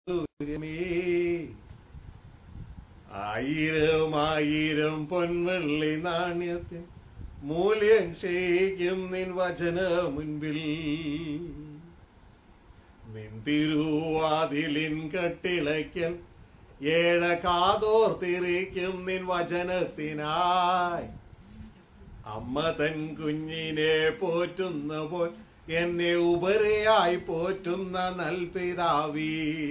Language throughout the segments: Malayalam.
സൂര്യമേ ആയിരം ആയിരം പൊൻവെള്ളി നാണ്യത്തിൻ മൂല്യം ക്ഷയിക്കും നിൻ വചന മുൻപിൽ നിൻ തിരുവാതിലിൻ കട്ടിളയ്ക്കൽ ഏഴ കാതോർത്തിരിക്കും നിൻ വചനത്തിനായി അമ്മ തൻ കുഞ്ഞിനെ പോറ്റുന്ന പോൽ എന്നെ ഉപരയായി പോറ്റുന്ന നൽപിതാവീ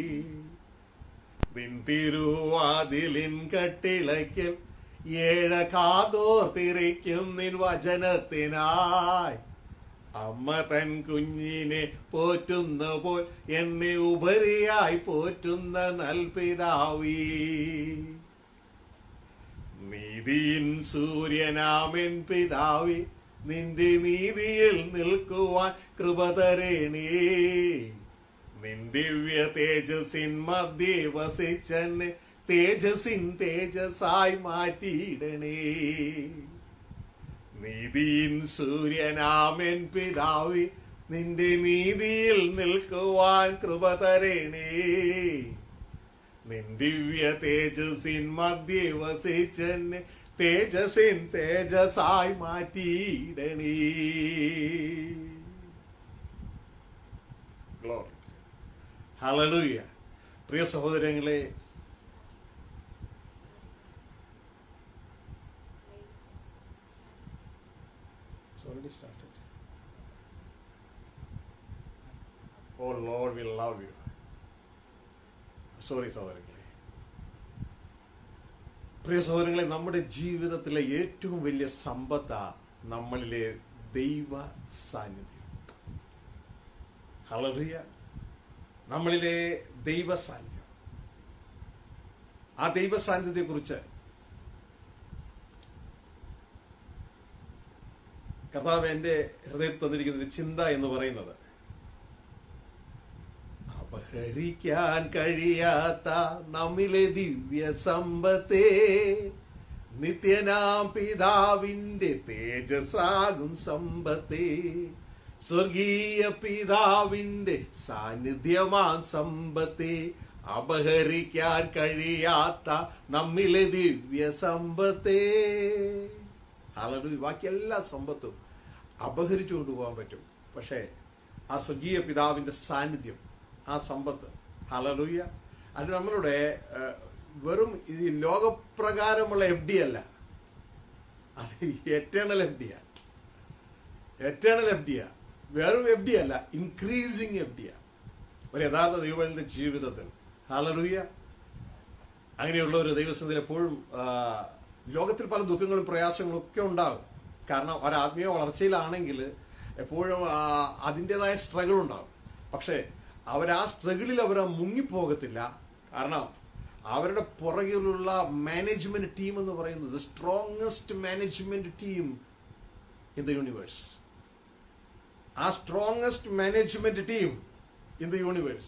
നിൻ തിരുവാതിലിൻ കട്ടിളയ്ക്കൽ ഏഴ കാതോർത്തിരിക്കും നിൻ വചനത്തിനായി അമ്മ തൻ കുഞ്ഞിനെ പോറ്റുന്ന പോൽ എന്നെ ഉപരിയായി പോറ്റുന്ന നൽപിതാവീ നീതിയിൻ സൂര്യനാമൻ പിതാവി നിന്റെ നീതിയിൽ നിൽക്കുവാൻ കൃപ തരേണേ നിൻ ദിവ്യ തേജസ്സിൻ മധ്യേ വസിച്ചെന്നെ തേജസ്സിൻ തേജസ്സായി മാറ്റിയിടണേ നീതിയിൻ സൂര്യനാമൻ പിതാവി നിന്റെ നീതിയിൽ നിൽക്കുവാൻ കൃപ തരേണേ നിൻ ദിവ്യ തേജസ്സിൻ മധ്യേ വസിച്ചെന്നെ തേജസ്സിൻ തേജസ്സായി മാറ്റിയിടണേ Glory. Hallelujah. പ്രിയ സഹോദരങ്ങളെ It's already started. Oh Lord, we love you. Sorry സഹോദരങ്ങളെ പ്രിയ സഹോദരങ്ങളെ നമ്മുടെ ജീവിതത്തിലെ ഏറ്റവും വലിയ സമ്പത്താ നമ്മളിലെ ദൈവ സാന്നിധ്യം ഹളറിയ നമ്മളിലെ ദൈവ സാന്നിധ്യം ആ ദൈവ സാന്നിധ്യത്തെ കുറിച്ച് കർത്താവ് എന്റെ ഹൃദയത്തിൽ തന്നിരിക്കുന്ന ഒരു ചിന്ത എന്ന് പറയുന്നത് അപഹരിക്കാൻ കഴിയാത്ത നമ്മിലെ ദിവ്യ സമ്പത്തെ നിത്യനാം പിതാവിന്റെ തേജസ്സാകും സമ്പത്തെ സ്വർഗീയ പിതാവിന്റെ സാന്നിധ്യമാൻ സമ്പത്തെ അപഹരിക്കാൻ കഴിയാത്ത നമ്മിലെ ദിവ്യ സമ്പത്തെ ഹല്ലേലൂയ ബാക്കി എല്ലാ സമ്പത്തും അപഹരിച്ചു കൊണ്ടുപോകാൻ പറ്റും പക്ഷേ ആ സ്വർഗീയ പിതാവിന്റെ സാന്നിധ്യം ആ സമ്പത്ത് ഹലലൂയ അത് നമ്മളുടെ ഏഹ്, വെറും ഈ ലോകപ്രകാരമുള്ള എഫ് ഡി അല്ല അത് എറ്റേണൽ എഫ് ഡിയാ എറ്റേണൽ എഫ് ഡിയാ വെറും എഫ് ഡി അല്ല ഇൻക്രീസിങ് എഫ് ഡിയാ ഒരു യഥാർത്ഥ ദൈവത്തിന്റെ ജീവിതത്തിൽ ഹലലൂയ അങ്ങനെയുള്ള ഒരു ദൈവസ്ഥത്തിൽ എപ്പോഴും ആ, ലോകത്തിൽ പല ദുഃഖങ്ങളും പ്രയാസങ്ങളും ഒക്കെ ഉണ്ടാകും കാരണം ഒരു ആത്മീയ വളർച്ചയിലാണെങ്കിൽ എപ്പോഴും ആ, അതിൻ്റെതായ സ്ട്രഗിൾ ഉണ്ടാകും പക്ഷേ അവർ ആ സ്ട്രഗിളിൽ അവർ മുങ്ങിപ്പോകത്തില്ല കാരണം അവരുടെ പുറകിലുള്ള മാനേജ്മെന്റ് ടീം എന്ന് പറയുന്നത് strongest management team in the universe ആ strongest management team in the universe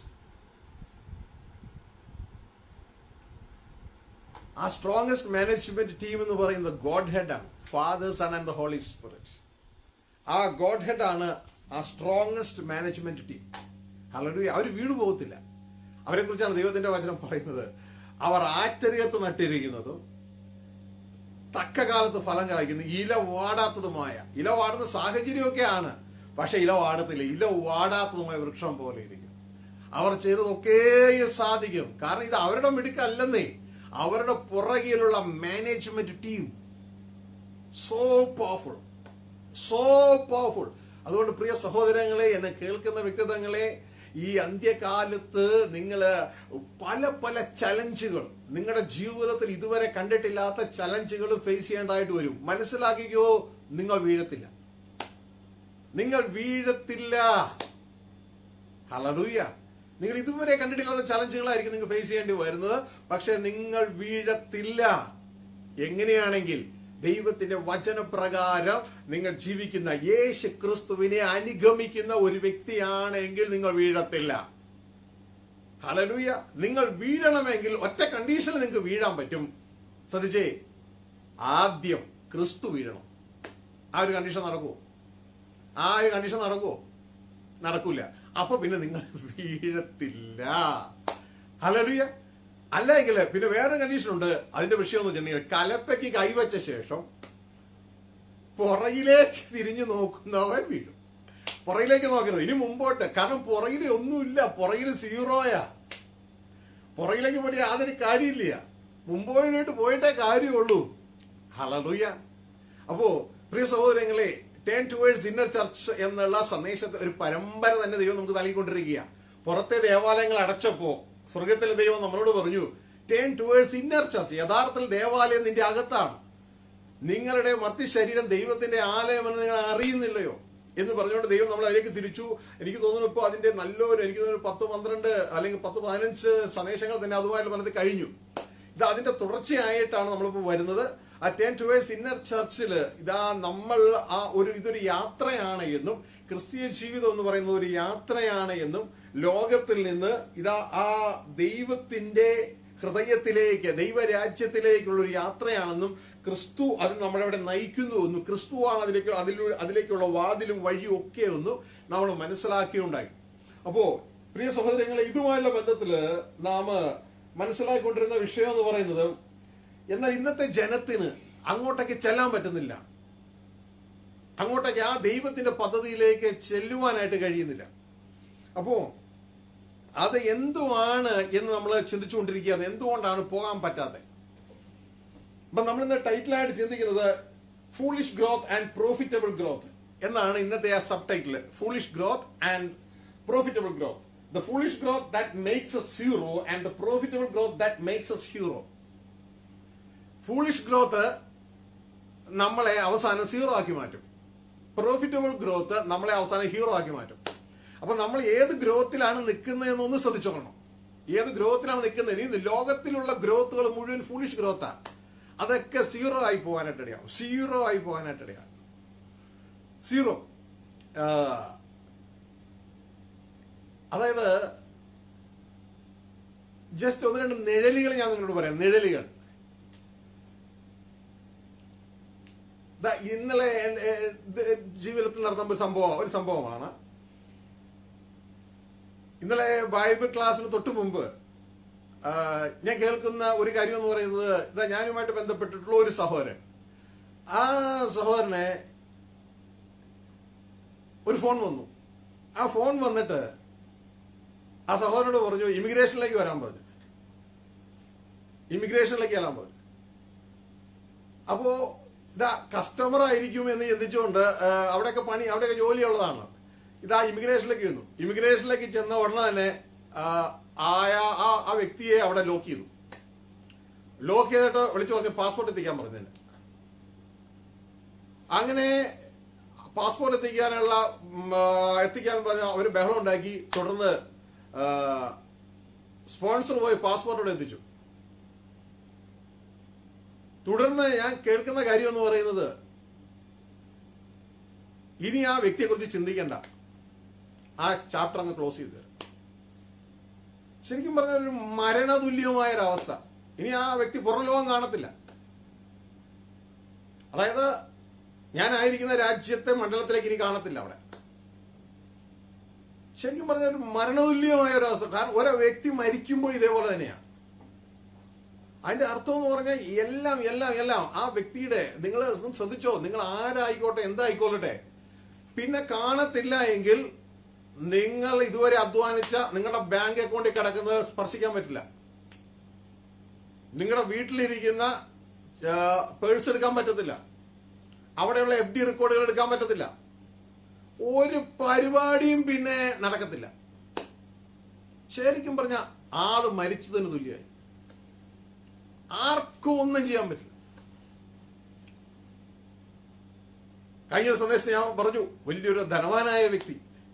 ആ സ്ട്രോങ്ങസ്റ്റ് മാനേജ്മെന്റ് ടീം എന്ന് പറയുന്നത് ഗോഡ് ഹെഡ് ആണ് father son and the holy spirit ആ ഗോഡ് ഹെഡ് ആണ് ആ സ്ട്രോങ്ങസ്റ്റ് മാനേജ്മെന്റ് ടീം അല്ലെങ്കിൽ അവർ വീണു പോകത്തില്ല അവരെ കുറിച്ചാണ് ദൈവത്തിന്റെ വചനം പറയുന്നത് അവർ ആശ്ചര്യത്ത് നട്ടിരിക്കുന്നതും തക്ക കാലത്ത് ഫലം കായ്ക്കുന്നു ഇല വാടാത്തതുമായ ഇല വാടുന്ന സാഹചര്യമൊക്കെയാണ് പക്ഷെ ഇല വാടത്തില്ല ഇല വാടാത്തതുമായ വൃക്ഷം പോലെ ഇരിക്കും അവർ ചെയ്തതൊക്കെ സാധിക്കും കാരണം ഇത് അവരുടെ മിടുക്കല്ലെന്നേ അവരുടെ പുറകിലുള്ള management team so powerful so powerful അതുകൊണ്ട് പ്രിയ സഹോദരങ്ങളെ എന്നെ കേൾക്കുന്ന വ്യക്തിത്വങ്ങളെ ഈ അന്ത്യകാലത്ത് നിങ്ങൾ പല പല ചലഞ്ചുകൾ നിങ്ങളുടെ ജീവിതത്തിൽ ഇതുവരെ കണ്ടിട്ടില്ലാത്ത ചലഞ്ചുകൾ ഫേസ് ചെയ്യേണ്ടതായിട്ട് വരും മനസ്സിലാക്കിക്കോ നിങ്ങൾ വീഴത്തില്ല നിങ്ങൾ വീഴത്തില്ല ഹലലൂയ നിങ്ങൾ ഇതുവരെ കണ്ടിട്ടില്ലാത്ത ചലഞ്ചുകളായിരിക്കും നിങ്ങൾ ഫേസ് ചെയ്യേണ്ടി വരുന്നത് പക്ഷെ നിങ്ങൾ വീഴത്തില്ല എങ്ങനെയാണെങ്കിൽ ദൈവത്തിന്റെ വചനപ്രകാരം നിങ്ങൾ ജീവിക്കുന്ന യേശു ക്രിസ്തുവിനെ അനുഗമിക്കുന്ന ഒരു വ്യക്തിയാണെങ്കിൽ നിങ്ങൾ വീഴത്തില്ല ഹലലൂയ നിങ്ങൾ വീഴണമെങ്കിൽ ഒറ്റ കണ്ടീഷനിൽ നിങ്ങൾക്ക് വീഴാൻ പറ്റും ശ്രദ്ധിച്ചേ ആദ്യം ക്രിസ്തു വീഴണം ആ ഒരു കണ്ടീഷൻ നടക്കുമോ ആ ഒരു കണ്ടീഷൻ നടക്കുമോ നടക്കൂല അപ്പൊ പിന്നെ നിങ്ങൾ വീഴത്തില്ല ഹലറിയ അല്ലെങ്കിൽ പിന്നെ വേറെ കണ്ടീഷൻ ഉണ്ട് അതിന്റെ വിഷയം എന്ന് വെച്ചിട്ടുണ്ടെങ്കിൽ കലപ്പയ്ക്ക് കൈവച്ച ശേഷം പുറകിലേക്ക് തിരിഞ്ഞു നോക്കുന്നവൻ വീഴും പുറകിലേക്ക് നോക്കരുത് ഇനി മുമ്പോട്ട് കാരണം പുറകിൽ ഒന്നുമില്ല പുറകിൽ സീറോയാ പുറകിലേക്ക് പോയി യാതൊരു കാര്യമില്ല മുമ്പോട്ട് പോയിട്ടേ കാര്യമുള്ളൂ ഹലലുയ അപ്പോ പ്രിയ സഹോദരങ്ങളെ ടേൺ ടുവേഴ്സ് ഇന്നർ ചർച്ച് എന്നുള്ള സന്ദേശത്തെ ഒരു പരമ്പര തന്നെ ദൈവം നമുക്ക് നൽകിക്കൊണ്ടിരിക്കുക പുറത്തെ ദേവാലയങ്ങൾ അടച്ചപ്പോ സ്വർഗത്തിലെ ദൈവം നമ്മളോട് പറഞ്ഞു ടേൺ ടുവേഴ്സ് ഇന്നർ ചർച്ച് യഥാർത്ഥത്തിൽ ദേവാലയം നിന്റെ അകത്താണ് നിങ്ങളുടെ മധ്യ ശരീരം ദൈവത്തിന്റെ ആലയമെന്ന് നിങ്ങൾ അറിയുന്നില്ലയോ എന്ന് പറഞ്ഞുകൊണ്ട് ദൈവം നമ്മൾ അതിലേക്ക് തിരിച്ചു എനിക്ക് തോന്നുന്നു ഇപ്പോൾ അതിന്റെ നല്ലൊരു എനിക്ക് തോന്നുന്നു പത്ത് പന്ത്രണ്ട് അല്ലെങ്കിൽ പത്ത് പതിനഞ്ച് സന്ദേശങ്ങൾ തന്നെ അതുമായിട്ട് പറഞ്ഞത് കഴിഞ്ഞു ഇത് അതിന്റെ തുടർച്ചയായിട്ടാണ് നമ്മളിപ്പോൾ വരുന്നത് ആ ടെൻ ടുവേഴ്സ് ഇന്നർ ചർച്ചിൽ ഇതാ നമ്മൾ ആ ഒരു ഇതൊരു യാത്രയാണ് എന്നും ക്രിസ്തീയ ജീവിതം എന്ന് പറയുന്നത് ഒരു യാത്രയാണ് എന്നും ലോകത്തിൽ നിന്ന് ഇതാ ആ ദൈവത്തിന്റെ ഹൃദയത്തിലേക്ക് ദൈവരാജ്യത്തിലേക്കുള്ള ഒരു യാത്രയാണെന്നും ക്രിസ്തു അത് നമ്മളവിടെ നയിക്കുന്നുവെന്നും ക്രിസ്തുവാണ് അതിലേക്ക് അതിലൂടെ അതിലേക്കുള്ള വാതിലും വഴിയും ഒക്കെ ഒന്നും നമ്മൾ മനസ്സിലാക്കിയുണ്ടായി അപ്പോ പ്രിയ സഹോദരങ്ങളെ ഇതുമായുള്ള ബന്ധത്തില് നാം മനസ്സിലാക്കിക്കൊണ്ടിരുന്ന വിഷയം എന്ന് പറയുന്നത് എന്നാൽ ഇന്നത്തെ ജനത്തിന് അങ്ങോട്ടേക്ക് ചെല്ലാൻ പറ്റുന്നില്ല അങ്ങോട്ടേക്ക് ആ ദൈവത്തിന്റെ പദ്ധതിയിലേക്ക് ചെല്ലുവാനായിട്ട് കഴിയുന്നില്ല അപ്പോ അത് എന്തുവാണ് എന്ന് നമ്മൾ ചിന്തിച്ചുകൊണ്ടിരിക്കുകയാണ് എന്തുകൊണ്ടാണ് പോകാൻ പറ്റാത്തത് അപ്പൊ നമ്മൾ ഇന്ന് ടൈറ്റിലായിട്ട് ചിന്തിക്കുന്നത് foolish growth and profitable growth എന്നാണ് ഇന്നത്തെ ആ subtitle foolish growth and profitable growth the foolish growth that makes us hero and the profitable growth that makes us hero foolish growth നമ്മളെ അവസാനം സീറോ ആക്കി മാറ്റും പ്രോഫിറ്റബിൾ ഗ്രോത്ത് നമ്മളെ അവസാനം ഹീറോ ആക്കി മാറ്റും അപ്പൊ നമ്മൾ ഏത് ഗ്രോത്തിലാണ് നിൽക്കുന്നതെന്നൊന്ന് ശ്രദ്ധിച്ചോളണം ഏത് ഗ്രോത്തിലാണ് നിൽക്കുന്നത് ഈ ലോകത്തിലുള്ള ഗ്രോത്തുകൾ മുഴുവൻ ഫുളിഷ് ഗ്രോത്താ അതൊക്കെ സീറോ ആയി പോകാനായിട്ട് ഇടയാവും സീറോ ആയി പോകാനായിട്ട് ഇടയാവും സീറോ അതായത് ജസ്റ്റ് ഒന്ന് രണ്ട് നിഴലുകൾ ഞാൻ നിങ്ങളോട് പറയാം നിഴലുകൾ ദാ ഇന്നലെ എൻ- എ- ഇത് ജീവിതത്തിൽ നടന്ന ഒരു സംഭവം ഒരു സംഭവമാണ് ഇന്നലെ ബൈബിൾ ക്ലാസ്സിന് തൊട്ട് മുമ്പ് ആ, ഞാൻ കേൾക്കുന്ന ഒരു കാര്യം എന്ന് പറയുന്നത് ഇതാ ഞാനുമായിട്ട് ബന്ധപ്പെട്ടിട്ടുള്ള ഒരു സഹോദരൻ ആ സഹോദരനെ ഒരു ഫോൺ വന്നു ആ ഫോൺ വന്നിട്ട് ആ സഹോദരനോട് പറഞ്ഞു ഇമിഗ്രേഷനിലേക്ക് വരാൻ പറഞ്ഞു ഇമിഗ്രേഷനിലേക്ക് ചെല്ലാൻ പറഞ്ഞു അപ്പോ ഇതാ കസ്റ്റമർ ആയിരിക്കും എന്ന് ചിന്തിച്ചുകൊണ്ട് ആ, അവിടെയൊക്കെ പണി അവിടെയൊക്കെ ജോലിയുള്ളതാണ് ഇതാ ഇമിഗ്രേഷനിലേക്ക് ചെന്നു ഇമിഗ്രേഷനിലേക്ക് ചെന്ന ഉടനെ തന്നെ ആ, ആയ ആ ആ വ്യക്തിയെ അവിടെ ലോക്ക് ചെയ്തു ലോക്ക് ചെയ്തിട്ട് വിളിച്ചു പറഞ്ഞു പാസ്പോർട്ട് എത്തിക്കാൻ പറഞ്ഞു എന്നെ. അങ്ങനെ പാസ്പോർട്ട് എത്തിക്കാനുള്ള ഉം, ആ, എത്തിക്കാൻ പറഞ്ഞ ഒരു ബഹളം ഉണ്ടാക്കി തുടർന്ന് സ്പോൺസർ പോയി പാസ്പോർട്ടോടെ എത്തിച്ചു തുടർന്ന് ഞാൻ കേൾക്കുന്ന കാര്യം എന്ന് പറയുന്നത് ഇനി ആ വ്യക്തിയെക്കുറിച്ച് ചിന്തിക്കേണ്ട ആ ചാപ്റ്റർ അങ്ങ് ക്ലോസ് ചെയ്ത് തരും ശരിക്കും പറഞ്ഞ ഒരു മരണതുല്യമായ ഒരവസ്ഥ ഇനി ആ വ്യക്തി പുറം ലോകം കാണത്തില്ല അതായത് ഞാനായിരിക്കുന്ന രാജ്യത്തെ മണ്ഡലത്തിലേക്ക് ഇനി കാണത്തില്ല അവിടെ ശരിക്കും പറഞ്ഞ ഒരു മരണതുല്യമായ ഒരു അവസ്ഥ കാരണം ഓരോ വ്യക്തി മരിക്കുമ്പോൾ ഇതേപോലെ തന്നെയാണ് അതിന്റെ അർത്ഥം എന്ന് പറഞ്ഞാൽ എല്ലാം എല്ലാം എല്ലാം ആ വ്യക്തിയുടെ നിങ്ങൾ ശ്രദ്ധിച്ചോ നിങ്ങൾ ആരായിക്കോട്ടെ എന്തായിക്കോട്ടെ പിന്നെ കാണത്തില്ല എങ്കിൽ നിങ്ങൾ ഇതുവരെ അധ്വാനിച്ച നിങ്ങളുടെ ബാങ്ക് അക്കൗണ്ടിൽ കിടക്കുന്നത് സ്പർശിക്കാൻ പറ്റില്ല നിങ്ങളുടെ വീട്ടിലിരിക്കുന്ന പേഴ്സ് എടുക്കാൻ പറ്റത്തില്ല അവിടെയുള്ള എഫ് ഡി റെക്കോർഡുകൾ എടുക്കാൻ പറ്റത്തില്ല ഒരു പരിപാടിയും പിന്നെ നടക്കത്തില്ല ശരിക്കും പറഞ്ഞ ആള് മരിച്ചതിന് തുല്യമായി ആർക്കും ഒന്നും ചെയ്യാൻ പറ്റില്ല കഴിഞ്ഞ ഒരു സന്ദേശം ഞാൻ പറഞ്ഞു വലിയൊരു ധനവാനായ വ്യക്തി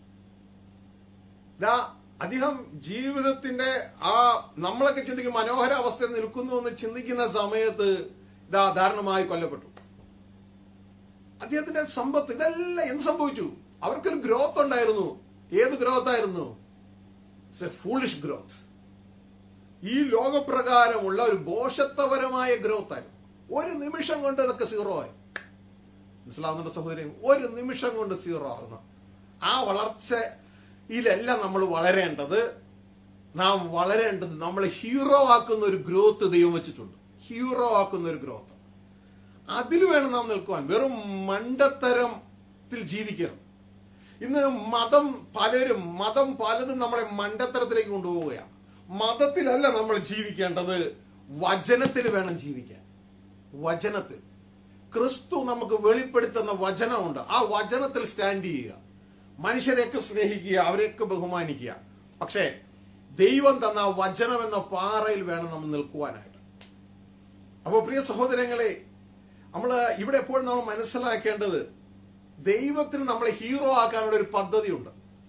ഇതാ അദ്ദേഹം ജീവിതത്തിന്റെ ആ നമ്മളൊക്കെ ചിന്തിക്കും മനോഹര അവസ്ഥയിൽ നിൽക്കുന്നു എന്ന് ചിന്തിക്കുന്ന സമയത്ത് ഇതാ ദാരുണമായി കൊല്ലപ്പെട്ടു അദ്ദേഹത്തിന്റെ സമ്പത്ത് ഇതെല്ലാം എന്ത് സംഭവിച്ചു അവർക്കൊരു ഗ്രോത്ത് ഉണ്ടായിരുന്നു ഏത് ഗ്രോത്ത് ആയിരുന്നു ഫൂളിഷ് ഗ്രോത്ത് ഈ ലോകപ്രകാരമുള്ള ഒരു ദോഷത്വപരമായ ഗ്രോത്ത് ആയിരുന്നു ഒരു നിമിഷം കൊണ്ട് ഇതൊക്കെ സീറോ ആയി മനസ്സിലാവുന്നുണ്ട് സഹോദരൻ ഒരു നിമിഷം കൊണ്ട് സീറോ ആകുന്നു ആ വളർച്ചയിലെല്ലാം നമ്മൾ വളരേണ്ടത് നാം വളരേണ്ടത് നമ്മളെ ഹീറോ ആക്കുന്ന ഒരു ഗ്രോത്ത് ദൈവം വെച്ചിട്ടുണ്ട് ഹീറോ ആക്കുന്ന ഒരു ഗ്രോത്ത് അതിൽ വേണം നാം നിൽക്കുവാൻ വെറും മണ്ടത്തരത്തിൽ ജീവിക്കരുത് ഇന്ന് മതം പലരും മതം പലതും നമ്മളെ മണ്ടത്തരത്തിലേക്ക് കൊണ്ടുപോവുകയാണ് മതത്തിലല്ല നമ്മൾ ജീവിക്കേണ്ടത് വചനത്തിൽ വേണം ജീവിക്കാൻ വചനത്തിൽ ക്രിസ്തു നമുക്ക് വെളിപ്പെടുത്തുന്ന വചനമുണ്ട് ആ വചനത്തിൽ സ്റ്റാൻഡ് ചെയ്യുക മനുഷ്യരെയൊക്കെ സ്നേഹിക്കുക അവരെയൊക്കെ ബഹുമാനിക്കുക പക്ഷേ ദൈവം തന്ന ആ വചനം എന്ന പാറയിൽ വേണം നമ്മൾ നിൽക്കുവാനായിട്ട് അപ്പോൾ പ്രിയ സഹോദരങ്ങളെ നമ്മൾ ഇവിടെ എപ്പോഴും നമ്മൾ മനസ്സിലാക്കേണ്ടത് ദൈവത്തിന് നമ്മളെ ഹീറോ ആക്കാനുള്ള ഒരു പദ്ധതിയുണ്ട്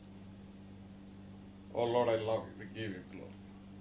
Oh Lord, I love you. We give you glory.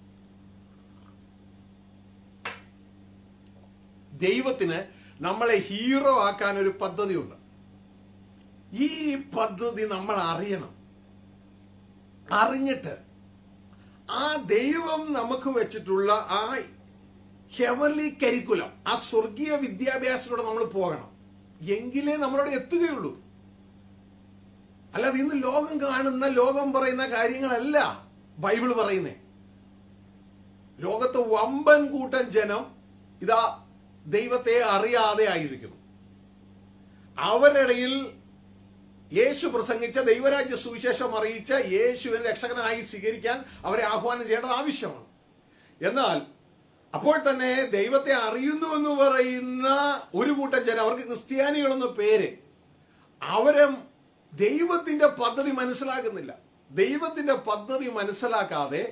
ദൈവത്തിന് നമ്മളെ ഹീറോ ആക്കാൻ ഒരു പദ്ധതിയുണ്ട് ഈ പദ്ധതി നമ്മൾ അറിയണം അറിഞ്ഞിട്ട് ആ ദൈവം നമുക്ക് വെച്ചിട്ടുള്ള ആ ഹെവൻലി കരിക്കുലം ആ സ്വർഗീയ വിദ്യാഭ്യാസത്തിലൂടെ നമ്മൾ പോകണം എങ്കിലേ നമ്മളവിടെ എത്തുകയുള്ളൂ അല്ലാതെ ഇന്ന് ലോകം കാണുന്ന ലോകം പറയുന്ന കാര്യങ്ങളല്ല ബൈബിൾ പറയുന്നേ ലോകത്ത് വമ്പൻ കൂട്ടം ജനം ഇതാ ദൈവത്തെ അറിയാതെ ആയിരിക്കുന്നു അവരിടയിൽ യേശു പ്രസംഗിച്ച ദൈവരാജ്യ സുവിശേഷം അറിയിച്ച യേശുവിനെ രക്ഷകനായി സ്വീകരിക്കാൻ അവരെ ആഹ്വാനം ചെയ്യേണ്ടത് ആവശ്യമാണ് എന്നാൽ അപ്പോൾ തന്നെ ദൈവത്തെ അറിയുന്നു എന്ന് പറയുന്ന ഒരു കൂട്ടം ജനം അവർക്ക് ക്രിസ്ത്യാനികളെന്ന പേര് അവരും ദൈവത്തിന്റെ പദ്ധതി മനസ്സിലാക്കുന്നില്ല ദൈവത്തിന്റെ പദ്ധതി മനസ്സിലാക്കാതെ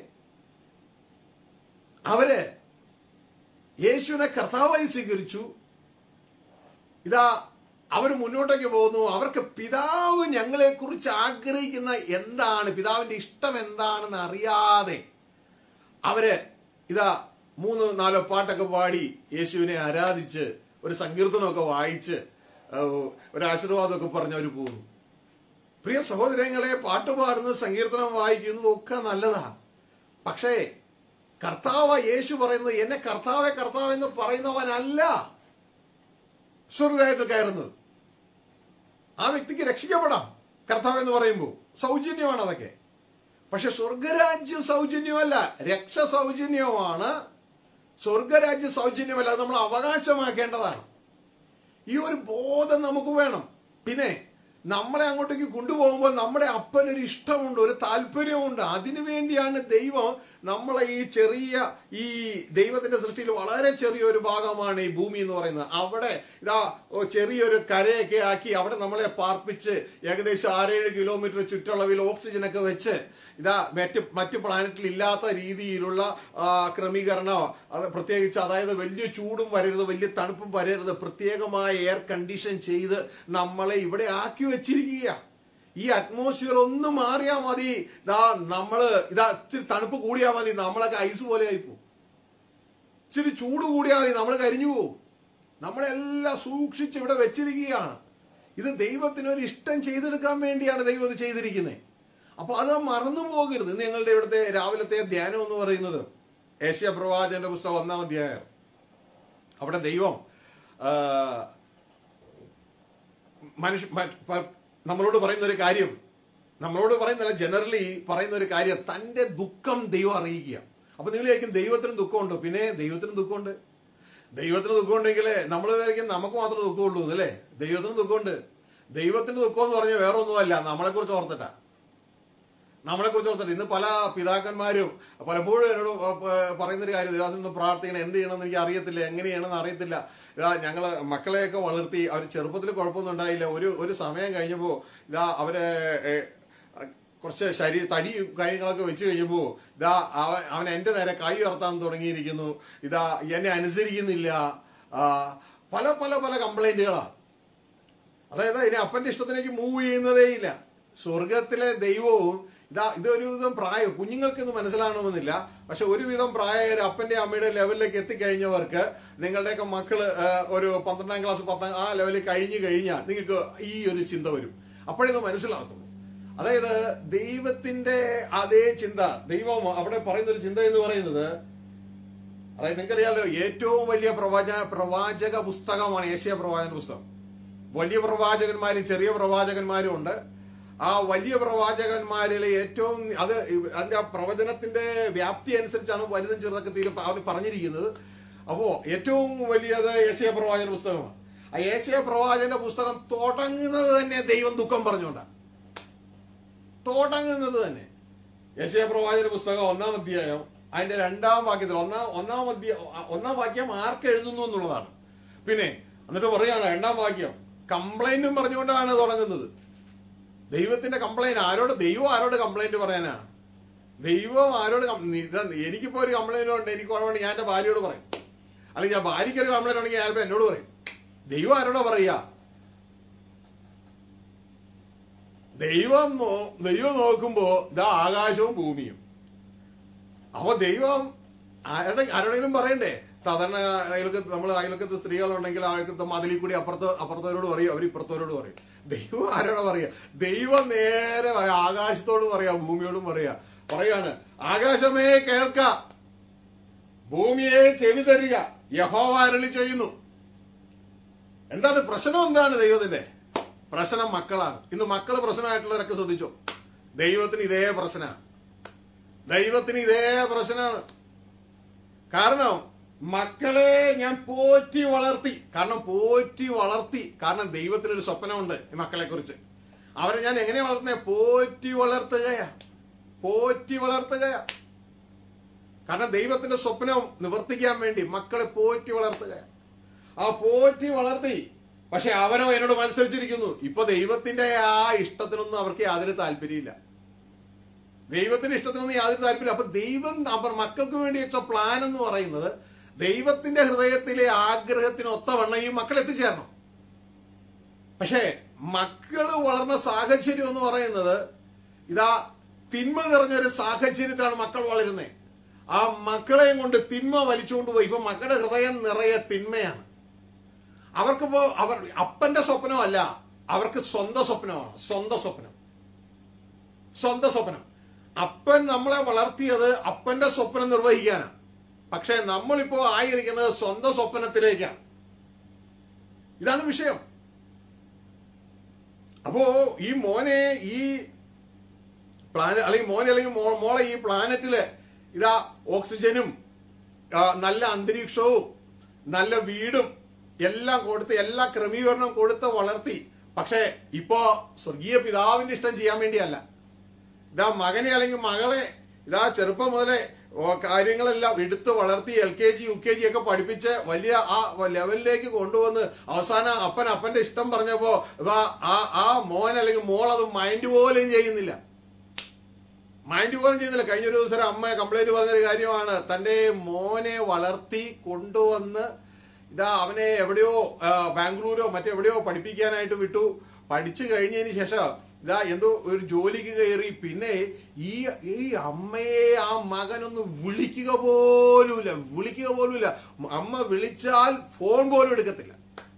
അവര് യേശുവിനെ കർത്താവായി സ്വീകരിച്ചു ഇതാ അവർ മുന്നോട്ടേക്ക് പോകുന്നു അവർക്ക് പിതാവ് ഞങ്ങളെ കുറിച്ച് ആഗ്രഹിക്കുന്ന എന്താണ് പിതാവിന്റെ ഇഷ്ടം എന്താണെന്ന് അറിയാതെ അവര് ഇതാ മൂന്ന് നാലോ പാട്ടൊക്കെ പാടി യേശുവിനെ ആരാധിച്ച് ഒരു സങ്കീർത്തനമൊക്കെ വായിച്ച് ഏഹ്, ഒരു ആശീർവാദമൊക്കെ പറഞ്ഞ് അവർ പോകുന്നു പ്രിയ സഹോദരങ്ങളെ പാട്ട് പാടുന്നത് സങ്കീർത്തനം വായിക്കുന്നതും ഒക്കെ നല്ലതാ പക്ഷേ കർത്താവ് യേശു പറയുന്നത് എന്നെ കർത്താവെ കർത്താവ് എന്ന് പറയുന്നവനല്ല സ്വർഗരാജ്യത്തിൽ കയറുന്നത് ആ വ്യക്തിക്ക് രക്ഷിക്കപ്പെടാം കർത്താവ് എന്ന് പറയുമ്പോൾ സൗജന്യമാണ് അതൊക്കെ പക്ഷെ സ്വർഗരാജ്യം സൗജന്യമല്ല രക്ഷ സൗജന്യമാണ് സ്വർഗരാജ്യം സൗജന്യമല്ല അത് നമ്മൾ അവകാശമാക്കേണ്ടതാണ് ഈ ഒരു ബോധം നമുക്ക് വേണം പിന്നെ നമ്മളെ അങ്ങോട്ടേക്ക് കൊണ്ടുപോകുമ്പോൾ നമ്മുടെ അപ്പനൊരു ഇഷ്ടമുണ്ട് ഒരു താല്പര്യമുണ്ട് അതിനു വേണ്ടിയാണ് ദൈവം നമ്മളെ ഈ ചെറിയ ഈ ദൈവത്തിന്റെ സൃഷ്ടിയിൽ വളരെ ചെറിയ ഒരു ഭാഗമാണ് ഈ ഭൂമി എന്ന് പറയുന്നത് അവിടെ ഇതാ ഓ, ചെറിയൊരു കരയൊക്കെ ആക്കി അവിടെ നമ്മളെ പാർപ്പിച്ച് ഏകദേശം ആറേഴ് കിലോമീറ്റർ ചുറ്റളവിൽ ഓക്സിജൻ ഒക്കെ വെച്ച് ഇതാ മറ്റ് മറ്റ് പ്ലാനറ്റിൽ ഇല്ലാത്ത രീതിയിലുള്ള ആ, ക്രമീകരണമോ അത് പ്രത്യേകിച്ച് അതായത് വലിയ ചൂടും വരരുത് വലിയ തണുപ്പും വരരുത് പ്രത്യേകമായ എയർ കണ്ടീഷൻ ചെയ്ത് നമ്മളെ ഇവിടെ ആക്കി വെച്ചിരിക്കുക ഈ അറ്റ്മോസ്ഫിയർ ഒന്ന് മാറിയാ മതി ഇതാ നമ്മള് ഇതാ ഇച്ചിരി തണുപ്പ് കൂടിയാ മതി നമ്മളൊക്കെ ഐസ് പോലെ ആയിപ്പോ ഇച്ചിരി ചൂട് കൂടിയാ മതി നമ്മൾ കരിഞ്ഞു പോകും നമ്മളെല്ലാം സൂക്ഷിച്ച് ഇവിടെ വെച്ചിരിക്കുകയാണ് ഇത് ദൈവത്തിന് ഒരു ഇഷ്ടം ചെയ്തെടുക്കാൻ വേണ്ടിയാണ് ദൈവം ഇത് ചെയ്തിരിക്കുന്നത് അപ്പൊ അത് മറന്നു പോകരുത് ഇന്ന് ഞങ്ങളുടെ ഇവിടുത്തെ രാവിലത്തെ ധ്യാനം എന്ന് പറയുന്നത് ഏഷ്യ പ്രവാചകന്റെ പുസ്തകം ഒന്നാം അധ്യായം അവിടെ ദൈവം ആ, മനുഷ്യ മ- പ- നമ്മളോട് പറയുന്ന ഒരു കാര്യം നമ്മളോട് പറയുന്നില്ല ജനറലി പറയുന്ന ഒരു കാര്യം തന്റെ ദുഃഖം ദൈവം അറിയിക്കുക അപ്പൊ നിങ്ങൾ വിചാരിക്കും ദൈവത്തിന് ദുഃഖമുണ്ടോ പിന്നെ ദൈവത്തിന് ദുഃഖമുണ്ട് ദൈവത്തിന് ദുഃഖമുണ്ടെങ്കിൽ നമ്മൾ വിചാരിക്കും നമുക്ക് മാത്രമേ ദുഃഖമുള്ളൂ എന്നല്ലേ ദൈവത്തിന് ദുഃഖമുണ്ട് ദൈവത്തിന് ദുഃഖം എന്ന് പറഞ്ഞാൽ വേറെ ഒന്നുമല്ല നമ്മളെ കുറിച്ച് ഓർത്തിട്ടാ നമ്മളെ കുറിച്ച് ഓർത്തിട്ട് ഇന്ന് പല പിതാക്കന്മാരും പലപ്പോഴും എന്നോട് പ- പ- പറയുന്നൊരു കാര്യം ദേവാസം ഒന്ന് പ്രാർത്ഥിക്കണം എന്ത് ചെയ്യണമെന്ന് എനിക്ക് അറിയത്തില്ല എങ്ങനെയാണെന്ന് അറിയത്തില്ല ഇതാ ഞങ്ങള് മക്കളെയൊക്കെ വളർത്തി അവർ ചെറുപ്പത്തിൽ കുഴപ്പമൊന്നും ഉണ്ടായില്ല ഒരു ഒരു സമയം കഴിഞ്ഞപ്പോൾ ഇതാ അവരെ ഏ, കുറച്ച് ശരീര തടി കാര്യങ്ങളൊക്കെ വെച്ച് കഴിയുമ്പോൾ ഇതാ അവൻ അവൻ എന്റെ നേരെ കൈ ഉയർത്താൻ തുടങ്ങിയിരിക്കുന്നു ഇതാ എന്നെ അനുസരിക്കുന്നില്ല ആ, പല പല പല കംപ്ലൈന്റുകളാണ് അതായത് ഇനി അപ്പന്റെ ഇഷ്ടത്തിലേക്ക് മൂവ് ചെയ്യുന്നതേ ഇല്ല സ്വർഗത്തിലെ ദൈവവും ഇതാ ഇതൊരു വിധം പ്രായം കുഞ്ഞുങ്ങൾക്ക് ഇത് മനസ്സിലാകണമെന്നില്ല പക്ഷെ ഒരുവിധം പ്രായകർ അപ്പന്റെ അമ്മയുടെ ലെവലിലേക്ക് എത്തിക്കഴിഞ്ഞവർക്ക് നിങ്ങളുടെയൊക്കെ മക്കള് ആ, ഒരു പന്ത്രണ്ടാം ക്ലാസ് പത്താം ആ ലെവലിൽ കഴിഞ്ഞു കഴിഞ്ഞാൽ നിങ്ങൾക്ക് ഈ ഒരു ചിന്ത വരും അപ്പോഴേ ഇത് മനസ്സിലാകത്തുള്ളൂ അതായത് ദൈവത്തിന്റെ അതേ ചിന്ത ദൈവം അവിടെ പറയുന്ന ഒരു ചിന്ത എന്ന് പറയുന്നത് അതായത് നിങ്ങൾക്കറിയാലോ ഏറ്റവും വലിയ പ്രവാച പ്രവാചക പുസ്തകമാണ് ഏഷ്യ പ്രവാചന പുസ്തകം വലിയ പ്രവാചകന്മാരും ചെറിയ പ്രവാചകന്മാരും ഉണ്ട് ആ വലിയ പ്രവാചകന്മാരിലെ ഏറ്റവും അത് അതിന്റെ ആ പ്രവചനത്തിന്റെ വ്യാപ്തി അനുസരിച്ചാണ് വലുതും ചെറുതൊക്കെ തീരെ അവർ പറഞ്ഞിരിക്കുന്നത് അപ്പോ ഏറ്റവും വലിയത് ഏശയ പ്രവാചന പുസ്തകമാണ് ആ ഏശയ പ്രവാചന പുസ്തകം തുടങ്ങുന്നത് തന്നെ ദൈവം ദുഃഖം പറഞ്ഞുകൊണ്ടാണ് തുടങ്ങുന്നത് തന്നെ യശയ പ്രവാചന പുസ്തകം ഒന്നാം അധ്യായം അതിന്റെ രണ്ടാം വാക്യത്തിൽ ഒന്നാം ഒന്നാം അധ്യ ഒന്നാം വാക്യം ആർക്ക് എഴുതുന്നു എന്നുള്ളതാണ് പിന്നെ എന്നിട്ട് പറയാണ് രണ്ടാം വാക്യം കംപ്ലൈന്റും പറഞ്ഞുകൊണ്ടാണ് തുടങ്ങുന്നത് ദൈവത്തിന്റെ കംപ്ലൈന്റ് ആരോട് ദൈവം ആരോട് കംപ്ലൈന്റ് പറയാനാ ദൈവം ആരോട് കം- ഇതാ, എനിക്കിപ്പോ ഒരു കംപ്ലൈന്റ് ഉണ്ട് എനിക്ക് കുഴപ്പമുണ്ട് ഞാൻ എന്റെ ഭാര്യയോട് പറയും അല്ലെങ്കിൽ ഞാൻ ഭാര്യയ്ക്ക് ഒരു കംപ്ലൈന്റ് ഉണ്ടെങ്കിൽ ഞാനിപ്പോ എന്നോട് പറയും ദൈവം ആരോടാ പറയാ ദൈവം നോ- ദൈവം നോക്കുമ്പോ ഇതാ ആകാശവും ഭൂമിയും അപ്പൊ ദൈവം ആരുടെ ആരോടെങ്കിലും പറയണ്ടേ സാധാരണ അയൽക്കത്ത് നമ്മൾ അയൽക്കത്ത് സ്ത്രീകളുണ്ടെങ്കിൽ അയൽക്കത്ത് മതിലിൽ കൂടി അപ്പുറത്ത് അപ്പുറത്തവരോട് പറയും അവർ ഇപ്പുറത്തവരോട് പറയും ദൈവം ആരോടാ പറയാ ദൈവം നേരെ പറയാ ആകാശത്തോട് പറയാ ഭൂമിയോടും പറയാ പറയാണ് ആകാശമേ കേൾക്ക ഭൂമിയെ ചെവി തരിക യഹോവ അരളി ചെയ്യുന്നു എന്താണ് പ്രശ്നം എന്താണ് ദൈവത്തിന്റെ പ്രശ്നം മക്കളാണ് ഇന്ന് മക്കള് പ്രശ്നമായിട്ടുള്ളവരൊക്കെ ശ്രദ്ധിച്ചോ ദൈവത്തിന് ഇതേ പ്രശ്നമാണ് ദൈവത്തിന് ഇതേ പ്രശ്നമാണ് കാരണം മക്കളെ ഞാൻ പോറ്റി വളർത്തി കാരണം പോറ്റി വളർത്തി കാരണം ദൈവത്തിനൊരു സ്വപ്നമുണ്ട് ഈ മക്കളെ കുറിച്ച് അവരെ ഞാൻ എങ്ങനെ വളർത്തുന്നേ പോറ്റി വളർത്തുകയാ പോറ്റി വളർത്തുകയാ കാരണം ദൈവത്തിന്റെ സ്വപ്നം നിവർത്തിക്കാൻ വേണ്ടി മക്കളെ പോറ്റി വളർത്തുകയാ ആ പോറ്റി വളർത്തി പക്ഷെ അവരോ എന്നോട് മത്സരിച്ചിരിക്കുന്നു ഇപ്പൊ ദൈവത്തിന്റെ ആ ഇഷ്ടത്തിനൊന്നും അവർക്ക് യാതൊരു താല്പര്യമില്ല ദൈവത്തിന്റെ ഇഷ്ടത്തിനൊന്നും യാതൊരു താല്പര്യമില്ല അപ്പൊ ദൈവം അവർ മക്കൾക്ക് വേണ്ടി വെച്ച പ്ലാൻ എന്ന് പറയുന്നത് ദൈവത്തിന്റെ ഹൃദയത്തിലെ ആഗ്രഹത്തിന് ഒത്തവണ്ണം ഈ മക്കൾ എത്തിച്ചേരണം പക്ഷേ മക്കള് വളർന്ന സാഹചര്യം എന്ന് പറയുന്നത് ഇതാ തിന്മ നിറഞ്ഞൊരു സാഹചര്യത്തിലാണ് മക്കൾ വളരുന്നത് ആ മക്കളെയും കൊണ്ട് തിന്മ വലിച്ചുകൊണ്ട് പോയി ഇപ്പൊ മക്കളുടെ ഹൃദയം നിറയെ തിന്മയാണ് അവർക്കിപ്പോ അവർ അപ്പന്റെ സ്വപ്നമല്ല അവർക്ക് സ്വന്തം സ്വപ്നമാണ് സ്വന്തം സ്വപ്നം സ്വന്തം സ്വപ്നം അപ്പൻ നമ്മളെ വളർത്തിയത് അപ്പന്റെ സ്വപ്നം നിർവഹിക്കാനാണ് പക്ഷെ നമ്മളിപ്പോ ആയിരിക്കുന്നത് സ്വന്തം സ്വപ്നത്തിലേക്കാണ് ഇതാണ് വിഷയം അപ്പോ ഈ മോനെ ഈ പ്ലാന അല്ലെങ്കിൽ മോനെ അല്ലെങ്കിൽ മോ- മോളെ ഈ പ്ലാനറ്റില് ഇതാ ഓക്സിജനും ആ, നല്ല അന്തരീക്ഷവും നല്ല വീടും എല്ലാം കൊടുത്ത് എല്ലാ ക്രമീകരണവും കൊടുത്ത് വളർത്തി പക്ഷേ ഇപ്പോ സ്വർഗീയ പിതാവിന്റെ ഇഷ്ടം ചെയ്യാൻ വേണ്ടിയല്ല ഇതാ മകനെ അല്ലെങ്കിൽ മകളെ ഇതാ ചെറുപ്പം മുതലേ ഓ, കാര്യങ്ങളെല്ലാം എടുത്ത് വളർത്തി L K G U K G ഒക്കെ പഠിപ്പിച്ച് വലിയ ആ ലെവലിലേക്ക് കൊണ്ടുവന്ന് അവസാനം അപ്പൻ അപ്പന്റെ ഇഷ്ടം പറഞ്ഞപ്പോ ഇതാ ആ ആ മോൻ അല്ലെങ്കിൽ മോൾ അത് മൈൻഡ് പോലും ചെയ്യുന്നില്ല മൈൻഡ് പോലും ചെയ്യുന്നില്ല കഴിഞ്ഞ ഒരു ദിവസം ഒരു അമ്മ കംപ്ലൈന്റ് പറഞ്ഞൊരു കാര്യമാണ് തന്റെ മോനെ വളർത്തി കൊണ്ടുവന്ന് ഇതാ അവനെ എവിടെയോ ആ, ബാംഗ്ലൂരോ മറ്റെവിടെയോ പഠിപ്പിക്കാനായിട്ട് വിട്ടു പഠിച്ചു കഴിഞ്ഞതിന് ശേഷം ഇതാ എന്തോ ഒരു ജോലിക്ക് കയറി പിന്നെ ഈ ഈ അമ്മയെ ആ മകനൊന്ന് വിളിക്കുക പോലുമില്ല വിളിക്കുക പോലുമില്ല അമ്മ വിളിച്ചാൽ ഫോൺ പോലും എടുക്കത്തില്ല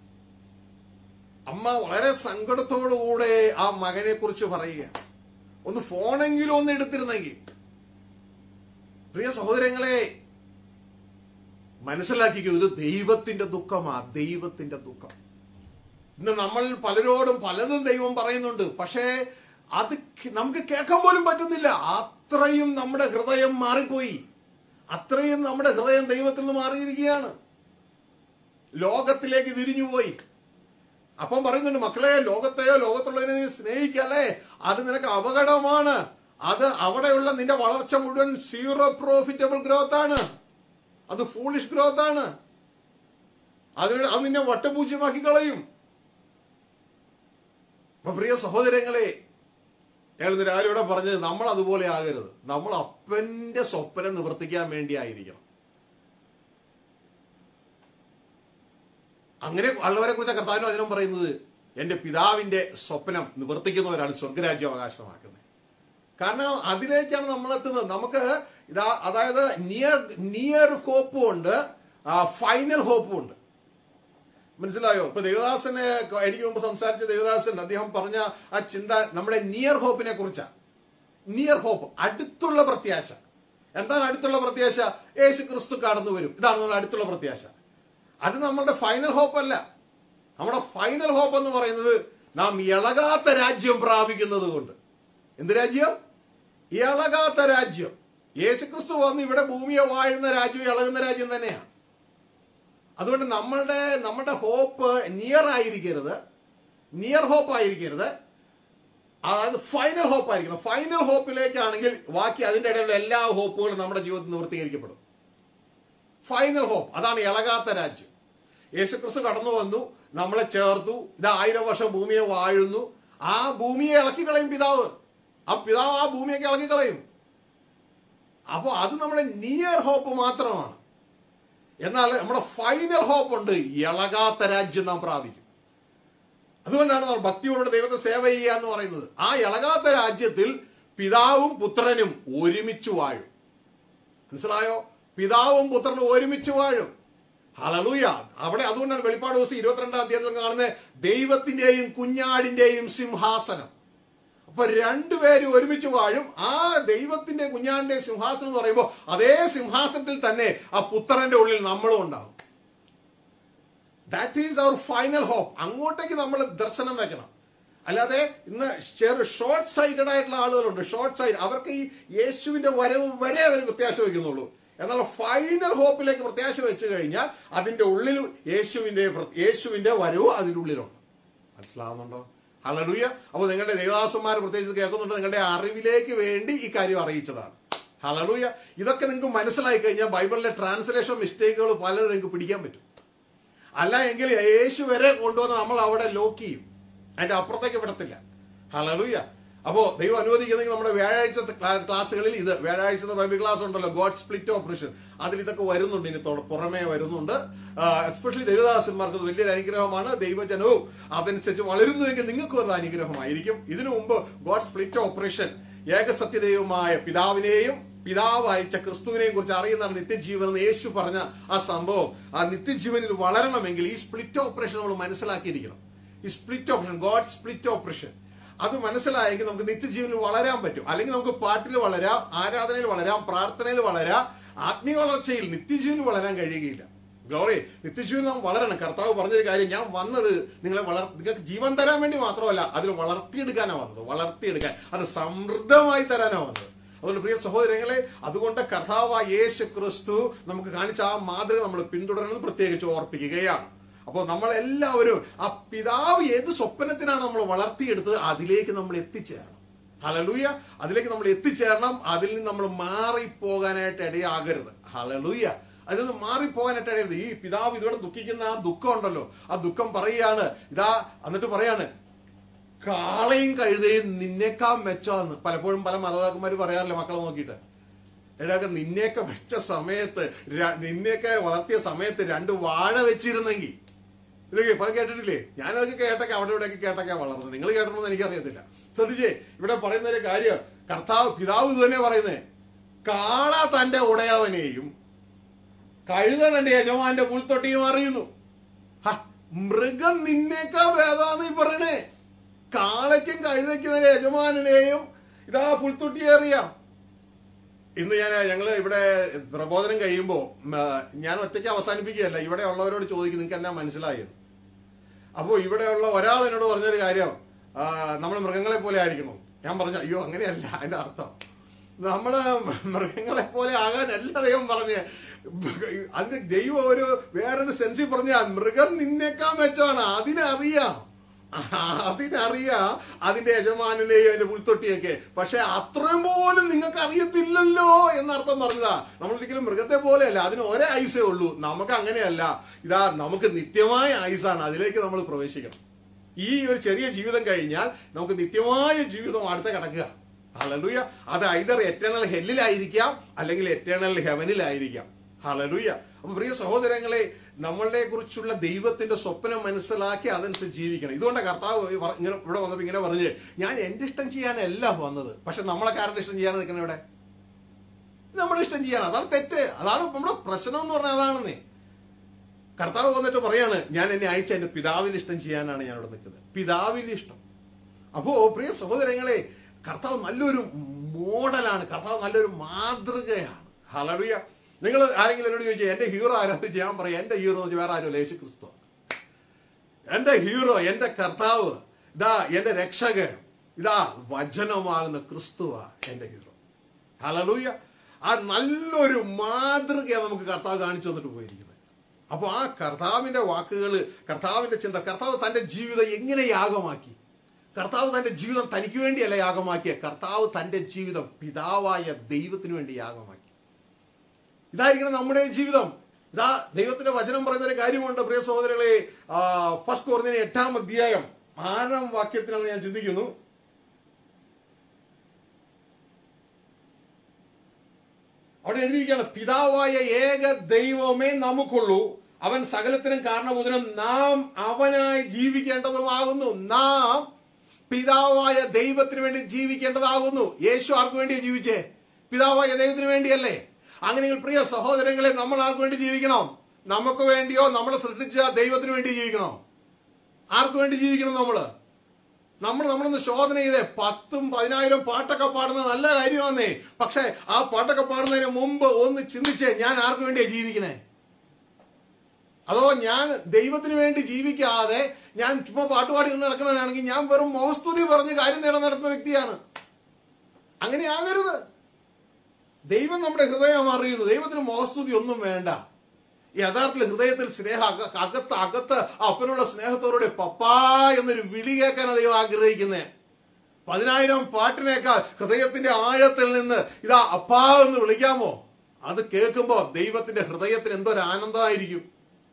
അമ്മ വളരെ സങ്കടത്തോടുകൂടെ ആ മകനെ കുറിച്ച് പറയുക ഒന്ന് ഫോണെങ്കിലും ഒന്ന് എടുത്തിരുന്നെങ്കിൽ പ്രിയ സഹോദരങ്ങളെ മനസ്സിലാക്കിക്കോ ഇത് ദൈവത്തിന്റെ ദുഃഖമാ ദൈവത്തിന്റെ ദുഃഖം ഇന്ന് നമ്മൾ പലരോടും പലതും ദൈവം പറയുന്നുണ്ട് പക്ഷേ അത് കേ- നമുക്ക് കേൾക്കാൻ പോലും പറ്റുന്നില്ല അത്രയും നമ്മുടെ ഹൃദയം മാറിപ്പോയി അത്രയും നമ്മുടെ ഹൃദയം ദൈവത്തിൽ നിന്ന് മാറിയിരിക്കുകയാണ് ലോകത്തിലേക്ക് തിരിഞ്ഞുപോയി അപ്പം പറയുന്നുണ്ട് മക്കളെ ലോകത്തെയോ ലോകത്തുള്ളതിനെ നീ സ്നേഹിക്കല്ലേ അത് നിനക്ക് അപകടമാണ് അത് അവിടെയുള്ള നിന്റെ വളർച്ച മുഴുവൻ സീറോ പ്രോഫിറ്റബിൾ ഗ്രോത്ത് ആണ് അത് ഫൂളിഷ് ഗ്രോത്ത് ആണ് അത് അത് നിന്നെ വട്ടപൂജ്യമാക്കി കളയും അപ്പൊ പ്രിയ സഹോദരങ്ങളെ ഞങ്ങൾ ഇന്ന് രാവിലെ ഇവിടെ പറഞ്ഞത് നമ്മൾ അതുപോലെ ആകരുത് നമ്മൾ അപ്പന്റെ സ്വപ്നം നിവർത്തിക്കാൻ വേണ്ടി ആയിരിക്കണം അങ്ങനെ ഉള്ളവരെ കുറിച്ച് കർത്താവിന് വചനം പറയുന്നത് എന്റെ പിതാവിന്റെ സ്വപ്നം നിവർത്തിക്കുന്നവരാണ് സ്വർഗരാജ്യം അവകാശമാക്കുന്നത് കാരണം അതിലേക്കാണ് നമ്മൾ എത്തുന്നത് നമുക്ക് ഇതാ അതായത് നിയർ നിയർ ഹോപ്പും ഉണ്ട് ഫൈനൽ ഹോപ്പും ഉണ്ട് മനസ്സിലായോ ഇപ്പൊ ദേവദാസനെ എനിക്ക് മുമ്പ് സംസാരിച്ച ദേവദാസൻ അദ്ദേഹം പറഞ്ഞ ആ ചിന്ത നമ്മുടെ നിയർ ഹോപ്പിനെ കുറിച്ചാണ് നിയർ ഹോപ്പ് അടുത്തുള്ള പ്രത്യാശ എന്താണ് അടുത്തുള്ള പ്രത്യാശ യേശു ക്രിസ്തു കടന്നു വരും ഇതാണ് നമ്മുടെ അടുത്തുള്ള പ്രത്യാശ അത് നമ്മളുടെ ഫൈനൽ ഹോപ്പ് അല്ല നമ്മുടെ ഫൈനൽ ഹോപ്പ് എന്ന് പറയുന്നത് നാം ഇളകാത്ത രാജ്യം പ്രാപിക്കുന്നത് കൊണ്ട് എന്ത് രാജ്യം ഇളകാത്ത രാജ്യം യേശുക്രിസ്തു വന്ന് ഇവിടെ ഭൂമിയെ വാഴുന്ന രാജ്യം ഇളകുന്ന രാജ്യം തന്നെയാണ് അതുകൊണ്ട് നമ്മളുടെ നമ്മുടെ ഹോപ്പ് നിയർ ആയിരിക്കരുത് നിയർ ഹോപ്പ് ആയിരിക്കരുത് അതായത് ഫൈനൽ ഹോപ്പ് ആയിരിക്കണം ഫൈനൽ ഹോപ്പിലേക്കാണെങ്കിൽ ബാക്കി അതിന്റെ ഇടയിലുള്ള എല്ലാ ഹോപ്പുകളും നമ്മുടെ ജീവിതത്തിൽ നിവൃത്തീകരിക്കപ്പെടും ഫൈനൽ ഹോപ്പ് അതാണ് ഇളകാത്ത രാജ്യം യേശുക്രിസ്തു കടന്നു വന്നു നമ്മളെ ചേർത്തു ഇത് ആയിരം വർഷം ഭൂമിയെ വാഴുന്നു ആ ഭൂമിയെ ഇളക്കി കളയും പിതാവ് ആ പിതാവ് ആ ഭൂമിയൊക്കെ ഇളക്കി കളയും അപ്പോൾ അത് നമ്മുടെ നിയർ ഹോപ്പ് മാത്രമാണ് എന്നാൽ നമ്മുടെ ഫൈനൽ ഹോപ്പ് ഉണ്ട് ഇളകാത്ത രാജ്യം നാം പ്രാപിക്കും അതുകൊണ്ടാണ് നമ്മൾ ഭക്തിയോടെ ദൈവത്തെ സേവ ചെയ്യുക എന്ന് പറയുന്നത് ആ ഇളകാത്ത രാജ്യത്തിൽ പിതാവും പുത്രനും ഒരുമിച്ച് വാഴും മനസ്സിലായോ പിതാവും പുത്രനും ഒരുമിച്ച് വാഴും ഹലലൂയ അവിടെ അതുകൊണ്ടാണ് വെളിപ്പാട് ദിവസം ഇരുപത്തിരണ്ടാം അധ്യായത്തിൽ കാണുന്നത് ദൈവത്തിന്റെയും കുഞ്ഞാടിന്റെയും സിംഹാസനം അപ്പൊ രണ്ടുപേരും ഒരുമിച്ച് വാഴും ആ ദൈവത്തിന്റെ കുഞ്ഞാടിന്റെ സിംഹാസനം എന്ന് പറയുമ്പോൾ അതേ സിംഹാസനത്തിൽ തന്നെ ആ പുത്രന്റെ ഉള്ളിൽ നമ്മളും ഉണ്ടാവും that is our final hope അങ്ങോട്ടേക്ക് നമ്മൾ ദർശനം വെക്കണം അല്ലാതെ ഇന്ന് ചെറു ഷോർട്ട് സൈറ്റഡ് ആയിട്ടുള്ള ആളുകളുണ്ട് ഷോർട്ട് സൈഡ് അവർക്ക് ഈ യേശുവിന്റെ വരവ് വരെ അവർ പ്രത്യാശ വയ്ക്കുന്നുള്ളൂ എന്നാൽ ഫൈനൽ ഹോപ്പിലേക്ക് പ്രത്യാശ വെച്ച് കഴിഞ്ഞാൽ അതിന്റെ ഉള്ളിൽ യേശുവിന്റെ പ്ര- യേശുവിന്റെ വരവ് അതിന്റെ ഉള്ളിലുണ്ട് മനസ്സിലാവുന്നുണ്ടോ ഹലലുയ അപ്പോൾ നിങ്ങളുടെ ദേവദാസന്മാർ പ്രത്യേകിച്ച് കേൾക്കുന്നുണ്ട് നിങ്ങളുടെ അറിവിലേക്ക് വേണ്ടി ഈ കാര്യം അറിയിച്ചതാണ് ഹലലുയ ഇതൊക്കെ നിങ്ങൾക്ക് മനസ്സിലായി കഴിഞ്ഞാൽ ബൈബിളിലെ ട്രാൻസ്ലേഷൻ മിസ്റ്റേക്കുകൾ പലതും നിങ്ങൾക്ക് പിടിക്കാൻ പറ്റും അല്ല എങ്കിൽ യേശു വരെ കൊണ്ടുവന്ന് നമ്മൾ അവിടെ ലോക്ക് ചെയ്യും അതിന്റെ അപ്പുറത്തേക്ക് വിടത്തില്ല ഹലലുയ അപ്പോ ദൈവം അനുവദിക്കുന്നെങ്കിൽ നമ്മുടെ വ്യാഴാഴ്ച ക്ലാസ്സുകളിൽ ഇത് വ്യാഴാഴ്ചത്തെ ബൈബിൾ ക്ലാസ് ഉണ്ടല്ലോ ഗോഡ് സ്പ്ലിറ്റ് ഓപ്പറേഷൻ അതിൽ ഇതൊക്കെ വരുന്നുണ്ട് ഇനി തൊ- പുറമേ വരുന്നുണ്ട് എസ്പെഷ്യലി ദൈവദാസന്മാർക്ക് അത് വലിയൊരു അനുഗ്രഹമാണ് ദൈവജനവും അതനുസരിച്ച് വളരുന്നുവെങ്കിൽ നിങ്ങൾക്കും അത് അനുഗ്രഹമായിരിക്കും ഇതിനു മുമ്പ് ഗോഡ് സ്പ്ലിറ്റ് ഓപ്പറേഷൻ ഏകസത്യദൈവമായ പിതാവിനെയും പിതാവ് അയച്ച ക്രിസ്തുവിനെയും കുറിച്ച് അറിയുന്നതാണ് നിത്യജീവൻ എന്ന് യേശു പറഞ്ഞ ആ സംഭവം ആ നിത്യജീവനിൽ വളരണമെങ്കിൽ ഈ സ്പ്ലിറ്റ് ഓപ്പറേഷൻ നമ്മൾ മനസ്സിലാക്കിയിരിക്കണം ഈ split operation God split operation അത് മനസ്സിലായെങ്കിൽ നമുക്ക് നിത്യജീവനിൽ വളരാൻ പറ്റും അല്ലെങ്കിൽ നമുക്ക് പാട്ടിൽ വളരാം ആരാധനയിൽ വളരാം പ്രാർത്ഥനയിൽ വളരാം ആത്മീയ വളർച്ചയിൽ നിത്യജീവനിൽ വളരാൻ കഴിയുകയില്ല ഗ്ലോറി നിത്യജീവൻ നാം വളരണം കർത്താവ് പറഞ്ഞൊരു കാര്യം ഞാൻ വന്നത് നിങ്ങളെ വളർ നിങ്ങൾക്ക് ജീവൻ തരാൻ വേണ്ടി മാത്രമല്ല അതിൽ വളർത്തിയെടുക്കാനാണ് വന്നത് വളർത്തിയെടുക്കാൻ അത് സമൃദ്ധമായി തരാനാണ് വന്നത് അതുകൊണ്ട് പ്രിയ സഹോദരങ്ങളെ അതുകൊണ്ട് കർത്താവ് യേശു ക്രിസ്തു നമുക്ക് കാണിച്ച ആ മാതൃക നമ്മൾ പിന്തുടരണമെന്ന് പ്രത്യേകിച്ച് ഓർപ്പിക്കുകയാണ് അപ്പോൾ നമ്മൾ എല്ലാവരും ആ പിതാവ് ഏത് സ്വപ്നത്തിനാണ് നമ്മൾ വളർത്തിയെടുത്തത് അതിലേക്ക് നമ്മൾ എത്തിച്ചേരണം ഹലലൂയ അതിലേക്ക് നമ്മൾ എത്തിച്ചേരണം അതിൽ നിന്ന് നമ്മൾ മാറിപ്പോകാനായിട്ട് ഇടയാകരുത് ഹലലൂയ അതിൽ നിന്ന് മാറിപ്പോകാനായിട്ട് ഇടയരുത് ഈ പിതാവ് ഇതുവരെ ദുഃഖിക്കുന്ന ആ ദുഃഖം ഉണ്ടല്ലോ ആ ദുഃഖം പറയുകയാണ് ഇതാ എന്നിട്ട് പറയാണ് കാളയും കഴുതയും നിന്നേക്കാൾ മെച്ചമെന്ന് പലപ്പോഴും പല മാതാപിതാക്കന്മാർ പറയാറില്ല മക്കളെ നോക്കിയിട്ട് എടാക്കെ നിന്നെയൊക്കെ വെച്ച സമയത്ത് ര- നിന്നെയൊക്കെ വളർത്തിയ സമയത്ത് രണ്ട് വാഴ വെച്ചിരുന്നെങ്കിൽ ഇതൊക്കെ പല കേട്ടിട്ടില്ലേ ഞാനതൊക്കെ കേട്ടൊക്കെ അവിടെ ഇവിടെയൊക്കെ കേട്ടൊക്കെ വളർന്നത് നിങ്ങൾ കേട്ടണമെന്ന് എനിക്കറിയത്തില്ല ശ്രദ്ധിച്ചേ ഇവിടെ പറയുന്ന ഒരു കാര്യം കർത്താവ് പിതാവ് ഇത് തന്നെ പറയുന്നേ കാള തന്റെ ഉടയവനെയും കഴുത തന്റെ യജമാന്റെ പുൽത്തൊട്ടിയും അറിയുന്നു ഹ, മൃഗം നിന്നേക്കാ ഭേദാന്ന് ഈ പറയണേ കാളയ്ക്കും കഴുതയ്ക്കും തന്നെ യജമാനെയും ഇതാ പുൽത്തൊട്ടിയെ അറിയാം ഇന്ന് ഞാൻ ഞങ്ങൾ ഇവിടെ പ്രബോധനം കഴിയുമ്പോൾ ഞാൻ ഒറ്റയ്ക്ക് അവസാനിപ്പിക്കുകയല്ല ഇവിടെ ഉള്ളവരോട് ചോദിക്കും നിങ്ങൾക്ക് എന്നാ മനസ്സിലായത് അപ്പോൾ ഇവിടെയുള്ള ഒരാൾ എന്നോട് പറഞ്ഞൊരു കാര്യം നമ്മൾ മൃഗങ്ങളെ പോലെ ആയിരിക്കണം ഞാൻ പറഞ്ഞു അയ്യോ അങ്ങനെയല്ല അതിന്റെ അർത്ഥം നമ്മള് മൃഗങ്ങളെ പോലെ ആകാനല്ല ദൈവം പറഞ്ഞ് അതിന് ദൈവം ഒരു വേറൊരു സെൻസിൽ പറഞ്ഞ മൃഗം നിന്നേക്കാൻ മെച്ചമാണ് അതിനറിയാം അതിനറിയാം അതിന്റെ യജമാനെയും അതിന്റെ പുൽത്തൊട്ടിയൊക്കെ പക്ഷെ അത്രയും പോലും നിങ്ങൾക്ക് അറിയത്തില്ലല്ലോ എന്നർത്ഥം പറഞ്ഞതാ നമ്മൾ ഒരിക്കലും മൃഗത്തെ പോലെയല്ല അതിന് ഒരേ ആയുസേ ഉള്ളൂ നമുക്ക് അങ്ങനെയല്ല ഇതാ നമുക്ക് നിത്യമായ ആയുസാണ് അതിലേക്ക് നമ്മൾ പ്രവേശിക്കണം ഈ ഒരു ചെറിയ ജീവിതം കഴിഞ്ഞാൽ നമുക്ക് നിത്യമായ ജീവിതം അടുത്ത കിടക്കുക ഹലലൂയ അത് ഐതർ എറ്റേണൽ ഹെല്ലിലായിരിക്കാം അല്ലെങ്കിൽ എറ്റേണൽ ഹെവനിലായിരിക്കാം ഹലലൂയ അപ്പൊ പ്രിയ സഹോദരങ്ങളെ നമ്മളുടെ കുറിച്ചുള്ള ദൈവത്തിന്റെ സ്വപ്നം മനസ്സിലാക്കി അതനുസരിച്ച് ജീവിക്കണം ഇതുകൊണ്ട് കർത്താവ് ഈ പറ- ഇങ്ങനെ ഇവിടെ വന്നപ്പോ ഇങ്ങനെ പറഞ്ഞ് ഞാൻ എന്റെ ഇഷ്ടം ചെയ്യാനല്ല വന്നത് പക്ഷെ നമ്മളെ കാരുടെ ഇഷ്ടം ചെയ്യാൻ നിൽക്കണം ഇവിടെ നമ്മുടെ ഇഷ്ടം ചെയ്യാൻ അതാണ് തെറ്റ് അതാണ് നമ്മുടെ പ്രശ്നം എന്ന് പറഞ്ഞാൽ അതാണെന്നേ കർത്താവ് വന്നിട്ട് പറയാണ് ഞാൻ എന്നെ അയച്ച എന്റെ പിതാവിന്റെ ഇഷ്ടം ചെയ്യാനാണ് ഞാൻ ഇവിടെ നിൽക്കുന്നത് പിതാവിന്റെ ഇഷ്ടം അപ്പോ പ്രിയ സഹോദരങ്ങളെ കർത്താവ് നല്ലൊരു മോഡലാണ് കർത്താവ് നല്ലൊരു മാതൃകയാണ് ഹലറിയ നിങ്ങൾ ആരെങ്കിലും എന്നോട് ചോദിച്ചാൽ എന്റെ ഹീറോ ആരാന്ന് ഞാൻ പറയാം എന്റെ ഹീറോ എന്ന് വെച്ചാൽ വേറെ ആരും യേശു ക്രിസ്തു എന്റെ ഹീറോ എന്റെ കർത്താവ് ഇതാ എന്റെ രക്ഷകൻ ഇതാ വചനമാകുന്ന ക്രിസ്തുവ എന്റെ ഹീറോ ഹലലൂയ ആ നല്ലൊരു മാതൃകയാണ് നമുക്ക് കർത്താവ് കാണിച്ചു തന്നിട്ട് പോയിരിക്കുന്നത് അപ്പോൾ ആ കർത്താവിന്റെ വാക്കുകൾ കർത്താവിന്റെ ചിന്ത കർത്താവ് തന്റെ ജീവിതം എങ്ങനെ യാഗമാക്കി കർത്താവ് തന്റെ ജീവിതം തനിക്ക് വേണ്ടിയല്ല യാഗമാക്കിയ കർത്താവ് തന്റെ ജീവിതം പിതാവായ ദൈവത്തിന് വേണ്ടി യാഗമാക്കി ഇതായിരിക്കണം നമ്മുടെ ജീവിതം ഇതാ ദൈവത്തിന്റെ വചനം പറയുന്ന ഒരു കാര്യമുണ്ട് പ്രിയ സഹോദരങ്ങളെ ഫസ്റ്റ് കോർന്നിന് എട്ടാം അധ്യായം ആറാം വാക്യത്തിലാണ് ഞാൻ ചിന്തിക്കുന്നു അവിടെ എഴുതിയിരിക്കുകയാണ് പിതാവായ ഏക ദൈവമേ നമുക്കുള്ളൂ അവൻ സകലത്തിനും കാരണബോധനം നാം അവനായി ജീവിക്കേണ്ടതുമാകുന്നു നാം പിതാവായ ദൈവത്തിന് വേണ്ടി ജീവിക്കേണ്ടതാകുന്നു യേശു ആർക്ക് വേണ്ടിയാ ജീവിച്ചേ പിതാവായ ദൈവത്തിന് വേണ്ടിയല്ലേ അങ്ങനെയെങ്കിൽ പ്രിയ സഹോദരങ്ങളെ നമ്മൾ ആർക്ക് വേണ്ടി ജീവിക്കണം നമുക്ക് വേണ്ടിയോ നമ്മളെ സൃഷ്ടിച്ച ദൈവത്തിന് വേണ്ടി ജീവിക്കണോ ആർക്ക് വേണ്ടി ജീവിക്കണം നമ്മള് നമ്മൾ നമ്മളൊന്ന് ശോധന ചെയ്തേ പത്തും പതിനായിരം പാട്ടൊക്കെ പാടുന്ന നല്ല കാര്യമാന്നേ പക്ഷെ ആ പാട്ടൊക്കെ പാടുന്നതിന് മുമ്പ് ഒന്ന് ചിന്തിച്ചേ ഞാൻ ആർക്ക് വേണ്ടിയാ ജീവിക്കണേ അതോ ഞാൻ ദൈവത്തിന് വേണ്ടി ജീവിക്കാതെ ഞാൻ ചുമ്മാ പാട്ടുപാടി കൊണ്ട് നടക്കുന്നവനാണെങ്കിൽ ഞാൻ വെറും മോസ്തുതി പറഞ്ഞ് കാര്യം നേടാൻ നടത്തുന്ന വ്യക്തിയാണ് അങ്ങനെ ആകരുത് ദൈവം നമ്മുടെ ഹൃദയം അറിയുന്നു ദൈവത്തിന് മോസ്തുതി ഒന്നും വേണ്ട യഥാർത്ഥത്തിൽ ഹൃദയത്തിൽ സ്നേഹ അക- അകത്ത് അകത്ത് അപ്പനുള്ള സ്നേഹത്തോടെ പപ്പാ എന്നൊരു വിളി കേൾക്കാനാണ് ദൈവം ആഗ്രഹിക്കുന്നേ പതിനായിരം പാട്ടിനേക്കാൾ ഹൃദയത്തിന്റെ ആഴത്തിൽ നിന്ന് ഇതാ അപ്പാ എന്ന് വിളിക്കാമോ അത് കേൾക്കുമ്പോ ദൈവത്തിന്റെ ഹൃദയത്തിന് എന്തോ ഒരു ആനന്ദമായിരിക്കും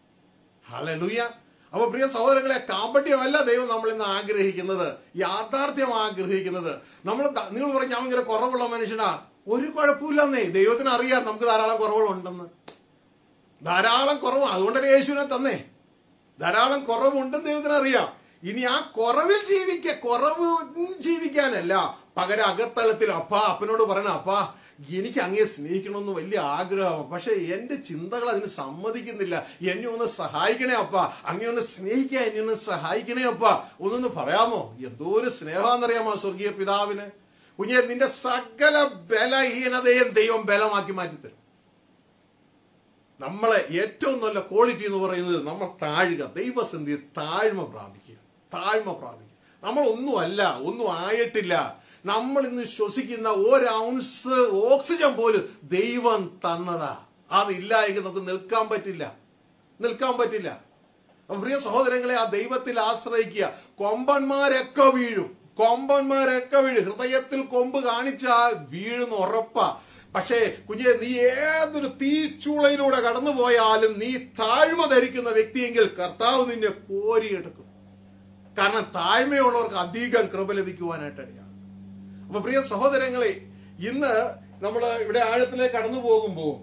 ഹലലുയ അപ്പൊ പ്രിയ സഹോദരങ്ങളെ കാമ്പട്യമല്ല ദൈവം നമ്മൾ ഇന്ന് ആഗ്രഹിക്കുന്നത് യാഥാർത്ഥ്യം ആഗ്രഹിക്കുന്നത് നമ്മൾ ത- നിങ്ങൾ പറയും ഞാൻ ഇങ്ങനെ കുറവുള്ള മനുഷ്യനാ ഒരു കുഴപ്പമില്ലെന്നേ ദൈവത്തിന് അറിയാം നമുക്ക് ധാരാളം കുറവുകളുണ്ടെന്ന് ധാരാളം കുറവ് അതുകൊണ്ടല്ലേ യേശുവിനെ തന്നേ ധാരാളം കുറവുണ്ടെന്ന് ദൈവത്തിന് അറിയാം ഇനി ആ കുറവിൽ ജീവിക്ക കുറവ് ജീവിക്കാനല്ല പകരം അകത്തലത്തിൽ അപ്പാ അപ്പനോട് പറയണം അപ്പാ എനിക്ക് അങ്ങേ സ്നേഹിക്കണമെന്ന് വലിയ ആഗ്രഹമാണ് പക്ഷെ എന്റെ ചിന്തകൾ അതിന് സമ്മതിക്കുന്നില്ല എന്നെ ഒന്ന് സഹായിക്കണേ അപ്പ അങ്ങേ ഒന്ന് സ്നേഹിക്കാൻ എന്നെ ഒന്ന് സഹായിക്കണേ അപ്പ ഒന്നൊന്ന് പറയാമോ എന്തോ ഒരു സ്നേഹമാണെന്നറിയാമോ സ്വർഗീയ പിതാവിന് കുഞ്ഞെ നിന്റെ സകല ബലഹീനതയും ദൈവം ബലമാക്കി മാറ്റിത്തരും നമ്മളെ ഏറ്റവും നല്ല ക്വാളിറ്റി എന്ന് പറയുന്നത് നമ്മൾ താഴുക ദൈവസന്ധി താഴ്മ പ്രാപിക്കുക താഴ്മ പ്രാപിക്കുക നമ്മൾ ഒന്നുമല്ല ഒന്നും ആയിട്ടില്ല നമ്മൾ ഇന്ന് ശ്വസിക്കുന്ന ഒരു ഔൺസ് ഓക്സിജൻ പോലും ദൈവം തന്നതാ അതില്ല എങ്കിൽ നമുക്ക് നിൽക്കാൻ പറ്റില്ല നിൽക്കാൻ പറ്റില്ല അപ്പൊ പ്രിയ സഹോദരങ്ങളെ ആ ദൈവത്തിൽ ആശ്രയിക്കുക കൊമ്പന്മാരൊക്കെ വീഴും കൊമ്പന്മാരൊക്കെ വീഴും ഹൃദയത്തിൽ കൊമ്പ് കാണിച്ചാൽ വീഴുന്ന ഉറപ്പാ പക്ഷേ കുഞ്ഞെ നീ ഏതൊരു തീച്ചൂളയിലൂടെ കടന്നു പോയാലും നീ താഴ്മ ധരിക്കുന്ന വ്യക്തിയെങ്കിൽ കർത്താവ് നിന്നെ കോരിയെടുക്കും കാരണം താഴ്മയുള്ളവർക്ക് അധികം കൃപ ലഭിക്കുവാനായിട്ടിടയാണ് അപ്പൊ പ്രിയ സഹോദരങ്ങളെ ഇന്ന് നമ്മൾ ഇവിടെ ആഴത്തിലേക്ക് കടന്നു പോകുമ്പോൾ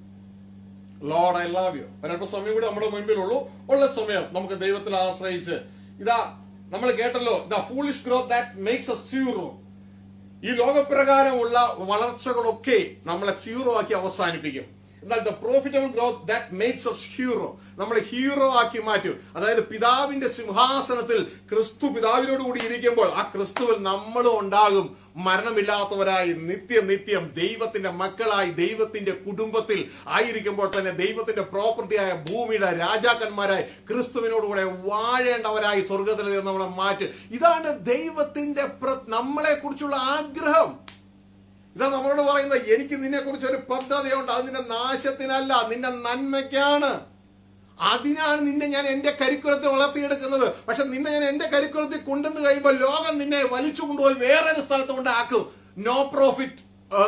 ലോഡ് ഐ ലവ് യു ഒരല്പ സമയം കൂടി നമ്മുടെ മുൻപിലുള്ളൂ ഉള്ള സമയം നമുക്ക് ദൈവത്തിൽ ആശ്രയിച്ച് ഇതാ നമ്മൾ കേട്ടല്ലോ the foolish growth that makes a zero ഈ ലോകപ്രകാരമുള്ള വളർച്ചകളൊക്കെ നമ്മളെ സീറോ ആക്കി അവസാനിപ്പിക്കും എന്നാൽ the profitable growth that makes us hero നമ്മളെ ഹീറോ ആക്കി മാറ്റും അതായത് പിതാവിന്റെ സിംഹാസനത്തിൽ ക്രിസ്തു പിതാവിനോട് കൂടി ഇരിക്കുമ്പോൾ ആ ക്രിസ്തുവിൽ നമ്മളും ഉണ്ടാകും മരണമില്ലാത്തവരായി നിത്യം നിത്യം ദൈവത്തിന്റെ മക്കളായി ദൈവത്തിന്റെ കുടുംബത്തിൽ ആയിരിക്കുമ്പോൾ തന്നെ ദൈവത്തിന്റെ പ്രോപ്പർട്ടിയായ ഭൂമിയുടെ രാജാക്കന്മാരായി ക്രിസ്തുവിനോടുകൂടെ വാഴേണ്ടവരായി സ്വർഗത്തിൽ നിന്ന് നമ്മളെ മാറ്റും ഇതാണ് ദൈവത്തിന്റെ നമ്മളെ കുറിച്ചുള്ള ആഗ്രഹം ഇതാ നമ്മളോട് പറയുന്നത് എനിക്ക് നിന്നെ കുറിച്ച് ഒരു പദ്ധതിയുണ്ട് അത് നിന്റെ നാശത്തിനല്ല നിന്റെ നന്മയ്ക്കാണ് അതിനാണ് നിന്നെ ഞാൻ എന്റെ കരിക്കുലത്തിൽ വളർത്തിയെടുക്കുന്നത് പക്ഷെ നിന്നെ ഞാൻ എന്റെ കരിക്കുലത്തിൽ കൊണ്ടുവന്ന് കഴിയുമ്പോൾ ലോകം നിന്നെ വലിച്ചു കൊണ്ടുപോയി വേറൊരു സ്ഥലത്ത് കൊണ്ടാക്കും no profit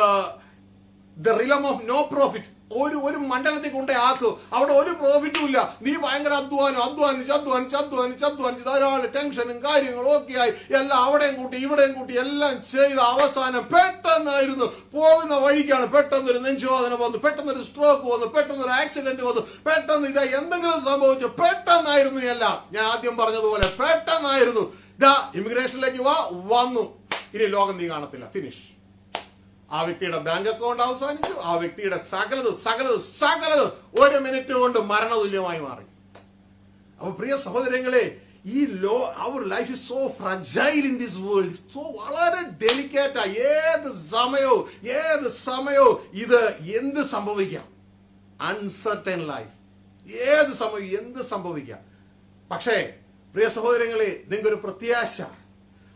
the realm of no profit ഒരു ഒരു മണ്ഡലത്തിൽ കൊണ്ടേ ആക്കും അവിടെ ഒരു പ്രോഫിറ്റും ഇല്ല നീ ഭയങ്കര അധ്വാനം അധ്വാനിച്ച് അധ്വാനിച്ച് അധ്വാനിച്ച് അധ്വാനിച്ച് ധാരാളം ടെൻഷനും കാര്യങ്ങളും ഒക്കെ ആയി എല്ലാം അവിടെയും കൂട്ടി ഇവിടെയും കൂട്ടി എല്ലാം ചെയ്ത് അവസാനം പെട്ടെന്നായിരുന്നു പോകുന്ന വഴിക്കാണ് പെട്ടെന്ന് ഒരു നെഞ്ചുവേദന വന്നു പെട്ടെന്ന് ഒരു സ്ട്രോക്ക് വന്നു പെട്ടെന്ന് ഒരു ആക്സിഡന്റ് വന്നു പെട്ടെന്ന് ഇതാ എന്തെങ്കിലും സംഭവിച്ചു പെട്ടെന്നായിരുന്നു എല്ലാം ഞാൻ ആദ്യം പറഞ്ഞതുപോലെ പെട്ടെന്നായിരുന്നു ഇതാ ഇമിഗ്രേഷനിലേക്ക് വാ വന്നു ഇനി ലോകം നീ കാണത്തില്ല ഫിനിഷ് ആ വ്യക്തിയുടെ ബാങ്ക് അക്കൗണ്ട് അവസാനിച്ചു ആ വ്യക്തിയുടെ സകലത് സകലത് സകലത് ഒരു മിനിറ്റ് കൊണ്ട് മരണതുല്യമായി മാറി അപ്പൊ പ്രിയ സഹോദരങ്ങളെ ഈ lo our life is so fragile in this world so വളരെ ഡെലിക്കേറ്റാ ഏത് സമയവും ഏത് സമയവും ഇത് എന്ത് സംഭവിക്കാം അൺസർട്ടൻ ലൈഫ് ഏത് സമയം എന്ത് സംഭവിക്കാം പക്ഷേ പ്രിയ സഹോദരങ്ങളെ നിങ്ങൾക്കൊരു പ്രത്യാശ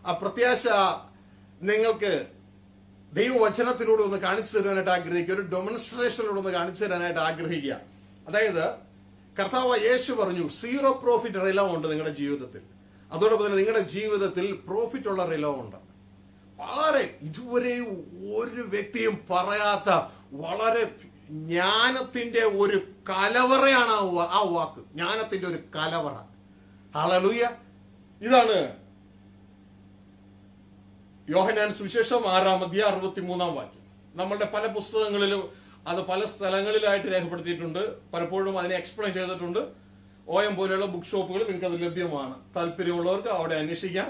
ആ പ്രത്യാശ നിങ്ങൾക്ക് ദൈവവചനത്തിലൂടെ ഒന്ന് കാണിച്ചു തരാനായിട്ട് ആഗ്രഹിക്കുക ഒരു ഡെമോൺസ്ട്രേഷനിലൂടെ ഒന്ന് കാണിച്ചു തരാനായിട്ട് ആഗ്രഹിക്കുക അതായത് കർത്താവ് യേശു പറഞ്ഞു സീറോ പ്രോഫിറ്റ് റിലവ് ഉണ്ട് നിങ്ങളുടെ ജീവിതത്തിൽ അതോടൊപ്പം തന്നെ നിങ്ങളുടെ ജീവിതത്തിൽ പ്രോഫിറ്റ് ഉള്ള റിലവ് ഉണ്ട് വളരെ ഇതുവരെ ഒരു വ്യക്തിയും പറയാത്ത വളരെ ജ്ഞാനത്തിന്റെ ഒരു കലവറയാണ് ആ വാ- ആ വാക്ക് ജ്ഞാനത്തിന്റെ ഒരു കലവറ ഹളലൂയ ഇതാണ് യോഹനാൻ സുവിശേഷം ആറാം അധ്യായം അറുപത്തി മൂന്നാം വാക്യം നമ്മളുടെ പല പുസ്തകങ്ങളിലും അത് പല സ്ഥലങ്ങളിലായിട്ട് രേഖപ്പെടുത്തിയിട്ടുണ്ട് പലപ്പോഴും അതിനെ എക്സ്പ്ലെയിൻ ചെയ്തിട്ടുണ്ട് ഒ എം പോലെയുള്ള ബുക്ക് ഷോപ്പുകൾ നിങ്ങൾക്ക് അത് ലഭ്യമാണ് താല്പര്യമുള്ളവർക്ക് അവിടെ അന്വേഷിക്കാം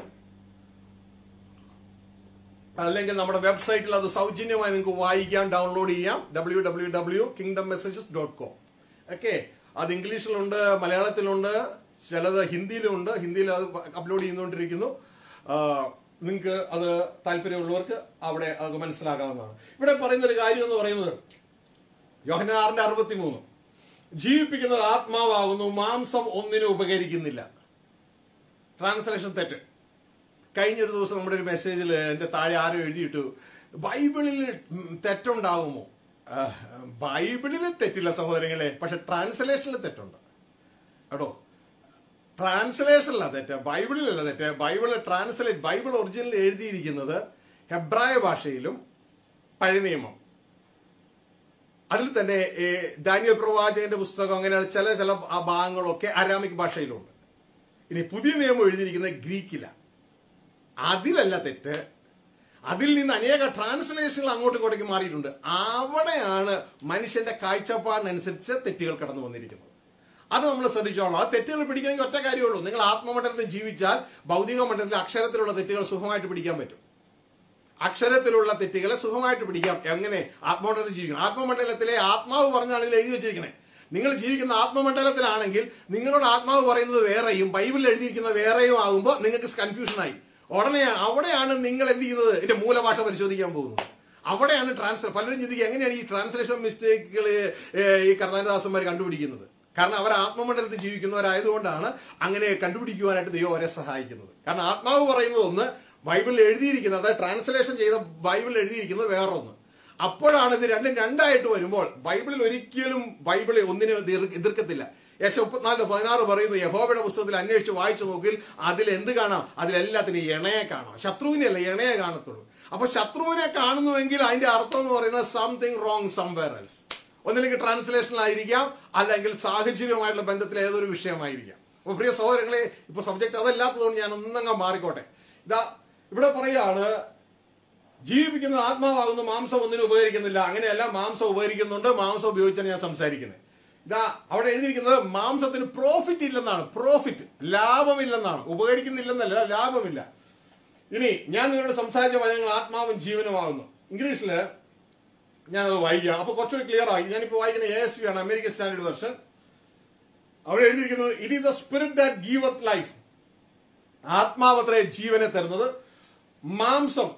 അല്ലെങ്കിൽ നമ്മുടെ വെബ്സൈറ്റിൽ അത് സൗജന്യമായി നിങ്ങൾക്ക് വായിക്കാം ഡൗൺലോഡ് ചെയ്യാം W W W kingdom messages dot com okay അത് ഇംഗ്ലീഷിലുണ്ട് മലയാളത്തിലുണ്ട് ചിലത് ഹിന്ദിയിലുണ്ട് ഹിന്ദിയിൽ അത് അപ്ലോഡ് ചെയ്തുകൊണ്ടിരിക്കുന്നു നിങ്ങൾക്ക് അത് താല്പര്യമുള്ളവർക്ക് അവിടെ അത് മനസ്സിലാക്കാവുന്നതാണ് ഇവിടെ പറയുന്ന ഒരു കാര്യം എന്ന് പറയുന്നത് യോഹനാറിന്റെ അറുപത്തി മൂന്ന് ജീവിപ്പിക്കുന്നത് ആത്മാവാകുന്നു മാംസം ഒന്നിനും ഉപകരിക്കുന്നില്ല ട്രാൻസ്ലേഷൻ തെറ്റ് കഴിഞ്ഞൊരു ദിവസം നമ്മുടെ ഒരു മെസ്സേജിൽ എൻ്റെ താഴെ ആരും എഴുതിയിട്ടു ബൈബിളിൽ ഉം, തെറ്റുണ്ടാകുമോ ആ, ബൈബിളിൽ തെറ്റില്ല സഹോദരങ്ങളെ പക്ഷെ ട്രാൻസ്ലേഷനിൽ തെറ്റുണ്ട് കേട്ടോ ട്രാൻസ്ലേഷനിലാണ് തെറ്റ് ബൈബിളിലല്ല തെറ്റ് ബൈബിൾ ട്രാൻസ്ലേറ്റ് ബൈബിൾ ഒറിജിനൽ എഴുതിയിരിക്കുന്നത് ഹെബ്രായ ഭാഷയിലും പഴയ നിയമം അതിൽ തന്നെ ഏ, ദാനിയൽ പ്രവാചകന്റെ പുസ്തകം അങ്ങനെ ചില ചില ആ ഭാഗങ്ങളൊക്കെ അരാമിക് ഭാഷയിലുണ്ട് ഇനി പുതിയ നിയമം എഴുതിയിരിക്കുന്നത് ഗ്രീക്കിലാണ് അതിലല്ല തെറ്റ് അതിൽ നിന്ന് അനേക ട്രാൻസ്ലേഷനുകൾ അങ്ങോട്ടും ഇങ്ങോട്ടേക്ക് മാറിയിട്ടുണ്ട് അവിടെയാണ് മനുഷ്യന്റെ കാഴ്ചപ്പാടിനനുസരിച്ച് തെറ്റുകൾ കടന്നു വന്നിരിക്കുന്നത് അത് നമ്മൾ ശ്രദ്ധിച്ചോളാം ആ തെറ്റുകൾ പിടിക്കണമെങ്കിൽ ഒറ്റ കാര്യമുള്ളൂ നിങ്ങൾ ആത്മമണ്ഡലത്തിൽ ജീവിച്ചാൽ ഭൗതിക മണ്ഡലത്തിൽ അക്ഷരത്തിലുള്ള തെറ്റുകൾ സുഖമായിട്ട് പിടിക്കാൻ പറ്റും അക്ഷരത്തിലുള്ള തെറ്റുകളെ സുഖമായിട്ട് പിടിക്കാം എങ്ങനെ ആത്മമണ്ഡലത്തിൽ ജീവിക്കണം ആത്മമണ്ഡലത്തിലെ ആത്മാവ് പറഞ്ഞാണ് ഇതിൽ എഴുതി വെച്ചിരിക്കണേ നിങ്ങൾ ജീവിക്കുന്ന ആത്മമണ്ഡലത്തിലാണെങ്കിൽ നിങ്ങളോട് ആത്മാവ് പറയുന്നത് വേറെയും ബൈബിളിൽ എഴുതിയിരിക്കുന്നത് വേറെയും ആകുമ്പോൾ നിങ്ങൾക്ക് കൺഫ്യൂഷനായി ഉടനെ അവിടെയാണ് നിങ്ങൾ എന്ത് ചെയ്യുന്നത് ഇതിന്റെ മൂലഭാഷ പരിശോധിക്കാൻ പോകുന്നത് അവിടെയാണ് ട്രാൻസ്ലേ പലരും ചിന്തിക്കുക എങ്ങനെയാണ് ഈ ട്രാൻസ്ലേഷൻ മിസ്റ്റേക്കുകൾ ഈ കർണാനദാസന്മാർ കണ്ടുപിടിക്കുന്നത് കാരണം അവർ ആത്മമണ്ഡലത്തിൽ ജീവിക്കുന്നവരായതുകൊണ്ടാണ് അങ്ങനെ കണ്ടുപിടിക്കുവാനായിട്ട് ദൈവം അവരെ സഹായിക്കുന്നത് കാരണം ആത്മാവ് പറയുന്നത് ഒന്ന് ബൈബിളിൽ എഴുതിയിരിക്കുന്നത് അതായത് ട്രാൻസ്ലേഷൻ ചെയ്ത ബൈബിളിൽ എഴുതിയിരിക്കുന്നത് വേറൊന്ന് അപ്പോഴാണ് ഇത് രണ്ടും രണ്ടായിട്ട് വരുമ്പോൾ ബൈബിളിൽ ഒരിക്കലും ബൈബിള് ഒന്നിനെ എതിർ- എതിർക്കത്തില്ല യേശു മുപ്പത്തിനാല് പതിനാറ് പറയുന്നു യഹോബയുടെ പുസ്തകത്തിൽ അന്വേഷിച്ച് വായിച്ചു നോക്കിൽ അതിൽ എന്ത് കാണാം അതിലെല്ലാത്തിനും ഇണയെ കാണാം ശത്രുവിനെ അല്ല ഇണയെ കാണത്തുള്ളൂ അപ്പൊ ശത്രുവിനെ കാണുന്നുവെങ്കിൽ അതിന്റെ അർത്ഥം എന്ന് പറയുന്നത് സംതിങ് റോങ് സംവെയർ എൽസ് ഒന്നില്ലെങ്കിൽ ട്രാൻസ്ലേഷനിലായിരിക്കാം അല്ലെങ്കിൽ സാഹചര്യമായിട്ടുള്ള ബന്ധത്തിൽ ഏതൊരു വിഷയമായിരിക്കാം അപ്പൊ പ്രിയ സഹോദരങ്ങളെ ഇപ്പൊ സബ്ജക്ട് അതല്ലാത്തതുകൊണ്ട് ഞാൻ ഒന്നങ്ങ് മാറിക്കോട്ടെ ഇതാ ഇവിടെ പറയാണ് ജീവിപ്പിക്കുന്ന ആത്മാവാകുന്നു മാംസം ഒന്നിനും ഉപകരിക്കുന്നില്ല അങ്ങനെയല്ല മാംസം ഉപകരിക്കുന്നുണ്ട് മാംസം ഉപയോഗിച്ചാണ് ഞാൻ സംസാരിക്കുന്നത് ഇതാ അവിടെ എഴുതിയിരിക്കുന്നത് മാംസത്തിന് പ്രോഫിറ്റ് ഇല്ലെന്നാണ് പ്രോഫിറ്റ് ലാഭമില്ലെന്നാണ് ഉപകരിക്കുന്നില്ലെന്നല്ല ലാഭമില്ല ഇനി ഞാൻ നിങ്ങളോട് സംസാരിച്ച വചനങ്ങൾ ആത്മാവും ജീവനുമാകുന്നു ഇംഗ്ലീഷില് ഞാനത് വായിക്കാം അപ്പൊ കുറച്ചുകൂടി ക്ലിയർ ആയി ഞാനിപ്പോ വായിക്കുന്ന എ എസ് വി ആണ് അമേരിക്കൻ സ്റ്റാൻഡേർഡ് വെർഷൻ അവിടെ എഴുതിയിരിക്കുന്നത് it is the spirit that giveth life ആത്മാവത്രേ ജീവനെ തരുന്നത് മാംസം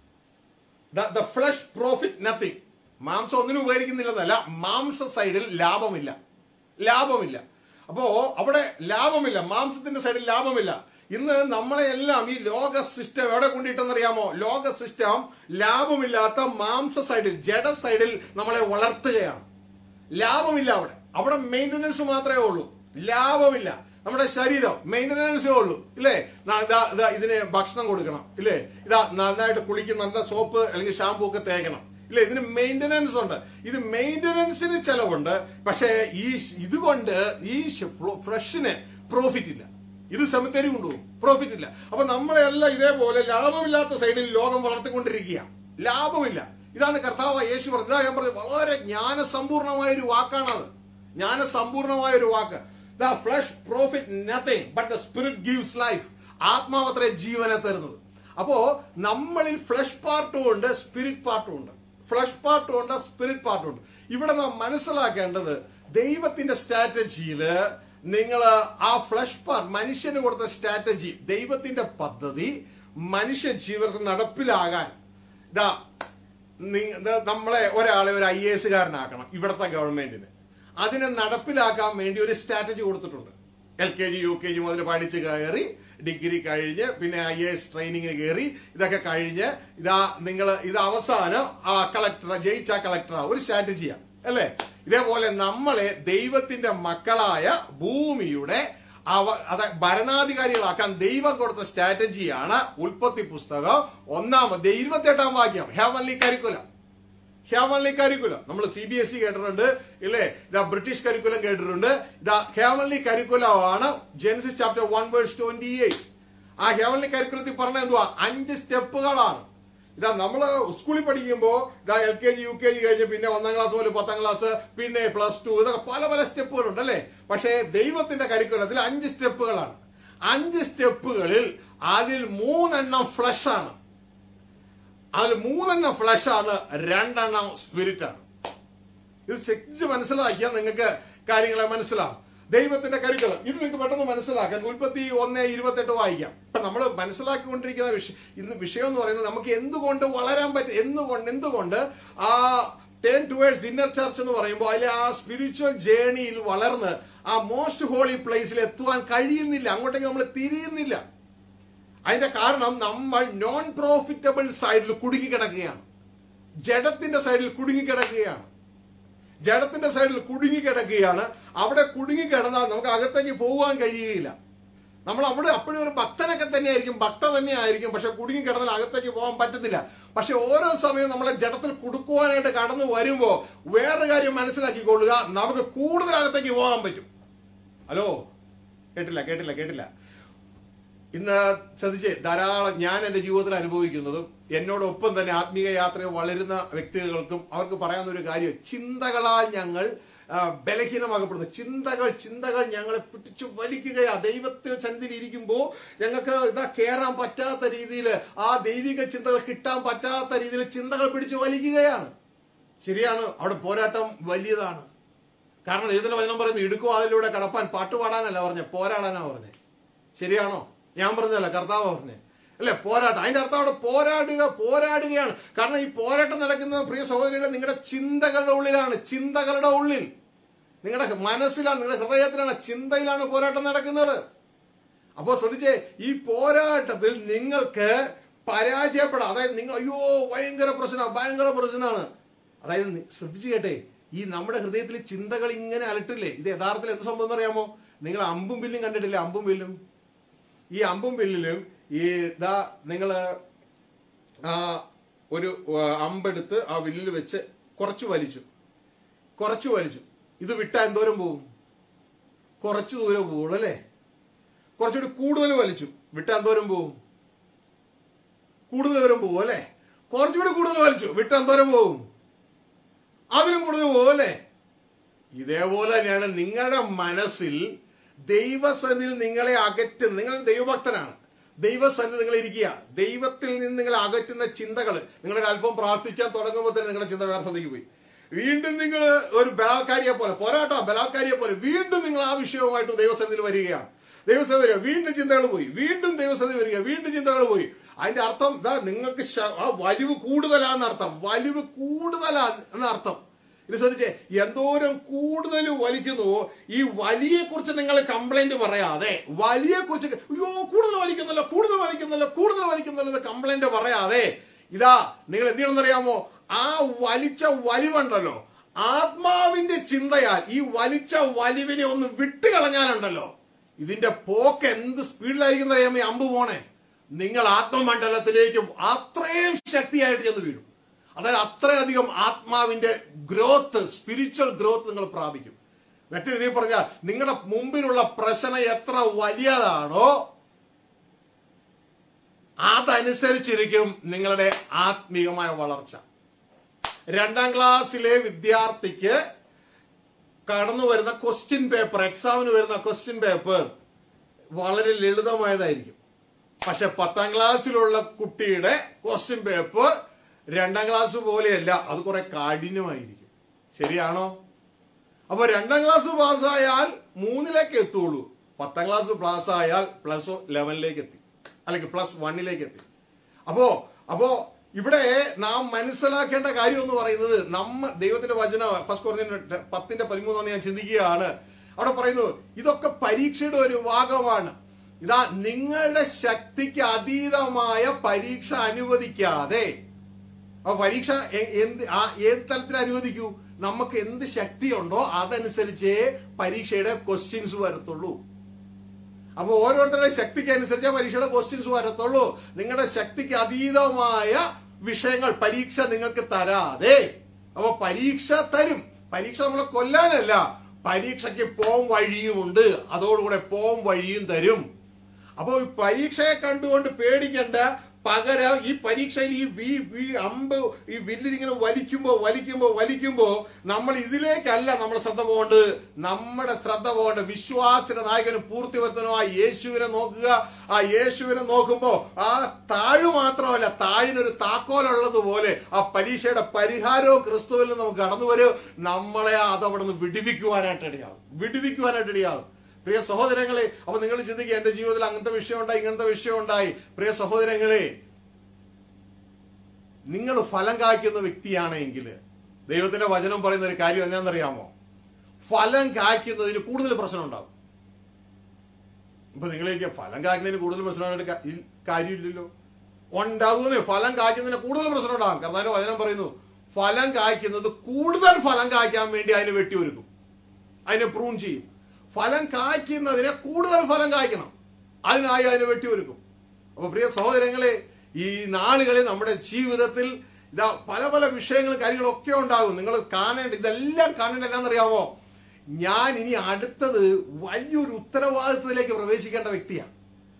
ദ ഫ്ലഷ് പ്രോഫിറ്റ് നത്തിങ് മാംസം ഒന്നിനും ഉപകരിക്കുന്നില്ലെന്നല്ല മാംസ സൈഡിൽ ലാഭമില്ല ലാഭമില്ല അപ്പോ അവിടെ ലാഭമില്ല മാംസത്തിന്റെ സൈഡിൽ ലാഭമില്ല ഇന്ന് നമ്മളെ എല്ലാം ഈ ലോക സിസ്റ്റം എവിടെ കൊണ്ടിട്ടെന്നറിയാമോ ലോക സിസ്റ്റം ലാഭമില്ലാത്ത മാംസ സൈഡിൽ ജഡ സൈഡിൽ നമ്മളെ വളർത്തുകയാണ് ലാഭമില്ല അവിടെ അവിടെ മെയിൻ്റനൻസ് മാത്രമേ ഉള്ളൂ ലാഭമില്ല നമ്മുടെ ശരീരം മെയിൻ്റനൻസേ ഉള്ളൂ ഇല്ലേ നാ- ഇതാ ഇതാ ഇതിന് ഭക്ഷണം കൊടുക്കണം ഇല്ലേ ഇതാ നന്നായിട്ട് കുളിക്കുന്ന നല്ല സോപ്പ് അല്ലെങ്കിൽ ഷാമ്പൂ ഒക്കെ തേക്കണം ഇല്ലേ ഇതിന് മെയിൻ്റനൻസ് ഉണ്ട് ഇത് മെയിൻ്റനൻസിന് ചെലവുണ്ട് പക്ഷേ ഈ ഷ്- ഇതുകൊണ്ട് ഈ ഫ്രഷിന് പ്രോഫിറ്റ് ഇല്ല ഇത് സെമിത്തേരി കൊണ്ടുപോകും പ്രോഫിറ്റ് ഇല്ല അപ്പൊ നമ്മളെല്ലാം ഇതേപോലെ ലാഭമില്ലാത്ത സൈഡിൽ ലോകം വളർത്തിക്കൊണ്ടിരിക്കുക ലാഭമില്ല ഇതാണ് കർത്താവ് യേശു പറഞ്ഞത് ഇതാ ഞാൻ പറഞ്ഞത് വളരെ ജ്ഞാനസമ്പൂർണമായ ഒരു വാക്കാണത് ജ്ഞാനസമ്പൂർണമായ ഒരു വാക്ക് the flesh profit nothing but the spirit gives life ആത്മാവത്രേ ജീവനെ തരുന്നത് അപ്പോ നമ്മളിൽ ഫ്ലഷ് പാർട്ടും ഉണ്ട് സ്പിരിറ്റ് പാർട്ടും ഉണ്ട് ഫ്ലഷ് പാർട്ടും ഉണ്ട് സ്പിരിറ്റ് പാർട്ടും ഉണ്ട് ഇവിടെ നാം മനസ്സിലാക്കേണ്ടത് ദൈവത്തിന്റെ സ്ട്രാറ്റജിയില് നിങ്ങൾ ആ ഫ്ലഷ് പാർട്ട് മനുഷ്യന് കൊടുത്ത സ്ട്രാറ്റജി ദൈവത്തിന്റെ പദ്ധതി മനുഷ്യ ജീവിതത്തിൽ നടപ്പിലാകാൻ ഇതാ നി- ഇത് നമ്മളെ ഒരാളെ ഒരു ഐ എസ് കാരനാക്കണം ഇവിടുത്തെ ഗവൺമെന്റിന് അതിനെ നടപ്പിലാക്കാൻ വേണ്ടി ഒരു സ്ട്രാറ്റജി കൊടുത്തിട്ടുണ്ട് L K G U K G മുതൽ പഠിച്ച് കയറി ഡിഗ്രി കഴിഞ്ഞ് പിന്നെ ഐ എസ് ട്രെയിനിങ്ങിന് കയറി ഇതൊക്കെ കഴിഞ്ഞ് ഇതാ നിങ്ങൾ ഇത് അവസാനം ആ കളക്ടർ ജയിച്ച കളക്ടറാ ഒരു സ്ട്രാറ്റജിയാ അല്ലേ ഇതേപോലെ നമ്മളെ ദൈവത്തിന്റെ മക്കളായ ഭൂമിയുടെ അവ അത ഭരണാധികാരികളാക്കാൻ ദൈവം കൊടുത്ത സ്ട്രാറ്റജിയാണ് ഉൽപ്പത്തി പുസ്തകം ഒന്നാമത് ഇരുപത്തെട്ടാം വാക്യം ഹെവൻലി കരിക്കുലം ഹെവൻലി കരിക്കുലം നമ്മൾ സി ബി എസ് ഇ കേട്ടിട്ടുണ്ട് ഇല്ലേ ഇതാ ബ്രിട്ടീഷ് കരിക്കുലം കേട്ടിട്ടുണ്ട് ഇതാ ഹെവൻലി കരിക്കുലം ആണ് Genesis chapter one verse twenty eight ആ ഹെവൻലി കരിക്കുലത്തിൽ പറഞ്ഞ എന്തുവാ അഞ്ച് സ്റ്റെപ്പുകളാണ് ഇതാ നമ്മള് സ്കൂളിൽ പഠിക്കുമ്പോൾ ഇതാ L K G U K G കഴിഞ്ഞ് പിന്നെ ഒന്നാം ക്ലാസ് മുതൽ പത്താം ക്ലാസ് പിന്നെ പ്ലസ് ടു ഇതൊക്കെ പല പല സ്റ്റെപ്പുകളുണ്ട് അല്ലേ പക്ഷേ ദൈവത്തിന്റെ കരിക്കുലത്തിൽ അഞ്ച് സ്റ്റെപ്പുകളാണ് അഞ്ച് സ്റ്റെപ്പുകളിൽ അതിൽ മൂന്നെണ്ണം ഫ്ലഷ് ആണ് അതിൽ മൂന്നെണ്ണം ഫ്ലഷ് ആണ് രണ്ടെണ്ണം സ്പിരിറ്റ് ആണ് ഇത് ശരിച്ച് മനസ്സിലാക്കിയാൽ നിങ്ങൾക്ക് കാര്യങ്ങളെ മനസ്സിലാവും ദൈവത്തിന്റെ കരിക്കുലം ഇത് നിങ്ങൾക്ക് പെട്ടെന്ന് മനസ്സിലാക്കാൻ ഉൽപ്പത്തി ഒന്ന് ഇരുപത്തെട്ട് വായിക്കാം ഇപ്പൊ നമ്മൾ മനസ്സിലാക്കിക്കൊണ്ടിരിക്കുന്ന വിഷയം ഇന്ന് വിഷയം എന്ന് പറയുന്നത് നമുക്ക് എന്തുകൊണ്ട് വളരാൻ പറ്റും എന്തുകൊണ്ട് എന്തുകൊണ്ട് ആ ടേൺ ടുവേഴ്സ് ഇന്നർ ചർച്ച് എന്ന് പറയുമ്പോൾ അതിലെ ആ സ്പിരിച്വൽ ജേണിയിൽ വളർന്ന് ആ മോസ്റ്റ് ഹോളി പ്ലേസിൽ എത്തുവാൻ കഴിയുന്നില്ല അങ്ങോട്ടേക്ക് നമ്മൾ തിരിയുന്നില്ല അതിന്റെ കാരണം നമ്മൾ നോൺ പ്രോഫിറ്റബിൾ സൈഡിൽ കുടുങ്ങിക്കിടക്കുകയാണ് ജഡത്തിന്റെ സൈഡിൽ കുടുങ്ങിക്കിടക്കുകയാണ് ജഡത്തിന്റെ സൈഡിൽ കുടുങ്ങിക്കിടക്കുകയാണ് അവിടെ കുടുങ്ങിക്കിടന്നാൽ നമുക്ക് അകത്തേക്ക് പോകാൻ കഴിയുകയില്ല നമ്മൾ അവിടെ അപ്പോഴും ഒരു ഭക്തനൊക്കെ തന്നെയായിരിക്കും ഭക്ത തന്നെ ആയിരിക്കും പക്ഷെ കുടുങ്ങിക്കിടന്നാൽ അകത്തേക്ക് പോകാൻ പറ്റത്തില്ല പക്ഷെ ഓരോ സമയവും നമ്മളെ ജഡത്തിൽ കുടുക്കുവാനായിട്ട് കടന്നു വരുമ്പോൾ വേറൊരു കാര്യം മനസ്സിലാക്കിക്കൊള്ളുക നമുക്ക് കൂടുതൽ അകത്തേക്ക് പോകാൻ പറ്റും ഹലോ കേട്ടില്ല കേട്ടില്ല കേട്ടില്ല ഇന്ന് ശ്രദ്ധിച്ച് ധാരാളം ഞാൻ എൻ്റെ ജീവിതത്തിൽ അനുഭവിക്കുന്നതും എന്നോടൊപ്പം തന്നെ ആത്മീയ യാത്രയിൽ വളരുന്ന വ്യക്തികൾക്കും അവർക്ക് പറയാവുന്ന ഒരു കാര്യം ചിന്തകളാൽ ഞങ്ങൾ ആ, ബലഹീനമാകപ്പെടുന്നു ചിന്തകൾ ചിന്തകൾ ഞങ്ങളെ പിടിച്ചു വലിക്കുകയാ ദൈവത്തെ സന്നിധിയിൽ ഇരിക്കുമ്പോൾ ഞങ്ങൾക്ക് ഇതാ കയറാൻ പറ്റാത്ത രീതിയിൽ ആ ദൈവിക ചിന്തകൾ കിട്ടാൻ പറ്റാത്ത രീതിയിൽ ചിന്തകൾ പിടിച്ചു വലിക്കുകയാണ് ശരിയാണ് അവിടെ പോരാട്ടം വലിയതാണ് കാരണം ദൈവത്തിന്റെ വചനം പറയുന്നത് ഇടുക്കോ അതിലൂടെ കടപ്പാൻ പാട്ടുപാടാനല്ല പറഞ്ഞ പോരാടാനാ പറഞ്ഞത് ശരിയാണോ ഞാൻ പറഞ്ഞതല്ല കർത്താവ് പറഞ്ഞേ അല്ലെ പോരാട്ടം അതിന്റെ അർത്ഥം അവിടെ പോരാടുക പോരാടുകയാണ് കാരണം ഈ പോരാട്ടം നടക്കുന്നത് പ്രിയ സഹോദരികളെ നിങ്ങളുടെ ചിന്തകളുടെ ഉള്ളിലാണ് ചിന്തകളുടെ ഉള്ളിൽ നിങ്ങളുടെ മനസ്സിലാണ് നിങ്ങളുടെ ഹൃദയത്തിലാണ് ചിന്തയിലാണ് പോരാട്ടം നടക്കുന്നത് അപ്പോൾ ശ്രദ്ധിച്ചേ ഈ പോരാട്ടത്തിൽ നിങ്ങൾക്ക് പരാജയപ്പെടാം അതായത് നിങ്ങൾ അയ്യോ ഭയങ്കര പ്രശ്നമാണ് ഭയങ്കര പ്രശ്നമാണ് അതായത് നി- ശ്രദ്ധിച്ചു കേട്ടെ ഈ നമ്മുടെ ഹൃദയത്തിൽ ചിന്തകൾ ഇങ്ങനെ അലട്ടില്ലേ ഇത് യഥാർത്ഥത്തിൽ എന്ത് സംഭവം അറിയാമോ നിങ്ങൾ അമ്പും വില്ലും കണ്ടിട്ടില്ലേ അമ്പും വില്ലും ഈ അമ്പും വില്ലിലും ഈ ഇതാ നിങ്ങൾ ആ ഒരു ആ, അമ്പെടുത്ത് ആ വില്ലിൽ വെച്ച് കുറച്ച് വലിച്ചു കുറച്ച് വലിച്ചു ഇത് വിട്ടാൽ എന്തോരം പോവും കുറച്ച് ദൂരം പോവുള്ളൂ അല്ലേ കുറച്ചുകൂടി കൂടുതൽ വലിച്ചു വിട്ടാൽ എന്തോരം പോവും കൂടുതൽ ദൂരം പോവും അല്ലേ കുറച്ചുകൂടി കൂടുതൽ വലിച്ചു വിട്ടാൽ എന്തോരം പോവും അതിലും കൂടുതൽ പോകും അല്ലേ ഇതേപോലെ തന്നെയാണ് നിങ്ങളുടെ മനസ്സിൽ ദൈവസന്നിധിയിൽ നിങ്ങളെ അകറ്റുന്ന നിങ്ങൾ ദൈവഭക്തനാണ് ദൈവസന്നിധി നിങ്ങൾ ഇരിക്കുക ദൈവത്തിൽ നിന്ന് നിങ്ങളെ അകറ്റുന്ന ചിന്തകൾ നിങ്ങളൊരു അല്പം പ്രാർത്ഥിക്കാൻ തുടങ്ങുമ്പോൾ തന്നെ നിങ്ങളുടെ ചിന്ത വ്യർത്ഥതയ്ക്ക് പോയി വീണ്ടും നിങ്ങൾ ഒരു ബലാത്കാരിയെ പോലെ പോരാട്ടോ ബലാത്കാരിയെ പോലെ വീണ്ടും നിങ്ങൾ ആ വിഷയവുമായിട്ട് ദൈവസന്നിധിയിൽ വരികയാണ് ദൈവസന്നിധി വരിക വീണ്ടും ചിന്തകൾ പോയി വീണ്ടും ദൈവസന്നിധി വരിക വീണ്ടും ചിന്തകൾ പോയി അതിന്റെ അർത്ഥം ഇതാ നിങ്ങൾക്ക് ശ- ആ വലിവ് കൂടുതലാന്ന് അർത്ഥം വലിവ് കൂടുതലാ എന്നർത്ഥം ഇത് ശ്രദ്ധിച്ചേ എന്തോരം കൂടുതൽ വലിക്കുന്നുവോ ഈ വലിയെ കുറിച്ച് നിങ്ങൾ കംപ്ലൈന്റ് പറയാതെ വലിയെ കുറിച്ച് അയ്യോ കൂടുതൽ വലിക്കുന്നല്ലോ കൂടുതൽ വലിക്കുന്നല്ലോ കൂടുതൽ വലിക്കുന്നല്ലോ എന്ന് കംപ്ലൈന്റ് പറയാതെ ഇതാ നിങ്ങൾ എന്ത് ചെയ്യണമെന്നറിയാമോ ആ വലിച്ച വലിവുണ്ടല്ലോ ആത്മാവിന്റെ ചിന്തയാൽ ഈ വലിച്ച വലിവിനെ ഒന്ന് വിട്ടുകളഞ്ഞാലുണ്ടല്ലോ ഇതിന്റെ പോക്ക് എന്ത് സ്പീഡിലായിരിക്കും അറിയാമോ ഈ അമ്പ് പോണേ നിങ്ങൾ ആത്മമണ്ഡലത്തിലേക്കും അത്രയും ശക്തിയായിട്ട് ചെന്ന് വീഴും അതായത് അത്രയധികം ആത്മാവിന്റെ ഗ്രോത്ത് സ്പിരിച്വൽ ഗ്രോത്ത് നിങ്ങൾ പ്രാപിക്കും മറ്റൊരു രീതിയിൽ പറഞ്ഞാൽ നിങ്ങളുടെ മുമ്പിലുള്ള പ്രശ്നം എത്ര വലിയതാണോ അതനുസരിച്ചിരിക്കും നിങ്ങളുടെ ആത്മീയമായ വളർച്ച രണ്ടാം ക്ലാസ്സിലെ വിദ്യാർത്ഥിക്ക് കടന്നു വരുന്ന ക്വസ്റ്റ്യൻ പേപ്പർ എക്സാമിന് വരുന്ന ക്വസ്റ്റ്യൻ പേപ്പർ വളരെ ലളിതമായതായിരിക്കും പക്ഷെ പത്താം ക്ലാസ്സിലുള്ള കുട്ടിയുടെ ക്വസ്റ്റ്യൻ പേപ്പർ രണ്ടാം ക്ലാസ് പോലെയല്ല അത് കുറെ കാഠിന്യമായിരിക്കും ശരിയാണോ അപ്പൊ രണ്ടാം ക്ലാസ് പാസ്സായാൽ മൂന്നിലേക്ക് എത്തുള്ളൂ പത്താം ക്ലാസ് പാസ്സായാൽ പ്ലസ് ലെവനിലേക്ക് എത്തി അല്ലെങ്കിൽ പ്ലസ് വണ്ണിലേക്ക് എത്തി അപ്പോ അപ്പോ ഇവിടെ നാം മനസ്സിലാക്കേണ്ട കാര്യം എന്ന് പറയുന്നത് നമ്മ ദൈവത്തിന്റെ വചന ഫസ്റ്റ് കുറഞ്ഞ പത്തിന്റെ പതിമൂന്നാം ഞാൻ ചിന്തിക്കുകയാണ് അവിടെ പറയുന്നു ഇതൊക്കെ പരീക്ഷയുടെ ഒരു ഭാഗമാണ് ഇതാ നിങ്ങളുടെ ശക്തിക്ക് അതീതമായ പരീക്ഷ അനുവദിക്കാതെ അപ്പൊ പരീക്ഷ എ- എന്ത് ആ ഏത് തലത്തിൽ അനുവദിക്കൂ നമുക്ക് എന്ത് ശക്തിയുണ്ടോ അതനുസരിച്ചേ പരീക്ഷയുടെ ക്വസ്റ്റ്യൻസ് വരത്തുള്ളൂ അപ്പൊ ഓരോരുത്തരുടെ ശക്തിക്ക് അനുസരിച്ചേ പരീക്ഷയുടെ ക്വസ്റ്റ്യൻസ് വരത്തുള്ളൂ നിങ്ങളുടെ ശക്തിക്ക് അതീതമായ വിഷയങ്ങൾ പരീക്ഷ നിങ്ങൾക്ക് തരാതെ അപ്പൊ പരീക്ഷ തരും പരീക്ഷ നമ്മളെ കൊല്ലാനല്ല പരീക്ഷയ്ക്ക് പോം വഴിയുമുണ്ട് അതോടുകൂടെ പോം വഴിയും തരും അപ്പോൾ ഈ പരീക്ഷയെ കണ്ടുകൊണ്ട് പേടിക്കേണ്ട പകരം ഈ പരീക്ഷയിൽ ഈ വി വി അമ്പ് ഈ വില്ലിങ്ങനെ വലിക്കുമ്പോ വലിക്കുമ്പോ വലിക്കുമ്പോ നമ്മൾ ഇതിലേക്കല്ല നമ്മുടെ ശ്രദ്ധ പോകേണ്ടത് നമ്മുടെ ശ്രദ്ധ പോകേണ്ടത് വിശ്വാസിന്റെ നായകനും പൂർത്തിവർത്തനമായ യേശുവിനെ നോക്കുക ആ യേശുവിനെ നോക്കുമ്പോ ആ താഴ് മാത്രമല്ല താഴിനൊരു താക്കോലുള്ളതുപോലെ ആ പരീക്ഷയുടെ പരിഹാരവും ക്രിസ്തുവിൽ നിന്ന് നമുക്ക് കടന്നു വരും നമ്മളെ അതവിടെ നിന്ന് വിടുവിക്കുവാനായിട്ട് ഇടയാകും വിടുവിക്കുവാനായിട്ട് ഇടയാകും പ്രിയ സഹോദരങ്ങളെ അപ്പൊ നിങ്ങൾ ചിന്തിക്കുക എന്റെ ജീവിതത്തിൽ അങ്ങനത്തെ വിഷയം ഉണ്ടായി ഇങ്ങനത്തെ വിഷയം ഉണ്ടായി പ്രിയ സഹോദരങ്ങളെ നിങ്ങൾ ഫലം കായ്ക്കുന്ന വ്യക്തിയാണെങ്കിൽ ദൈവത്തിന്റെ വചനം പറയുന്ന ഒരു കാര്യം എന്താണെന്നറിയാമോ ഫലം കായ്ക്കുന്നതിന് കൂടുതൽ പ്രശ്നം ഉണ്ടാവും ഇപ്പൊ നിങ്ങളേക്ക് ഫലം കായ്ക്കുന്നതിന് കൂടുതൽ പ്രശ്നമായിട്ട് കാ- ഇൽ- കാര്യമില്ലല്ലോ ഉണ്ടാകുന്നേ ഫലം കായ്ക്കുന്നതിന് കൂടുതൽ പ്രശ്നം ഉണ്ടാകും കാരണം വചനം പറയുന്നു ഫലം കായ്ക്കുന്നത് കൂടുതൽ ഫലം കായ്ക്കാൻ വേണ്ടി അതിന് വെട്ടിയൊരുക്കും അതിനെ പ്രൂൺ ചെയ്യും ഫലം കായ്ക്കുന്നതിനെ കൂടുതൽ ഫലം കായ്ക്കണം അതിനായി അതിനെ വെട്ടിയൊരുക്കും അപ്പൊ പ്രിയ സഹോദരങ്ങളെ ഈ നാളുകളിൽ നമ്മുടെ ജീവിതത്തിൽ ഇതാ പല പല വിഷയങ്ങളും കാര്യങ്ങളും ഒക്കെ ഉണ്ടാകും നിങ്ങൾ കാണേണ്ട ഇതെല്ലാം കാണേണ്ട എന്നാണെന്നറിയാമോ ഞാൻ ഇനി അടുത്തത് വലിയൊരു ഉത്തരവാദിത്വത്തിലേക്ക് പ്രവേശിക്കേണ്ട വ്യക്തിയാണ്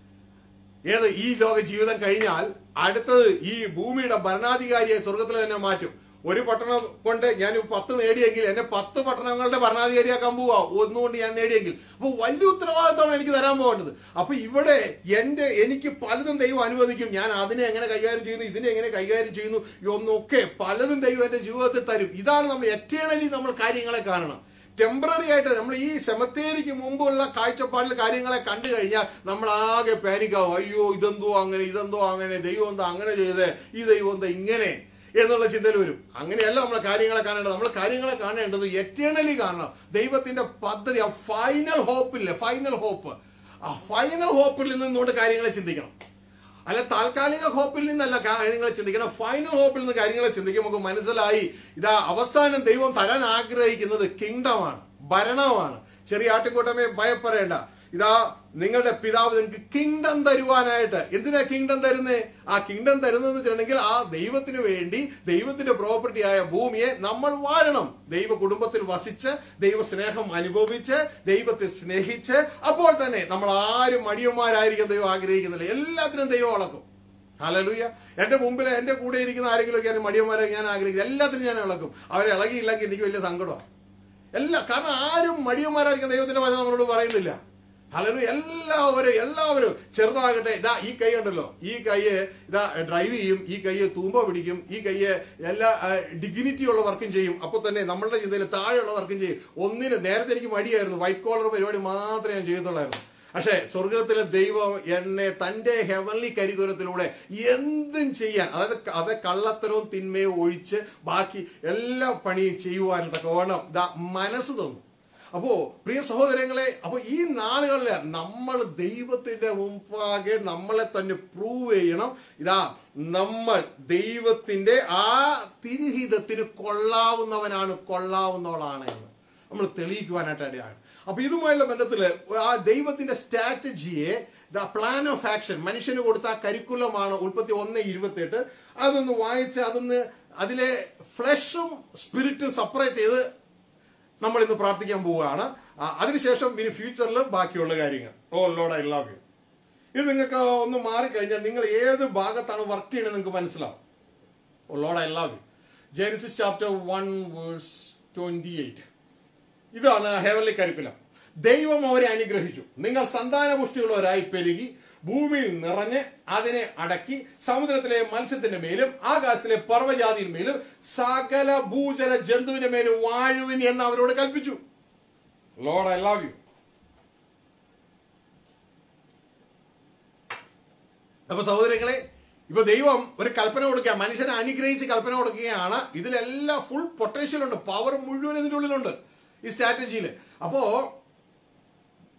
ഏത് ഈ ലോക ജീവിതം കഴിഞ്ഞാൽ അടുത്തത് ഈ ഭൂമിയുടെ ഭരണാധികാരിയെ സ്വർഗത്തിൽ തന്നെ മാറ്റും ഒരു പട്ടണം കൊണ്ട് ഞാൻ പത്ത് നേടിയെങ്കിൽ എന്നെ പത്ത് പട്ടണങ്ങളുടെ ഭരണാധികാരിയാക്കാൻ പോവാ ഒന്നുകൊണ്ട് ഞാൻ നേടിയെങ്കിൽ അപ്പൊ വലിയ ഉത്തരവാദിത്തമാണ് എനിക്ക് തരാൻ പോകുന്നത് അപ്പൊ ഇവിടെ എന്റെ എനിക്ക് പലതും ദൈവം അനുവദിക്കും ഞാൻ അതിനെ എങ്ങനെ കൈകാര്യം ചെയ്യുന്നു ഇതിനെ എങ്ങനെ കൈകാര്യം ചെയ്യുന്നു ഒന്നൊക്കെ പലതും ദൈവം എന്റെ ജീവിതത്തിൽ തരും ഇതാണ് നമ്മൾ എറ്റേണലി നമ്മൾ കാര്യങ്ങളെ കാണണം ടെമ്പററി ആയിട്ട് നമ്മൾ ഈ സെമത്തേരിക്ക് മുമ്പുള്ള കാഴ്ചപ്പാടിൽ കാര്യങ്ങളെ കണ്ടു കഴിഞ്ഞാൽ നമ്മൾ ആകെ പാനിക്കാവും അയ്യോ ഇതെന്തോ അങ്ങനെ ഇതെന്തോ അങ്ങനെ ദൈവം എന്താ അങ്ങനെ ചെയ്തേ ഈ ദൈവം എന്താ ഇങ്ങനെ എന്നുള്ള ചിന്തയിൽ വരും അങ്ങനെയല്ല നമ്മൾ കാര്യങ്ങളെ കാണേണ്ടത് നമ്മൾ കാര്യങ്ങളെ കാണേണ്ടത് എറ്റേണലി കാണണം ദൈവത്തിന്റെ പദ്ധതി ആ ഫൈനൽ ഹോപ്പില്ലേ ഫൈനൽ ഹോപ്പ് ആ ഫൈനൽ ഹോപ്പിൽ നിന്നുകൊണ്ട് കാര്യങ്ങളെ ചിന്തിക്കണം അല്ല താൽക്കാലിക ഹോപ്പിൽ നിന്നല്ല കാര്യങ്ങളെ ചിന്തിക്കണം ഫൈനൽ ഹോപ്പിൽ നിന്ന് കാര്യങ്ങളെ ചിന്തിക്കും നമുക്ക് മനസ്സിലായി ഇതാ അവസാനം ദൈവം തരാൻ ആഗ്രഹിക്കുന്നത് കിങ്ഡമാണ് ഭരണമാണ് ചെറിയ ആട്ടിക്കൂട്ടമേ ഭയപ്പെടേണ്ട ഇതാ നിങ്ങളുടെ പിതാവ് നിങ്ങൾക്ക് കിങ്ഡം തരുവാനായിട്ട് എന്തിനാ കിങ്ഡം തരുന്നേ ആ കിങ്ഡം തരുന്നതെന്ന് വെച്ചിട്ടുണ്ടെങ്കിൽ ആ ദൈവത്തിന് വേണ്ടി ദൈവത്തിന്റെ പ്രോപ്പർട്ടി ആയ ഭൂമിയെ നമ്മൾ വാഴണം ദൈവ കുടുംബത്തിൽ വസിച്ച് ദൈവ സ്നേഹം അനുഭവിച്ച് ദൈവത്തെ സ്നേഹിച്ച് അപ്പോൾ തന്നെ നമ്മൾ ആരും മടിയന്മാരായിരിക്കാൻ ദൈവം ആഗ്രഹിക്കുന്നില്ല എല്ലാത്തിനും ദൈവം അളക്കും ഹലലൂയ എന്റെ മുമ്പിൽ എന്റെ കൂടെ ഇരിക്കുന്ന ആരെങ്കിലും ഒക്കെ മടിയന്മാരെ ഞാൻ ആഗ്രഹിക്കുന്നു എല്ലാത്തിനും ഞാൻ ഇളക്കും അവരെ ഇളകിയില്ലെങ്കിൽ എനിക്ക് വലിയ സങ്കടമാണ് എല്ലാ കാരണം ആരും മടിയന്മാരായിരിക്കും ദൈവത്തിന്റെ വചനം നമ്മളോട് പറയുന്നില്ല ഹലലു എല്ലാവരും എല്ലാവരും ചെറുതാകട്ടെ ഇതാ ഈ കൈ ഉണ്ടല്ലോ ഈ കൈ ഇതാ ഡ്രൈവ് ചെയ്യും ഈ കൈ തൂമ്പ പിടിക്കും ഈ കൈ എല്ലാ ഡിഗ്നിറ്റി ഉള്ള വർക്കും ചെയ്യും അപ്പൊ തന്നെ നമ്മളുടെ ചിന്തയിൽ താഴെയുള്ള വർക്കും ചെയ്യും ഒന്നിന് നേരത്തെ എനിക്ക് മടിയായിരുന്നു വൈറ്റ് കോളർ പരിപാടി മാത്രമേ ഞാൻ ചെയ്യത്തുള്ളായിരുന്നു പക്ഷേ സ്വർഗത്തിലെ ദൈവം എന്നെ തന്റെ ഹെവൻലി കരികുരത്തിലൂടെ എന്തും ചെയ്യാൻ അതായത് അത് കള്ളത്തരവും തിന്മയും ഒഴിച്ച് ബാക്കി എല്ലാ പണിയും ചെയ്യുവാനും തക്കവണ്ണം ഇതാ മനസ്സ് തന്നു അപ്പോ പ്രിയ സഹോദരങ്ങളെ അപ്പൊ ഈ നാളുകളിൽ നമ്മൾ ദൈവത്തിന്റെ മുമ്പാകെ നമ്മളെ തന്നെ പ്രൂവ് ചെയ്യണം ഇതാ നമ്മൾ ദൈവത്തിന്റെ ആ തിരുഹിതത്തിന് കൊള്ളാവുന്നവനാണ് കൊള്ളാവുന്നവളാണ് എന്ന് നമ്മൾ തെളിയിക്കുവാനായിട്ട് ഇടയാണ് അപ്പൊ ഇതുമായുള്ള ബന്ധത്തില് ആ ദൈവത്തിന്റെ സ്ട്രാറ്റജിയെ ദ പ്ലാൻ ഓഫ് ആക്ഷൻ മനുഷ്യന് കൊടുത്ത ആ കരിക്കുലമാണ് ഉൽപ്പത്തി ഒന്ന് ഇരുപത്തെട്ട് അതൊന്ന് വായിച്ച് അതൊന്ന് അതിലെ ഫ്ലഷും സ്പിരിറ്റും സെപ്പറേറ്റ് ചെയ്ത് നമ്മൾ ഇന്ന് പ്രാർത്ഥിക്കാൻ പോവുകയാണ് ആ, അതിനുശേഷം ഇനി ഫ്യൂച്ചറിൽ ബാക്കിയുള്ള കാര്യങ്ങൾ oh Lord I love you ഇത് നിങ്ങൾക്ക് ഒന്ന് മാറിക്കഴിഞ്ഞാൽ നിങ്ങൾ ഏത് ഭാഗത്താണ് വർക്ക് ചെയ്യണമെന്ന് നിങ്ങൾക്ക് മനസ്സിലാവും oh Lord I love you Genesis chapter one verse twenty eight ഇതാണ് ഹെവൻലി കരിക്കുലം ദൈവം അവരെ അനുഗ്രഹിച്ചു നിങ്ങൾ സന്താനപുഷ്ടിയുള്ളവരായി പെരുകി ഭൂമിയിൽ നിറഞ്ഞ് അതിനെ അടക്കി സമുദ്രത്തിലെ മത്സ്യത്തിന്റെ മേലും ആകാശത്തിലെ പർവ്വജാതിയുടെ മേലും സകല ഭൂജല ജന്തുവിന്റെ മേലും വാഴുവിൻ എന്ന് അവരോട് കൽപ്പിച്ചു ലോഡ് ഐ ലവ് യു അപ്പൊ സഹോദരങ്ങളെ ഇപ്പൊ ദൈവം ഒരു കൽപ്പന കൊടുക്കുക മനുഷ്യനെ അനുഗ്രഹിച്ച് കൽപ്പന കൊടുക്കുകയാണ് ഇതിലെല്ലാം ഫുൾ പൊട്ടൻഷ്യൽ ഉണ്ട് പവർ മുഴുവൻ ഇതിന്റെ ഉള്ളിലുണ്ട് ഈ സ്ട്രാറ്റജിയിൽ അപ്പോ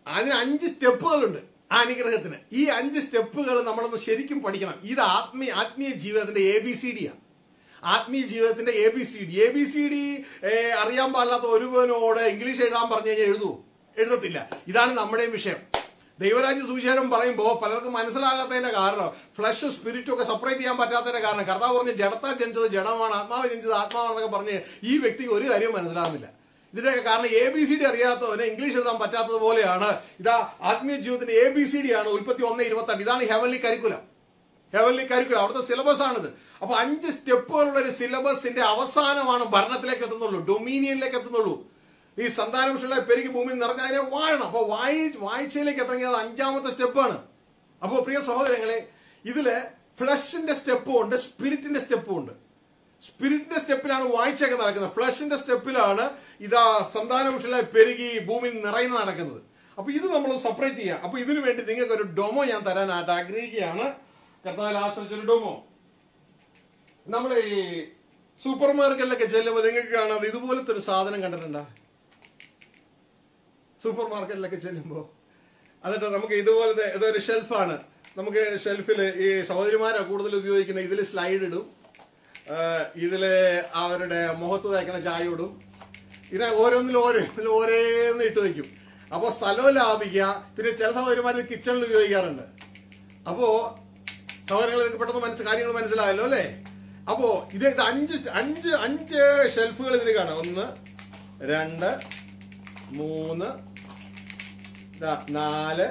അതിന് അഞ്ച് സ്റ്റെപ്പുകളുണ്ട് ആ അനുഗ്രഹത്തിന് ഈ അഞ്ച് സ്റ്റെപ്പുകൾ നമ്മളൊന്ന് ശരിക്കും പഠിക്കണം ഇത് ആത്മീയ ആത്മീയ ജീവിതത്തിന്റെ എ ബി സി ഡിയാണ് ആത്മീയ ജീവിതത്തിന്റെ A B C D A B C D അറിയാൻ പാടില്ലാത്ത ഒരുവനോട് ഇംഗ്ലീഷ് എഴുതാൻ പറഞ്ഞു കഴിഞ്ഞാൽ എഴുതുമോ എഴുതത്തില്ല ഇതാണ് നമ്മുടെയും വിഷയം ദൈവരാജ്യ സുവിശേഷം പറയുമ്പോൾ പലർക്കും മനസ്സിലാകാത്തതിന്റെ കാരണം ഫ്ലഷ് സ്പിരിറ്റും ഒക്കെ സെപ്പറേറ്റ് ചെയ്യാൻ പറ്റാത്തതിന്റെ കാരണം കർത്താവ് പറഞ്ഞ് ജഡത്താൽ ജനിച്ചത് ജഡമാണ് ആത്മാവ് ജനിച്ചത് ആത്മാവാണെന്നൊക്കെ പറഞ്ഞ് ഈ വ്യക്തിക്ക് ഒരു കാര്യം മനസ്സിലാകുന്നില്ല ഇതിന്റെയൊക്കെ കാരണം എ ബി സി ഡി അറിയാത്തവന് ഇംഗ്ലീഷ് എഴുതാൻ പറ്റാത്തത് പോലെയാണ് ഇതാ ആത്മീയ ജീവിതത്തിന്റെ എ ബി സി ഡി ആണ് ഉൽപ്പത്തി ഒന്ന് ഇരുപത്തി ഇതാണ് ഹെവൻലി കരിക്കുലം ഹെവൻലി കരിക്കുലം അവിടുത്തെ സിലബസ് ആണിത് അപ്പൊ അഞ്ച് സ്റ്റെപ്പുകളുള്ള ഒരു സിലബസിന്റെ അവസാനമാണ് ഭരണത്തിലേക്ക് എത്തുന്നുള്ളൂ ഡൊമീനിയനിലേക്ക് എത്തുന്നുള്ളൂ ഈ സന്താനപുഷുള്ള പെരുകി ഭൂമിയിൽ നിറഞ്ഞ അതിനെ വാഴണം അപ്പൊ വായി വാഴ്ചയിലേക്ക് എത്തണമെങ്കിൽ അത് അഞ്ചാമത്തെ സ്റ്റെപ്പാണ് അപ്പോൾ പ്രിയ സഹോദരങ്ങളെ ഇതില് ഫ്ലഷിന്റെ സ്റ്റെപ്പും ഉണ്ട് സ്പിരിറ്റിന്റെ സ്റ്റെപ്പും ഉണ്ട് സ്പിരിറ്റിന്റെ സ്റ്റെപ്പിലാണ് വായിച്ചൊക്കെ നടക്കുന്നത് ഫ്ലഷിന്റെ സ്റ്റെപ്പിലാണ് ഇതാ സന്താനപുഷുള്ള പെരുകി ഭൂമിയിൽ നിറയുന്ന നടക്കുന്നത് അപ്പൊ ഇത് നമ്മൾ സെപ്പറേറ്റ് ചെയ്യാം അപ്പൊ ഇതിനു വേണ്ടി നിങ്ങൾക്ക് ഒരു ഡൊമോ ഞാൻ തരാനായിട്ട് ആഗ്രഹിക്കുകയാണ് കർത്താവിൽ ആശ്രയിച്ചൊരു ഡൊമോ നമ്മൾ ഈ സൂപ്പർ മാർക്കറ്റിലൊക്കെ ചെല്ലുമ്പോൾ നിങ്ങൾക്ക് കാണാതെ ഇതുപോലത്തെ ഒരു സാധനം കണ്ടിട്ടുണ്ടോ സൂപ്പർ മാർക്കറ്റിലൊക്കെ ചെല്ലുമ്പോൾ എന്നിട്ട് നമുക്ക് ഇതുപോലത്തെ ഇതൊരു ഷെൽഫാണ് നമുക്ക് ഷെൽഫിൽ ഈ സഹോദരിമാരാണ് കൂടുതൽ ഉപയോഗിക്കുന്നത് ഇതിൽ സ്ലൈഡ് ഇടും ആ, ഇതില് അവരുടെ മുഖത്ത് തേക്കണ ചായ ഇടും ഇതിനെ ഓരോന്നിലും ഓരോന്നിലും ഓരോന്ന് ഇട്ട് വയ്ക്കും അപ്പോൾ സ്ഥലവും ലാഭിക്കുക പിന്നെ ചില സഹോദരിമാർ കിച്ചണിൽ ഉപയോഗിക്കാറുണ്ട് അപ്പോ സഹോദരങ്ങൾ നിങ്ങൾക്ക് പെട്ടെന്ന് മനസ്സ് കാര്യങ്ങൾ മനസ്സിലായല്ലോ അല്ലേ അപ്പോ ഇത് ഇത് അഞ്ച് സ്റ്റ- അഞ്ച് അഞ്ച് ഷെൽഫുകൾ ഇതിൽ കാണാം ഒന്ന് രണ്ട് മൂന്ന് ദാ നാല്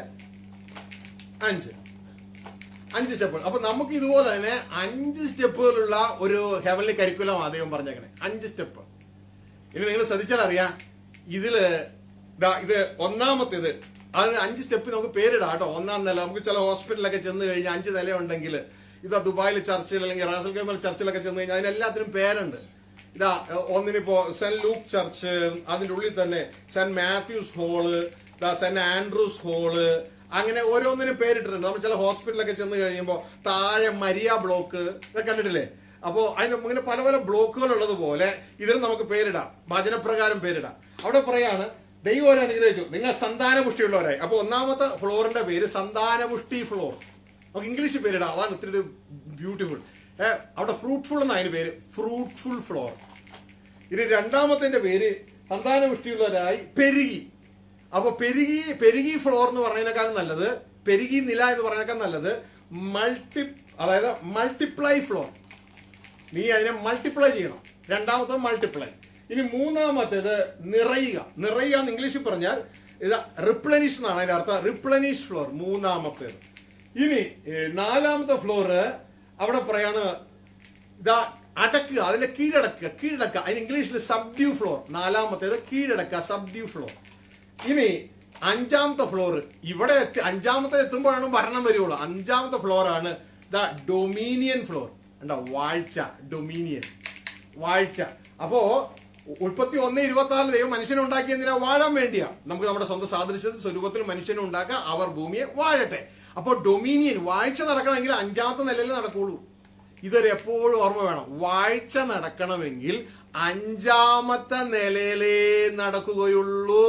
അഞ്ച് അഞ്ച് സ്റ്റെപ്പുകൾ അപ്പൊ നമുക്ക് ഇതുപോലെ തന്നെ അഞ്ച് സ്റ്റെപ്പുകളുള്ള ഒരു ഹെവൻലി കരിക്കുലം അദ്ദേഹം പറഞ്ഞേക്കണേ അഞ്ച് സ്റ്റെപ്പ് ഇനി നിങ്ങൾ ശ്രദ്ധിച്ചാൽ അറിയാം ഇതില് ദാ ഇത് ഒന്നാമത്തേത് അതിന് അഞ്ച് സ്റ്റെപ്പ് നമുക്ക് പേരിടാം കേട്ടോ ഒന്നാം നില നമുക്ക് ചില ഹോസ്പിറ്റലൊക്കെ ചെന്ന് കഴിഞ്ഞാൽ അഞ്ച് നില ഉണ്ടെങ്കിൽ ഇതാ ദുബായിൽ ചർച്ചിൽ അല്ലെങ്കിൽ റാസൽ കേമൽ ചർച്ചിലൊക്കെ ചെന്ന് കഴിഞ്ഞാൽ അതിനെല്ലാത്തിനും പേരുണ്ട് ഇതാ ഒന്നിനിപ്പോ സെന്റ് ലൂക്ക് ചർച്ച് അതിന്റെ ഉള്ളിൽ തന്നെ സെന്റ് മാത്യൂസ് ഹോള് ഇതാ സെന്റ് ആൻഡ്രൂസ് ഹോള് അങ്ങനെ ഓരോന്നിനും പേരിട്ടിട്ടുണ്ട് നമ്മൾ ചില ഹോസ്പിറ്റലൊക്കെ ചെന്ന് കഴിയുമ്പോൾ താഴെ മരിയ ബ്ലോക്ക് ഇതൊക്കെ കണ്ടിട്ടില്ലേ അപ്പോ അതിന് ഇങ്ങനെ പല പല ബ്ലോക്കുകൾ ഉള്ളതുപോലെ ഇതിന് നമുക്ക് പേരിടാം വചനപ്രകാരം പേരിടാം അവിടെ പറയാണ് ദൈവം ഒരു അനുഗ്രഹിച്ചു നിങ്ങൾ സന്താനപുഷ്ടിയുള്ളവരായി അപ്പൊ ഒന്നാമത്തെ ഫ്ലോറിന്റെ പേര് സന്താനപുഷ്ടി ഫ്ലോർ നമുക്ക് ഇംഗ്ലീഷ് പേരിടാം അതാണ് ഇത്തിരി ബ്യൂട്ടിഫുൾ ഏഹ് അവിടെ ഫ്രൂട്ട്ഫുൾ എന്നാ അതിന് പേര് ഫ്രൂട്ട്ഫുൾ ഫ്ലോർ ഇനി രണ്ടാമത്തെ പേര് സന്താനപുഷ്ടിയുള്ളവരായി പെരുകി അപ്പൊ പെരുകി പെരുകി ഫ്ലോർ എന്ന് പറയുന്നതിനേക്കാൾ നല്ലത് പെരുകി നില എന്ന് പറയുന്നതിനേക്കാൾ നല്ലത് മൾട്ടി അതായത് മൾട്ടിപ്ലൈ ഫ്ലോർ നീ അതിനെ മൾട്ടിപ്ലൈ ചെയ്യണം രണ്ടാമത്തെ മൾട്ടിപ്ലൈ ഇനി മൂന്നാമത്തേത് നിറയുക നിറയുക എന്ന് ഇംഗ്ലീഷിൽ പറഞ്ഞാൽ ഇത് റിപ്ലനിഷ് എന്നാണ് അതിന്റെ അർത്ഥം റിപ്ലനിഷ് ഫ്ലോർ മൂന്നാമത്തേത് ഇനി ഏ, നാലാമത്തെ ഫ്ലോറ് അവിടെ പറയാണ് ഇതാ അടക്കുക അതിന്റെ കീഴടക്കുക കീഴടക്കുക അതിന് ഇംഗ്ലീഷിൽ സബ്ഡ്യൂ ഫ്ലോർ നാലാമത്തേത് കീഴടക്കുക സബ്ഡ്യൂ ഫ്ലോർ ഇനി അഞ്ചാമത്തെ ഫ്ലോർ ഇവിടെ എത്തി അഞ്ചാമത്തെ എത്തുമ്പോഴാണ് ഭരണം വരുള്ളൂ അഞ്ചാമത്തെ ഫ്ലോർ ആണ് ദ ഡൊമീനിയൻ ഫ്ലോർ എന്താ വാഴ്ച ഡൊമീനിയൻ വാഴ്ച അപ്പോ ഉൽപ്പത്തി ഒന്ന് ഇരുപത്തി ആറിൽ ദൈവം മനുഷ്യനെ ഉണ്ടാക്കി എന്തിനാ വാഴാൻ വേണ്ടിയാ നമുക്ക് നമ്മുടെ സ്വന്തം സാദൃശ്യത്തിൽ സ്വരൂപത്തിൽ മനുഷ്യനെ ഉണ്ടാക്കുക അവർ ഭൂമിയെ വാഴട്ടെ അപ്പോൾ ഡൊമീനിയൻ വാഴ്ച നടക്കണമെങ്കിൽ അഞ്ചാമത്തെ നിലയിൽ നടക്കുള്ളൂ ഇതൊരു എപ്പോഴും ഓർമ്മ വേണം വാഴ്ച നടക്കണമെങ്കിൽ അഞ്ചാമത്തെ നിലയിലേ നടക്കുകയുള്ളൂ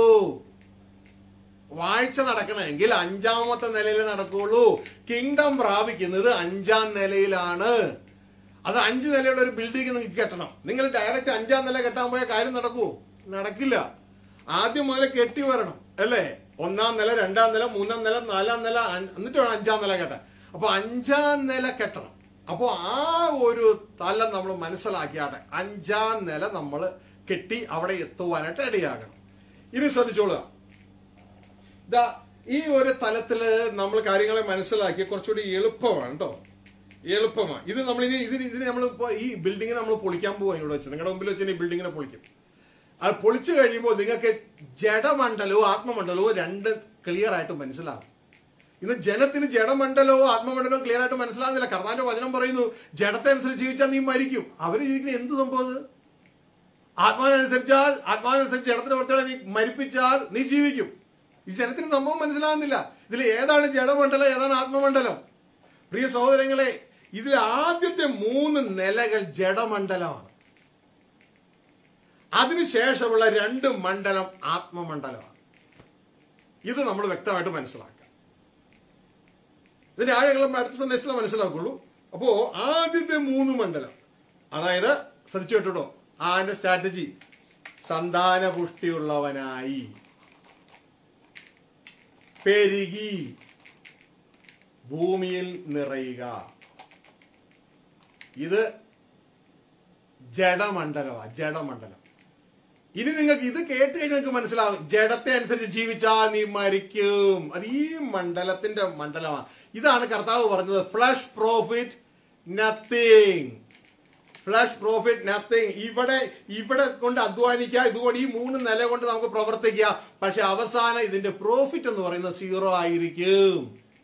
വാഴ്ച നടക്കണമെങ്കിൽ അഞ്ചാമത്തെ നിലയിൽ നടക്കുകയുള്ളൂ കിങ്ഡം പ്രാപിക്കുന്നത് അഞ്ചാം നിലയിലാണ് അത് അഞ്ച് നിലയുള്ള ഒരു ബിൽഡിംഗ് നിങ്ങൾക്ക് കെട്ടണം നിങ്ങൾ ഡയറക്റ്റ് അഞ്ചാം നില കെട്ടാൻ പോയ കാര്യം നടക്കുവോ നടക്കില്ല ആദ്യം മുതൽ കെട്ടി വരണം അല്ലേ ഒന്നാം നില രണ്ടാം നില മൂന്നാം നില നാലാം നില അഞ്ച്- എന്നിട്ട് വേണം അഞ്ചാം നില കെട്ടാൻ അപ്പൊ അഞ്ചാം നില കെട്ടണം അപ്പോ ആ ഒരു തലം നമ്മൾ മനസ്സിലാക്കിയാട്ടെ അഞ്ചാം നില നമ്മൾ കെട്ടി അവിടെ എത്തുവാനായിട്ട് ഇടയാകണം ഇനി ശ്രദ്ധിച്ചോളുക ദാ ഈ ഒരു തലത്തില് നമ്മൾ കാര്യങ്ങളെ മനസ്സിലാക്കി കുറച്ചുകൂടി എളുപ്പമാണ് കേട്ടോ എളുപ്പമാണ് ഇത് നമ്മൾ ഇനി ഇതിന് ഇതിന് നമ്മളിപ്പോ ഈ ബിൽഡിങ്ങിനെ നമ്മൾ പൊളിക്കാൻ പോവാ ഇവിടെ വെച്ച് നിങ്ങളുടെ മുമ്പിൽ വെച്ച് ഈ ബിൽഡിങ്ങിനെ പൊളിക്കും അത് പൊളിച്ചു കഴിയുമ്പോൾ നിങ്ങൾക്ക് ജഡമണ്ഡലവും ആത്മമണ്ഡലവും രണ്ട് ക്ലിയർ ആയിട്ട് മനസ്സിലാകും ഇന്ന് ജനത്തിന് ജഡമണ്ഡലവും ആത്മമണ്ഡലവും ക്ലിയർ ആയിട്ട് മനസ്സിലാകുന്നില്ല കർത്താന്റെ വചനം പറയുന്നു ജഡത്തെ അനുസരിച്ച് ജീവിച്ചാൽ നീ മരിക്കും അവര് ജീവിക്കുന്ന എന്ത് സംഭവം അത്? ആത്മാവിനനുസരിച്ചാൽ ആത്മാവിനനുസരിച്ച് ജഡത്തിന്റെ പ്രത്യേകത നീ മരിപ്പിച്ചാൽ നീ ജീവിക്കും ഈ ജനത്തിന് സംഭവം മനസ്സിലാകുന്നില്ല ഇതിൽ ഏതാണ് ജഡമണ്ഡലം ഏതാണ് ആത്മമണ്ഡലം പ്രിയ സഹോദരങ്ങളെ ഇതിൽ ആദ്യത്തെ മൂന്ന് നിലകൾ ജഡമണ്ഡലമാണ് അതിനുശേഷമുള്ള രണ്ട് മണ്ഡലം ആത്മമണ്ഡലമാണ് ഇത് നമ്മൾ വ്യക്തമായിട്ട് മനസ്സിലാക്കുക ഇതിന്റെ ആഴങ്ങൾ നമ്മൾ അടുത്ത സന്ദേശത്തിൽ മനസ്സിലാക്കുള്ളൂ അപ്പോ ആദ്യത്തെ മൂന്ന് മണ്ഡലം അതായത് ശ്രദ്ധിച്ചു കേട്ടോ ആന്റെ സ്ട്രാറ്റജി സന്താന പുഷ്ടിയുള്ളവനായി പെരുകി ഭൂമിയിൽ നിറയുക ഇത് ജഡമണ്ഡലമാ ജഡമണ്ഡലം ഇനി നിങ്ങൾക്ക് ഇത് കേട്ട് കഴിഞ്ഞാൽ നിങ്ങൾക്ക് മനസ്സിലാവും ജഡത്തെ അനുസരിച്ച് ജീവിച്ചാൽ നീ മരിക്കും അത് ഈ മണ്ഡലത്തിന്റെ മണ്ഡലമാണ് ഇതാണ് കർത്താവ് പറഞ്ഞത് flesh profit nothing flesh profit nothing ഇവിടെ ഇവിടെ കൊണ്ട് അധ്വാനിക്കുക ഇതുകൊണ്ട് ഈ മൂന്ന് നില കൊണ്ട് നമുക്ക് പ്രവർത്തിക്കുക പക്ഷെ അവസാനം ഇതിന്റെ പ്രോഫിറ്റ് എന്ന് പറയുന്നത് സീറോ ആയിരിക്കും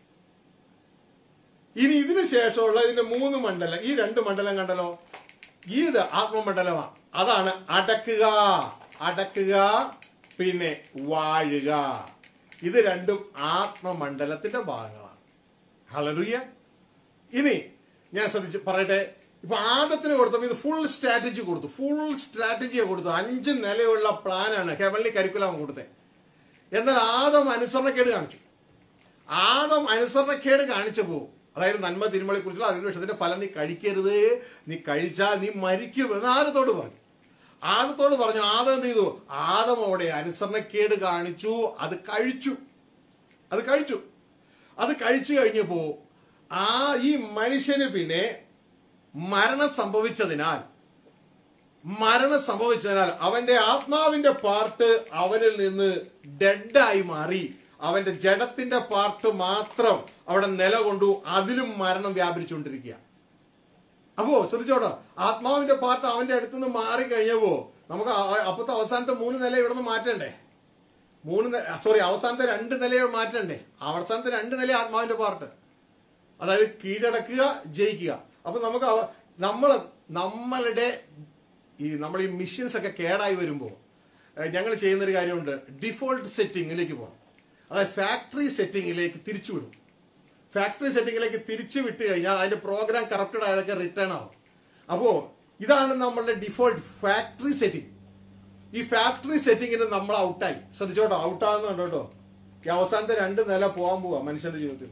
ഇനി ഇതിന് ശേഷമുള്ള ഇതിന്റെ മൂന്ന് മണ്ഡലം ഈ രണ്ട് മണ്ഡലം കണ്ടല്ലോ ഇത് ആത്മമണ്ഡലമാണ് അതാണ് അടക്കുക അടക്കുക പിന്നെ വാഴുക ഇത് രണ്ടും ആത്മമണ്ഡലത്തിന്റെ ഭാഗങ്ങളാണ് ഹലലുയ്യ ഇനി ഞാൻ ശ്രദ്ധിച്ച് പറയട്ടെ ഇപ്പൊ ആദത്തിന് കൊടുത്തപ്പോൾ ഇത് ഫുൾ സ്ട്രാറ്റജി കൊടുത്തു ഫുൾ സ്ട്രാറ്റജിയെ കൊടുത്തു അഞ്ച് നിലയുള്ള പ്ലാനാണ് ഹെവൻലി കരിക്കുലം കൊടുത്തത് എന്നാൽ ആദം അനുസരണക്കേട് കാണിച്ചു ആദം അനുസരണക്കേട് കാണിച്ചപ്പോ അതായത് നന്മ തിരുമളെ കുറിച്ചുള്ള അതിനുവേഷത്തിന്റെ ഫലം നീ കഴിക്കരുത് നീ കഴിച്ചാൽ നീ മരിക്കും എന്ന് ആദത്തോട് പറഞ്ഞു ആദത്തോട് പറഞ്ഞു ആദം എന്ത് ചെയ്തു ആദം അവിടെ അനുസരണക്കേട് കാണിച്ചു അത് കഴിച്ചു അത് കഴിച്ചു അത് കഴിച്ചു കഴിഞ്ഞപ്പോ ആ ഈ മനുഷ്യന് പിന്നെ മരണം സംഭവിച്ചതിനാൽ മരണം സംഭവിച്ചതിനാൽ അവന്റെ ആത്മാവിന്റെ പാർട്ട് അവനിൽ നിന്ന് ഡെഡായി മാറി അവന്റെ ജഡത്തിന്റെ പാർട്ട് മാത്രം അവിടെ നിലകൊണ്ടു അതിലും മരണം വ്യാപരിച്ചുകൊണ്ടിരിക്കുക അപ്പോ ശ്രദ്ധിച്ചോട്ടോ ആത്മാവിന്റെ പാർട്ട് അവന്റെ അടുത്തുനിന്ന് മാറി കഴിഞ്ഞപ്പോ നമുക്ക് ആ- അപ്പത്തെ അവസാനത്തെ മൂന്ന് നില ഇവിടെ നിന്ന് മാറ്റണ്ടേ മൂന്ന് സോറി അവസാനത്തെ രണ്ട് നിലയെ മാറ്റണ്ടേ അവസാനത്തെ രണ്ട് നില ആത്മാവിന്റെ പാർട്ട് അതായത് കീഴടക്കുക ജയിക്കുക അപ്പൊ നമുക്ക് അവ- നമ്മൾ നമ്മളുടെ ഈ നമ്മൾ ഈ മിഷൻസ് ഒക്കെ കേടായി വരുമ്പോൾ ഞങ്ങൾ ചെയ്യുന്നൊരു കാര്യമുണ്ട് ഡിഫോൾട്ട് സെറ്റിങ്ങിലേക്ക് പോകണം അതായത് ഫാക്ടറി സെറ്റിങ്ങിലേക്ക് തിരിച്ചു വിടും ഫാക്ടറി സെറ്റിങ്ങിലേക്ക് തിരിച്ചു വിട്ട് കഴിഞ്ഞാൽ അതിന്റെ പ്രോഗ്രാം കറപ്റ്റഡ് ആയതൊക്കെ റിട്ടേൺ ആവും അപ്പോ ഇതാണ് നമ്മളുടെ ഡിഫോൾട്ട് ഫാക്ടറി സെറ്റിംഗ് ഈ ഫാക്ടറി സെറ്റിങ്ങിന് നമ്മൾ ഔട്ടായി ശ്രദ്ധിച്ചോട്ടോ ഔട്ടാകുന്ന കണ്ടോ കേട്ടോ ഈ അവസാനത്തെ രണ്ട് നില പോകാൻ പോവാ മനുഷ്യന്റെ ജീവിതത്തിൽ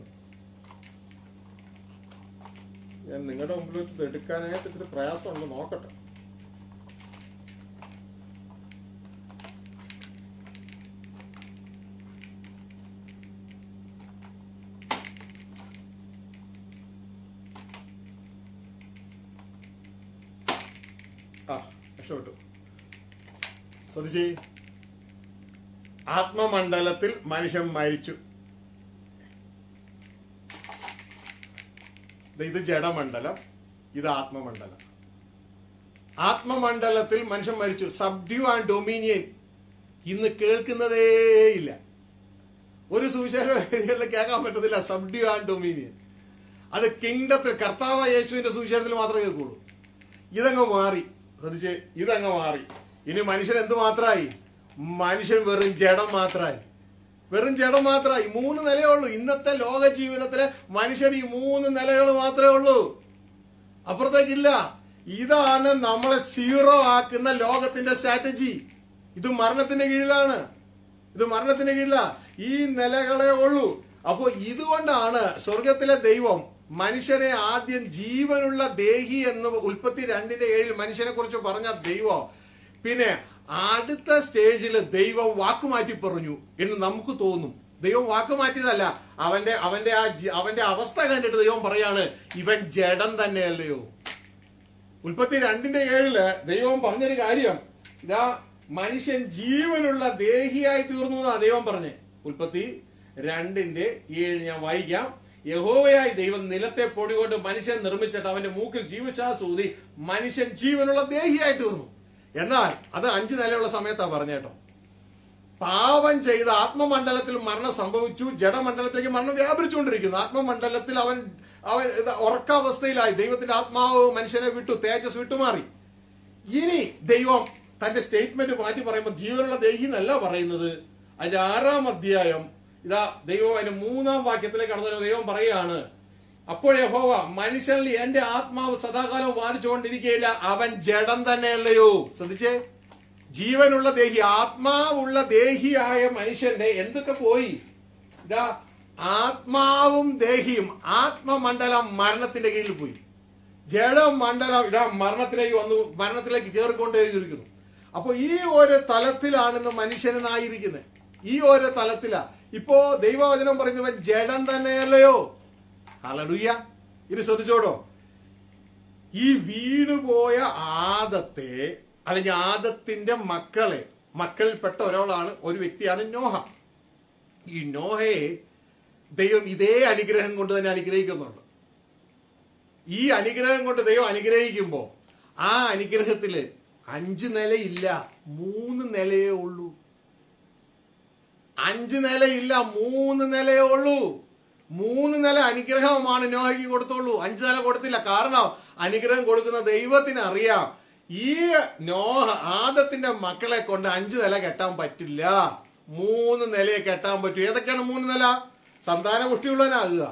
ഞാൻ നിങ്ങളുടെ മുമ്പിൽ വെച്ച് ഇത് എടുക്കാനായിട്ട് ഇത്തിരി പ്രയാസമുണ്ട് നോക്കട്ടെ ആ രക്ഷപ്പെട്ടു ശ്രദ്ധിച്ചേ ആത്മമണ്ഡലത്തിൽ മനുഷ്യൻ മരിച്ചു ദേ ഇത് ജഡമണ്ഡലം ഇത് ആത്മമണ്ഡലം ആത്മമണ്ഡലത്തിൽ മനുഷ്യൻ മരിച്ചു സബ്ഡ്യൂ ആൻഡ് ഡൊമീനിയൻ ഇന്ന് കേൾക്കുന്നതേയില്ല ഒരു സുവിശേഷ വേദികളിൽ കേൾക്കാൻ പറ്റത്തില്ല സബ്ഡ്യൂ ആൻഡ് ഡൊമീനിയൻ അത് കിങ്ഡത്തിൽ കർത്താവ് യേശുവിന്റെ സുവിശേഷത്തിൽ മാത്രമേ കേൾക്കുള്ളൂ ഇതങ്ങ് മാറി ശ്രദ്ധിച്ച് ഇതങ്ങ് മാറി ഇനി മനുഷ്യൻ എന്ത് മാത്രമായി മനുഷ്യൻ വെറും ജഡം മാത്രമായി വെറും ജഡം മാത്രമായി മൂന്ന് നിലയേ ഉള്ളൂ ഇന്നത്തെ ലോക ജീവിതത്തിലെ മനുഷ്യൻ ഈ മൂന്ന് നിലകൾ മാത്രമേ ഉള്ളൂ അപ്പുറത്തേക്കില്ല ഇതാണ് നമ്മളെ സീറോ ആക്കുന്ന ലോകത്തിന്റെ സ്ട്രാറ്റജി ഇത് മരണത്തിന്റെ കീഴിലാണ് ഇത് മരണത്തിന്റെ കീഴില ഈ നിലകളെ ഉള്ളൂ അപ്പോ ഇതുകൊണ്ടാണ് സ്വർഗത്തിലെ ദൈവം മനുഷ്യനെ ആദ്യം ജീവനുള്ള ദേഹി എന്ന് ഉൽപ്പത്തി രണ്ടിന്റെ ഏഴിൽ മനുഷ്യനെ കുറിച്ച് പറഞ്ഞ ദൈവം പിന്നെ അടുത്ത സ്റ്റേജിൽ ദൈവം വാക്കുമാറ്റി പറഞ്ഞു എന്ന് നമുക്ക് തോന്നും ദൈവം വാക്ക് മാറ്റിയതല്ല അവന്റെ അവന്റെ ആ ജി- അവന്റെ അവസ്ഥ കണ്ടിട്ട് ദൈവം പറയാണ് ഇവൻ ജഡം തന്നെയല്ലയോ ഉൽപ്പത്തി രണ്ടിന്റെ ഏഴില് ദൈവം പറഞ്ഞൊരു കാര്യം ഇതാ മനുഷ്യൻ ജീവനുള്ള ദേഹിയായി തീർന്നു എന്നാ ദൈവം പറഞ്ഞേ ഉൽപ്പത്തി രണ്ടിന്റെ ഏഴ് ഞാൻ വായിക്കാം യഹോവയായി ദൈവം നിലത്തെ പൊടി കൊണ്ട് മനുഷ്യൻ നിർമ്മിച്ചിട്ട് അവന്റെ മൂക്കിൽ ജീവശ്വാസം ഊതി മനുഷ്യൻ ജീവനുള്ള ദേഹിയായി തീർന്നു എന്നാൽ അത് അഞ്ചു നിലയുള്ള സമയത്താ പറഞ്ഞേട്ടോ പാപം ചെയ്ത ആത്മമണ്ഡലത്തിൽ മരണം സംഭവിച്ചു ജഡമണ്ഡലത്തിലേക്ക് മരണം വ്യാപരിച്ചുകൊണ്ടിരിക്കുന്നു ആത്മമണ്ഡലത്തിൽ അവൻ അവൻ ഇത് ഉറക്കാവസ്ഥയിലായി ദൈവത്തിന്റെ ആത്മാവ് മനുഷ്യനെ വിട്ടു തേജസ് വിട്ടുമാറി ഇനി ദൈവം തന്റെ സ്റ്റേറ്റ്മെന്റ് മാറ്റി പറയുമ്പോൾ ജീവനുള്ള ദേഹി എന്നല്ല പറയുന്നത് അതിന്റെ ആറാം അധ്യായം ഇതാ ദൈവം അതിന്റെ മൂന്നാം വാക്യത്തിലേക്ക് കടന്നു വരുമ്പോൾ ദൈവം പറയുകയാണ് അപ്പോൾ യഹോവ മനുഷ്യനിൽ എന്റെ ആത്മാവ് സദാകാലം വാദിച്ചുകൊണ്ടിരിക്കുകയില്ല അവൻ ജഡം തന്നെയല്ലയോ ശ്രദ്ധിച്ചേ ജീവനുള്ള ദേഹി ആത്മാവുള്ള ദേഹിയായ മനുഷ്യന്റെ എന്തൊക്കെ പോയി ഇതാ ആത്മാവും ദേഹിയും ആത്മമണ്ഡലം മരണത്തിന്റെ കീഴിൽ പോയി ജഡമണ്ഡലം ഇതാ മരണത്തിലേക്ക് വന്നു മരണത്തിലേക്ക് കയറിക്കൊണ്ടേയിരിക്കുന്നു അപ്പൊ ഈ ഒരു തലത്തിലാണ് ഇന്ന് മനുഷ്യനായിരിക്കുന്നത് ഈ ഒരു തലത്തിലാ ഇപ്പോ ദൈവവചനം പറയുന്നവൻ ജഡം തന്നെയല്ലയോ ഹലലുയ്യ ഇത് ശ്രദ്ധിച്ചോടോ ഈ വീണുപോയ ആദത്തെ അല്ലെങ്കിൽ ആദത്തിന്റെ മക്കളെ മക്കളിൽപ്പെട്ട ഒരാളാണ് ഒരു വ്യക്തിയാണ് നോഹ ഈ നോഹയെ ദൈവം ഇതേ അനുഗ്രഹം കൊണ്ട് തന്നെ അനുഗ്രഹിക്കുന്നുണ്ട് ഈ അനുഗ്രഹം കൊണ്ട് ദൈവം അനുഗ്രഹിക്കുമ്പോ ആ അനുഗ്രഹത്തില് അഞ്ച് നിലയില്ല മൂന്ന് നിലയേ ഉള്ളൂ അഞ്ച് നിലയില്ല മൂന്ന് നിലയേ ഉള്ളൂ മൂന്ന് നില അനുഗ്രഹമാണ് നോഹയ്ക്ക് കൊടുത്തോളൂ അഞ്ച് നില കൊടുത്തില്ല കാരണം അനുഗ്രഹം കൊടുക്കുന്ന ദൈവത്തിന് അറിയാം ഈ നോഹ ആദത്തിന്റെ മക്കളെ കൊണ്ട് അഞ്ച് നില കെട്ടാൻ പറ്റില്ല മൂന്ന് നിലയെ കെട്ടാൻ പറ്റൂ ഏതൊക്കെയാണ് മൂന്ന് നില സന്താന പുഷ്ടിയുള്ളവനാകുക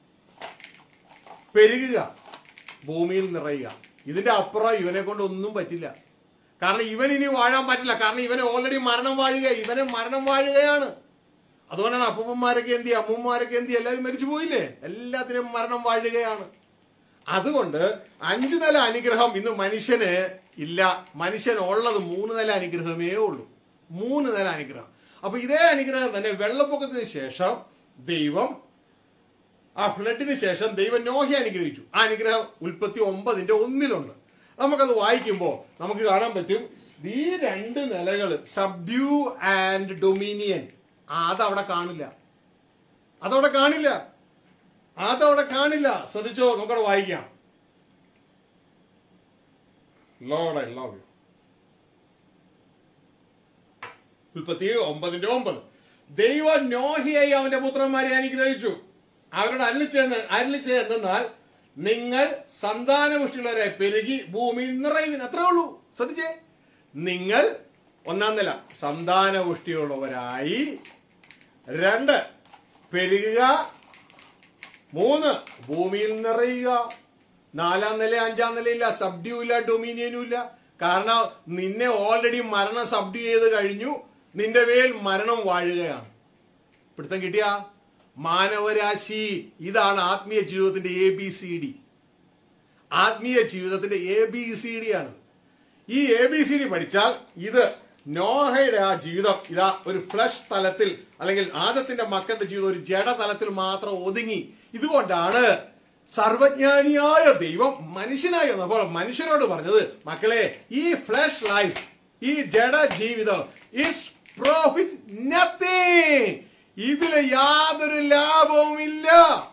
പെരുകുക ഭൂമിയിൽ നിറയുക ഇതിന്റെ അപ്പുറം ഇവനെ കൊണ്ട് ഒന്നും പറ്റില്ല കാരണം ഇവൻ ഇനി വാഴാൻ പറ്റില്ല കാരണം ഇവന് ഓൾറെഡി മരണം വാഴുക ഇവന് മരണം വാഴുകയാണ് അതുകൊണ്ടാണ് അപ്പൂപ്പന്മാരൊക്കെ എന്തി അമ്മൂമ്മമാരൊക്കെ എന്തി എല്ലാവരും മരിച്ചു പോയില്ലേ എല്ലാത്തിനും മരണം വാഴുകയാണ് അതുകൊണ്ട് അഞ്ചു നില അനുഗ്രഹം ഇന്ന് മനുഷ്യന് ഇല്ല മനുഷ്യൻ ഉള്ളത് മൂന്ന് നില അനുഗ്രഹമേ ഉള്ളൂ മൂന്ന് നില അനുഗ്രഹം അപ്പൊ ഇതേ അനുഗ്രഹം തന്നെ വെള്ളപ്പൊക്കത്തിന് ശേഷം ദൈവം ആ ഫ്ലഡിന് ശേഷം ദൈവം നോഹയെ അനുഗ്രഹിച്ചു ആ അനുഗ്രഹം ഉൽപ്പത്തി ഒമ്പതിന്റെ ഒന്നിലുണ്ട് നമുക്കത് വായിക്കുമ്പോൾ നമുക്ക് കാണാൻ പറ്റും ഈ രണ്ട് നിലകൾ സബ്ഡ്യൂ ആൻഡ് ഡൊമിനിയൻ അതവിടെ കാണില്ല അതവിടെ കാണില്ല അതവിടെ കാണില്ല ശ്രദ്ധിച്ചോ നമുക്കവിടെ വായിക്കാം ലോഡ് ഐ ലവ് യു ഉൽപ്പത്തി ഒമ്പതിന്റെ ഒമ്പത് ദൈവം നോഹിയായി അവന്റെ പുത്രന്മാരെ അനുഗ്രഹിച്ചു അവരോട് അരളിച്ചെന്ന് അരളിച്ചെന്നാൽ നിങ്ങൾ സന്താനപുഷ്ടിയുള്ളവരെ പെരുകി ഭൂമിയിൽ നിറയുവിൻ അത്രേ ഉള്ളൂ ശ്രദ്ധിച്ചേ നിങ്ങൾ ഒന്നാം നില സന്താനപുഷ്ടിയുള്ളവരായി രണ്ട് പെരുകുക മൂന്ന് ഭൂമിയിൽ നിറയുക നാലാം നില അഞ്ചാം നിലയില്ല സബ്ഡ്യൂ ഇല്ല ഡൊമീനിയനും ഇല്ല കാരണം നിന്നെ ഓൾറെഡി മരണം സബ്ഡ്യൂ ചെയ്ത് കഴിഞ്ഞു നിന്റെ മേൽ മരണം വാഴുകയാണ് പിടുത്തം കിട്ടിയ മാനവരാശി ഇതാണ് ആത്മീയ ജീവിതത്തിന്റെ എ ബി സി ഡി ആത്മീയ ജീവിതത്തിന്റെ എ ബി സി ഡി ആണ് ഈ എ ബി സി ഡി പഠിച്ചാൽ ഇത് നോഹയുടെ ആ ജീവിതം ഇതാ ഒരു ഫ്ലഷ് തലത്തിൽ അല്ലെങ്കിൽ ആദത്തിന്റെ മക്കളുടെ ജീവിതം ഒരു ജഡ തലത്തിൽ മാത്രം ഒതുങ്ങി ഇതുകൊണ്ടാണ് സർവജ്ഞാനിയായ ദൈവം മനുഷ്യനായി വന്നപ്പോൾ മനുഷ്യരോട് പറഞ്ഞത് മക്കളെ ഈ ഫ്ലഷ് ലൈഫ് ഈ ജഡ ജീവിതം ഇസ് പ്രോഫിറ്റ് നത്തിങ് ഇതില് യാതൊരു ലാഭവും ഇല്ല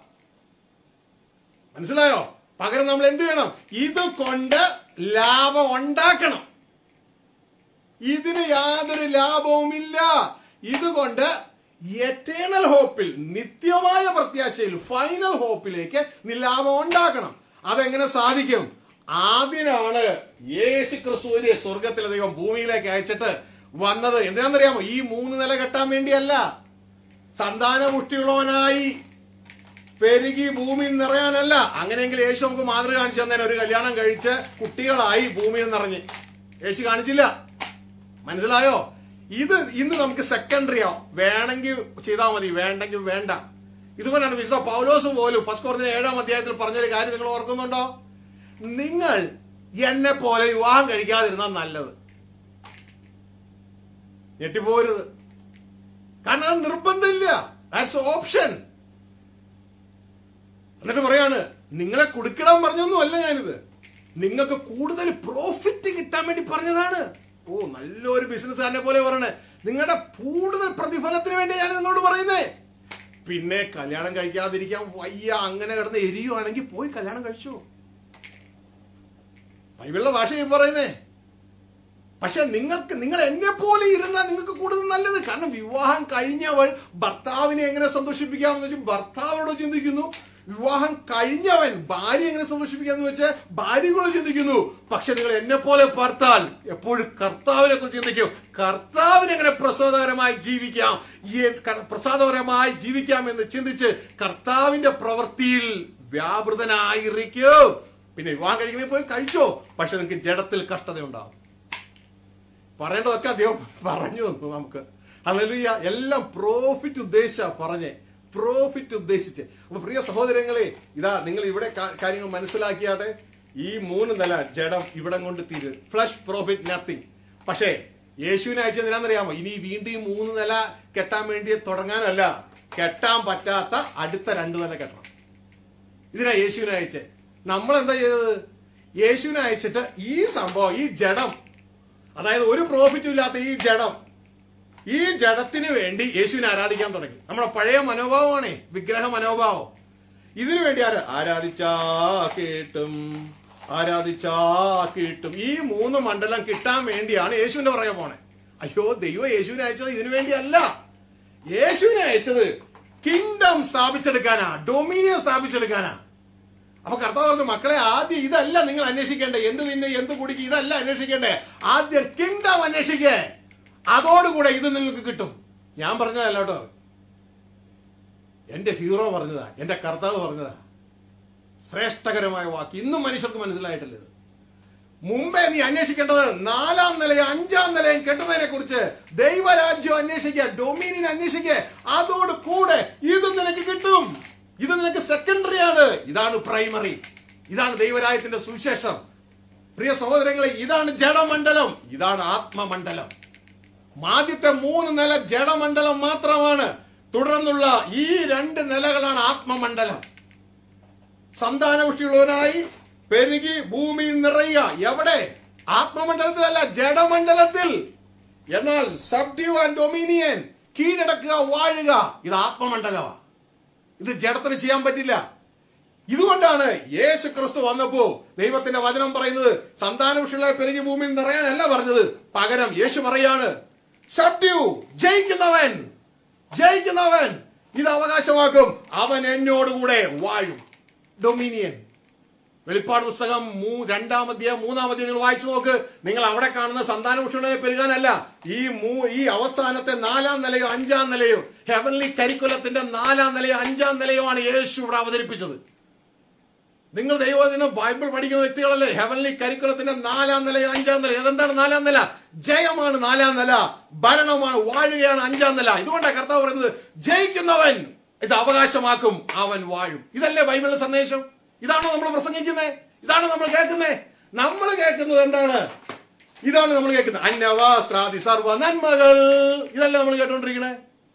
മനസ്സിലായോ പകരം നമ്മൾ എന്ത് ചെയ്യണം ഇത് കൊണ്ട് ലാഭം ഉണ്ടാക്കണം ഇതിന് യാതൊരു ലാഭവുമില്ല ഇതുകൊണ്ട് എറ്റേണൽ ഹോപ്പിൽ നിത്യമായ പ്രത്യാശയിൽ ഫൈനൽ ഹോപ്പിലേക്ക് നീ ലാഭം ഉണ്ടാക്കണം അതെങ്ങനെ സാധിക്കും ആദ്യനാണ് യേശു ക്രിസ്തുവിനെ സ്വർഗത്തിലെ ദൈവം ഭൂമിയിലേക്ക് അയച്ചിട്ട് വന്നത് എന്തിനാണെന്നറിയാമോ ഈ മൂന്ന് നില കെട്ടാൻ വേണ്ടിയല്ല സന്താനപുഷ്ടിയുള്ളവനായി പെരുകി ഭൂമിയിൽ നിറയാനല്ല അങ്ങനെയെങ്കിൽ യേശു നമുക്ക് മാതൃക കാണിച്ചു തന്നെ ഒരു കല്യാണം കഴിച്ച് കുട്ടികളായി ഭൂമിയിൽ നിറഞ്ഞ് യേശു കാണിച്ചില്ല മനസ്സിലായോ ഇത് ഇന്ന് നമുക്ക് സെക്കൻഡറിയോ വേണമെങ്കിൽ ചെയ്താൽ മതി വേണ്ടെങ്കിൽ വേണ്ട ഇതുകൊണ്ടാണ് വിശുദ്ധ പൗലോസ് പോലും ഫസ്റ്റ് കോർത്തിലെ ഏഴാം അധ്യായത്തിൽ പറഞ്ഞൊരു കാര്യം നിങ്ങൾ ഓർക്കുന്നുണ്ടോ നിങ്ങൾ എന്നെ പോലെ വിവാഹം കഴിക്കാതിരുന്നാൽ നല്ലത് ഞെട്ടിപ്പോരുത് കാരണം അത് നിർബന്ധമില്ല ദാറ്റ്സ് ഓപ്ഷൻ എന്നിട്ട് പറയാണ് നിങ്ങളെ കൊടുക്കിടാൻ പറഞ്ഞൊന്നും അല്ല ഞാനിത് നിങ്ങൾക്ക് കൂടുതൽ പ്രോഫിറ്റ് കിട്ടാൻ വേണ്ടി പറഞ്ഞതാണ് ഓ നല്ലൊരു ബിസിനസ്സുകാരനെ പോലെ പറയണേ നിങ്ങളുടെ കൂടുതൽ പ്രതിഫലത്തിന് വേണ്ടി ഞാൻ നിന്നോട് പറയുന്നേ പിന്നെ കല്യാണം കഴിക്കാതിരിക്കാൻ വയ്യ അങ്ങനെ കിടന്ന് എരിയുവാണെങ്കിൽ പോയി കല്യാണം കഴിച്ചു ബൈബിളിലെ ഭാഷയിൽ പറയുന്നേ പക്ഷെ നിങ്ങൾക്ക് നിങ്ങൾ എന്നെ പോലെ ഇരുന്നാൽ നിങ്ങൾക്ക് കൂടുതൽ നല്ലത് കാരണം വിവാഹം കഴിഞ്ഞവൾ ഭർത്താവിനെ എങ്ങനെ സന്തോഷിപ്പിക്കാമെന്ന് വെച്ചാൽ ഭർത്താവിനോട് ചിന്തിക്കുന്നു വിവാഹം കഴിഞ്ഞവൻ ഭാര്യ എങ്ങനെ സന്തോഷിപ്പിക്കാന്ന് വെച്ചാൽ ഭാര്യകളോട് ചിന്തിക്കുന്നു പക്ഷെ നിങ്ങൾ എന്നെ പോലെ ഭർത്താൽ എപ്പോഴും കർത്താവിനെ കുറിച്ച് ചിന്തിക്കും കർത്താവിനെ എങ്ങനെ പ്രസാദകരമായി ജീവിക്കാം ഈ ക- പ്രസാദകരമായി ജീവിക്കാം എന്ന് ചിന്തിച്ച് കർത്താവിന്റെ പ്രവൃത്തിയിൽ വ്യാപൃതനായിരിക്കും പിന്നെ വിവാഹം കഴിക്കുമ്പോൾ പോയി കഴിച്ചോ പക്ഷെ നിങ്ങൾക്ക് ജഡത്തിൽ കഷ്ടത ഉണ്ടാവും പറയേണ്ടതൊക്കെ അദ്ദേഹം പറഞ്ഞു തന്നു നമുക്ക് ഹല്ലേലൂയ എല്ലാം പ്രോഫിറ്റ് ഉദ്ദേശിച്ച പറഞ്ഞേ പ്രോഫിറ്റ് ഉദ്ദേശിച്ച് അപ്പൊ പ്രിയ സഹോദരങ്ങളെ ഇതാ നിങ്ങൾ ഇവിടെ കാ- കാര്യങ്ങൾ മനസ്സിലാക്കിയാട്ടെ ഈ മൂന്ന് നില ജഡം ഇവിടം കൊണ്ട് തീര് ഫ്ലഷ് പ്രോഫിറ്റ് നത്തിങ് പക്ഷേ യേശുവിനെ അയച്ചത് എന്തിനാണെന്നറിയാമോ ഇനി വീണ്ടും ഈ മൂന്ന് നില കെട്ടാൻ വേണ്ടി തുടങ്ങാനല്ല കെട്ടാൻ പറ്റാത്ത അടുത്ത രണ്ട് നില കെട്ടണം ഇതിനാ യേശുവിനെ അയച്ചേ നമ്മൾ എന്താ ചെയ്തത് യേശുവിനെ അയച്ചിട്ട് ഈ സംഭവം ഈ ജഡം അതായത് ഒരു പ്രോഫിറ്റും ഇല്ലാത്ത ഈ ജഡം ഈ ജഡത്തിന് വേണ്ടി യേശുവിനെ ആരാധിക്കാൻ തുടങ്ങി നമ്മുടെ പഴയ മനോഭാവമാണേ വിഗ്രഹ മനോഭാവം ഇതിനു വേണ്ടി ആരാ ആരാധിച്ചാ കേട്ടും ആരാധിച്ചാ കിട്ടും ഈ മൂന്ന് മണ്ഡലം കിട്ടാൻ വേണ്ടിയാണ് യേശുവിന്റെ പുറകെ പോണേ അയ്യോ ദൈവം യേശുവിനെ അയച്ചത് ഇതിനു വേണ്ടിയല്ല യേശുവിനെ അയച്ചത് കിങ്ഡം സ്ഥാപിച്ചെടുക്കാനാ ഡൊമിനിയൻ സ്ഥാപിച്ചെടുക്കാനാ അപ്പൊ കർത്താവ് പറഞ്ഞു മക്കളെ ആദ്യം ഇതല്ല നിങ്ങൾ അന്വേഷിക്കേണ്ടേ എന്ത് തിന്നെ എന്ത് കുടിക്കും ഇതല്ല അന്വേഷിക്കേണ്ടേ ആദ്യം കിങ്ഡം അന്വേഷിക്കേ അതോടുകൂടെ ഇത് നിങ്ങൾക്ക് കിട്ടും ഞാൻ പറഞ്ഞതല്ല കേട്ടോ എന്റെ ഹീറോ പറഞ്ഞതാ എന്റെ കർത്താവ് പറഞ്ഞതാ ശ്രേഷ്ഠകരമായ വാക്ക് ഇന്നും മനുഷ്യർക്ക് മനസ്സിലായിട്ടില്ല ഇത് മുമ്പേ നീ അന്വേഷിക്കേണ്ടത് നാലാം നിലയും അഞ്ചാം നിലയും കെട്ടുന്നതിനെ കുറിച്ച് ദൈവരാജ്യം അന്വേഷിക്കുക ഡൊമീനിയൻ അന്വേഷിക്കുക അതോട് കൂടെ ഇത് നിനക്ക് കിട്ടും ഇത് നിനക്ക് സെക്കൻഡറി ആണ് ഇതാണ് പ്രൈമറി ഇതാണ് ദൈവരാജ്യത്തിന്റെ സുവിശേഷം പ്രിയ സഹോദരങ്ങളെ ഇതാണ് ജഡമണ്ഡലം ഇതാണ് ആത്മമണ്ഡലം ആദ്യത്തെ മൂന്ന് നില ജഡമണ്ഡലം മാത്രമാണ് തുടർന്നുള്ള ഈ രണ്ട് നിലകളാണ് ആത്മമണ്ഡലം സന്താനപുഷ്ടിയുള്ളവനായി പെരുകി ഭൂമിയിൽ നിറയുക എവിടെ ആത്മമണ്ഡലത്തിലല്ല ജഡമണ്ഡലത്തിൽ എന്നാൽ സബ്ഡ്യൂ ആൻഡ് ഡൊമിനിയൻ കീഴടക്കുക വാഴുക ഇത് ആത്മമണ്ഡലമാണ് ഇത് ജഡത്തിന് ചെയ്യാൻ പറ്റില്ല ഇതുകൊണ്ടാണ് യേശു ക്രിസ്തു വന്നപ്പോ ദൈവത്തിന്റെ വചനം പറയുന്നത് സന്താനപുഷ്ടികളെ പെരുകി ഭൂമിയിൽ നിറയാനല്ല പറഞ്ഞത് പകരം യേശു പറയാണ് സബ്ഡ്യൂ ജയിക്കുന്നവൻ ജയിക്കുന്നവൻ ഇത് അവകാശമാക്കും അവൻ എന്നോടുകൂടെ വാഴും ഡൊമിനിയൻ വെളിപ്പാട് പുസ്തകം മൂ രണ്ടാമധ്യായം മൂന്നാമധ്യായം നിങ്ങൾ വായിച്ചു നോക്ക് നിങ്ങൾ അവിടെ കാണുന്ന സന്താനപുഷ്ടികളെ പെരുകാനല്ല ഈ മൂ ഈ അവസാനത്തെ നാലാം നിലയോ അഞ്ചാം നിലയോ ഹെവൻലി കരിക്കുലത്തിന്റെ നാലാം നിലയോ അഞ്ചാം നിലയോ ആണ് യേശു ഇവിടെ അവതരിപ്പിച്ചത് നിങ്ങൾ ദൈവത്തിന് ബൈബിൾ പഠിക്കുന്ന വ്യക്തികളല്ലേ ഹെവൻലി കരിക്കുലത്തിന്റെ നാലാം നില അഞ്ചാം നില ഏതെന്താണ് നാലാം നില ജയമാണ് നാലാം നില ഭരണമാണ് വാഴുകയാണ് അഞ്ചാം നില ഇതുകൊണ്ടാണ് കർത്താവ് പറയുന്നത് ജയിക്കുന്നവൻ ഇത് അവകാശമാക്കും അവൻ വാഴും ഇതല്ലേ ബൈബിളിലെ സന്ദേശം ഇതാണോ നമ്മൾ പ്രസംഗിക്കുന്നത് ഇതാണോ നമ്മൾ കേൾക്കുന്നത് നമ്മൾ കേൾക്കുന്നത് എന്താണ് ഇതാണ് നമ്മൾ കേൾക്കുന്നത് അന്നവാസ്ത്രാദി സർവ നന്മകൾ ഇതല്ലേ നമ്മൾ കേട്ടോണ്ടിരിക്കണേ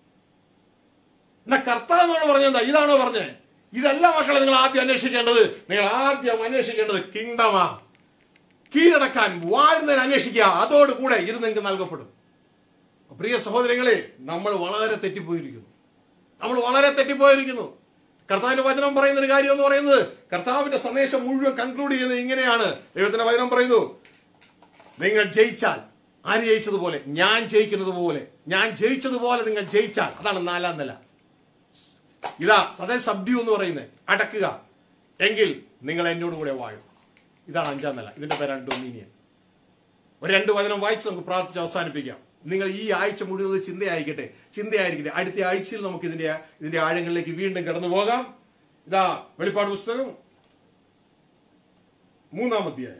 എന്നാ കർത്താവ് എന്നോട് പറഞ്ഞെന്താ ഇതാണോ പറഞ്ഞേ ഇതല്ല മക്കളെ നിങ്ങൾ ആദ്യം അന്വേഷിക്കേണ്ടത് നിങ്ങൾ ആദ്യം അന്വേഷിക്കേണ്ടത് കിങ്ഡമാ കീഴടക്കാൻ വാഴുന്നതിന് അന്വേഷിക്കുക അതോടുകൂടെ ഇത് നിങ്ങൾക്ക് നൽകപ്പെടും പ്രിയ സഹോദരങ്ങളെ നമ്മൾ വളരെ തെറ്റിപ്പോയിരിക്കുന്നു നമ്മൾ വളരെ തെറ്റിപ്പോയിരിക്കുന്നു കർത്താവിന്റെ വചനം പറയുന്ന ഒരു കാര്യം എന്ന് പറയുന്നത് കർത്താവിന്റെ സന്ദേശം മുഴുവൻ കൺക്ലൂഡ് ചെയ്യുന്നത് ഇങ്ങനെയാണ് ദൈവത്തിന്റെ വചനം പറയുന്നു നിങ്ങൾ ജയിച്ചാൽ ആര് ജയിച്ചതുപോലെ ഞാൻ ജയിക്കുന്നത് പോലെ ഞാൻ ജയിച്ചതുപോലെ നിങ്ങൾ ജയിച്ചാൽ അതാണ് നാലാം നില ഇതാ സദൻ സബ്ഡ്യൂ എന്ന് പറയുന്നത് അടക്കുക എങ്കിൽ നിങ്ങൾ എന്നോട് കൂടെ വാഴും ഇതാണ് അഞ്ചാം നില ഇതിന്റെ പേരാണ് ഡൊമീനിയൻ ഒരു രണ്ട് വചനം വായിച്ച് നമുക്ക് പ്രാർത്ഥിച്ച് അവസാനിപ്പിക്കാം നിങ്ങൾ ഈ ആഴ്ച മുഴുവൻ ചിന്തയായിരിക്കട്ടെ ചിന്തയായിരിക്കട്ടെ അടുത്ത ആഴ്ചയിൽ നമുക്ക് ഇതിന്റെ ഇതിന്റെ ആഴങ്ങളിലേക്ക് വീണ്ടും കടന്നു പോകാം ഇതാ വെളിപ്പാട് പുസ്തകം മൂന്നാം അധ്യായം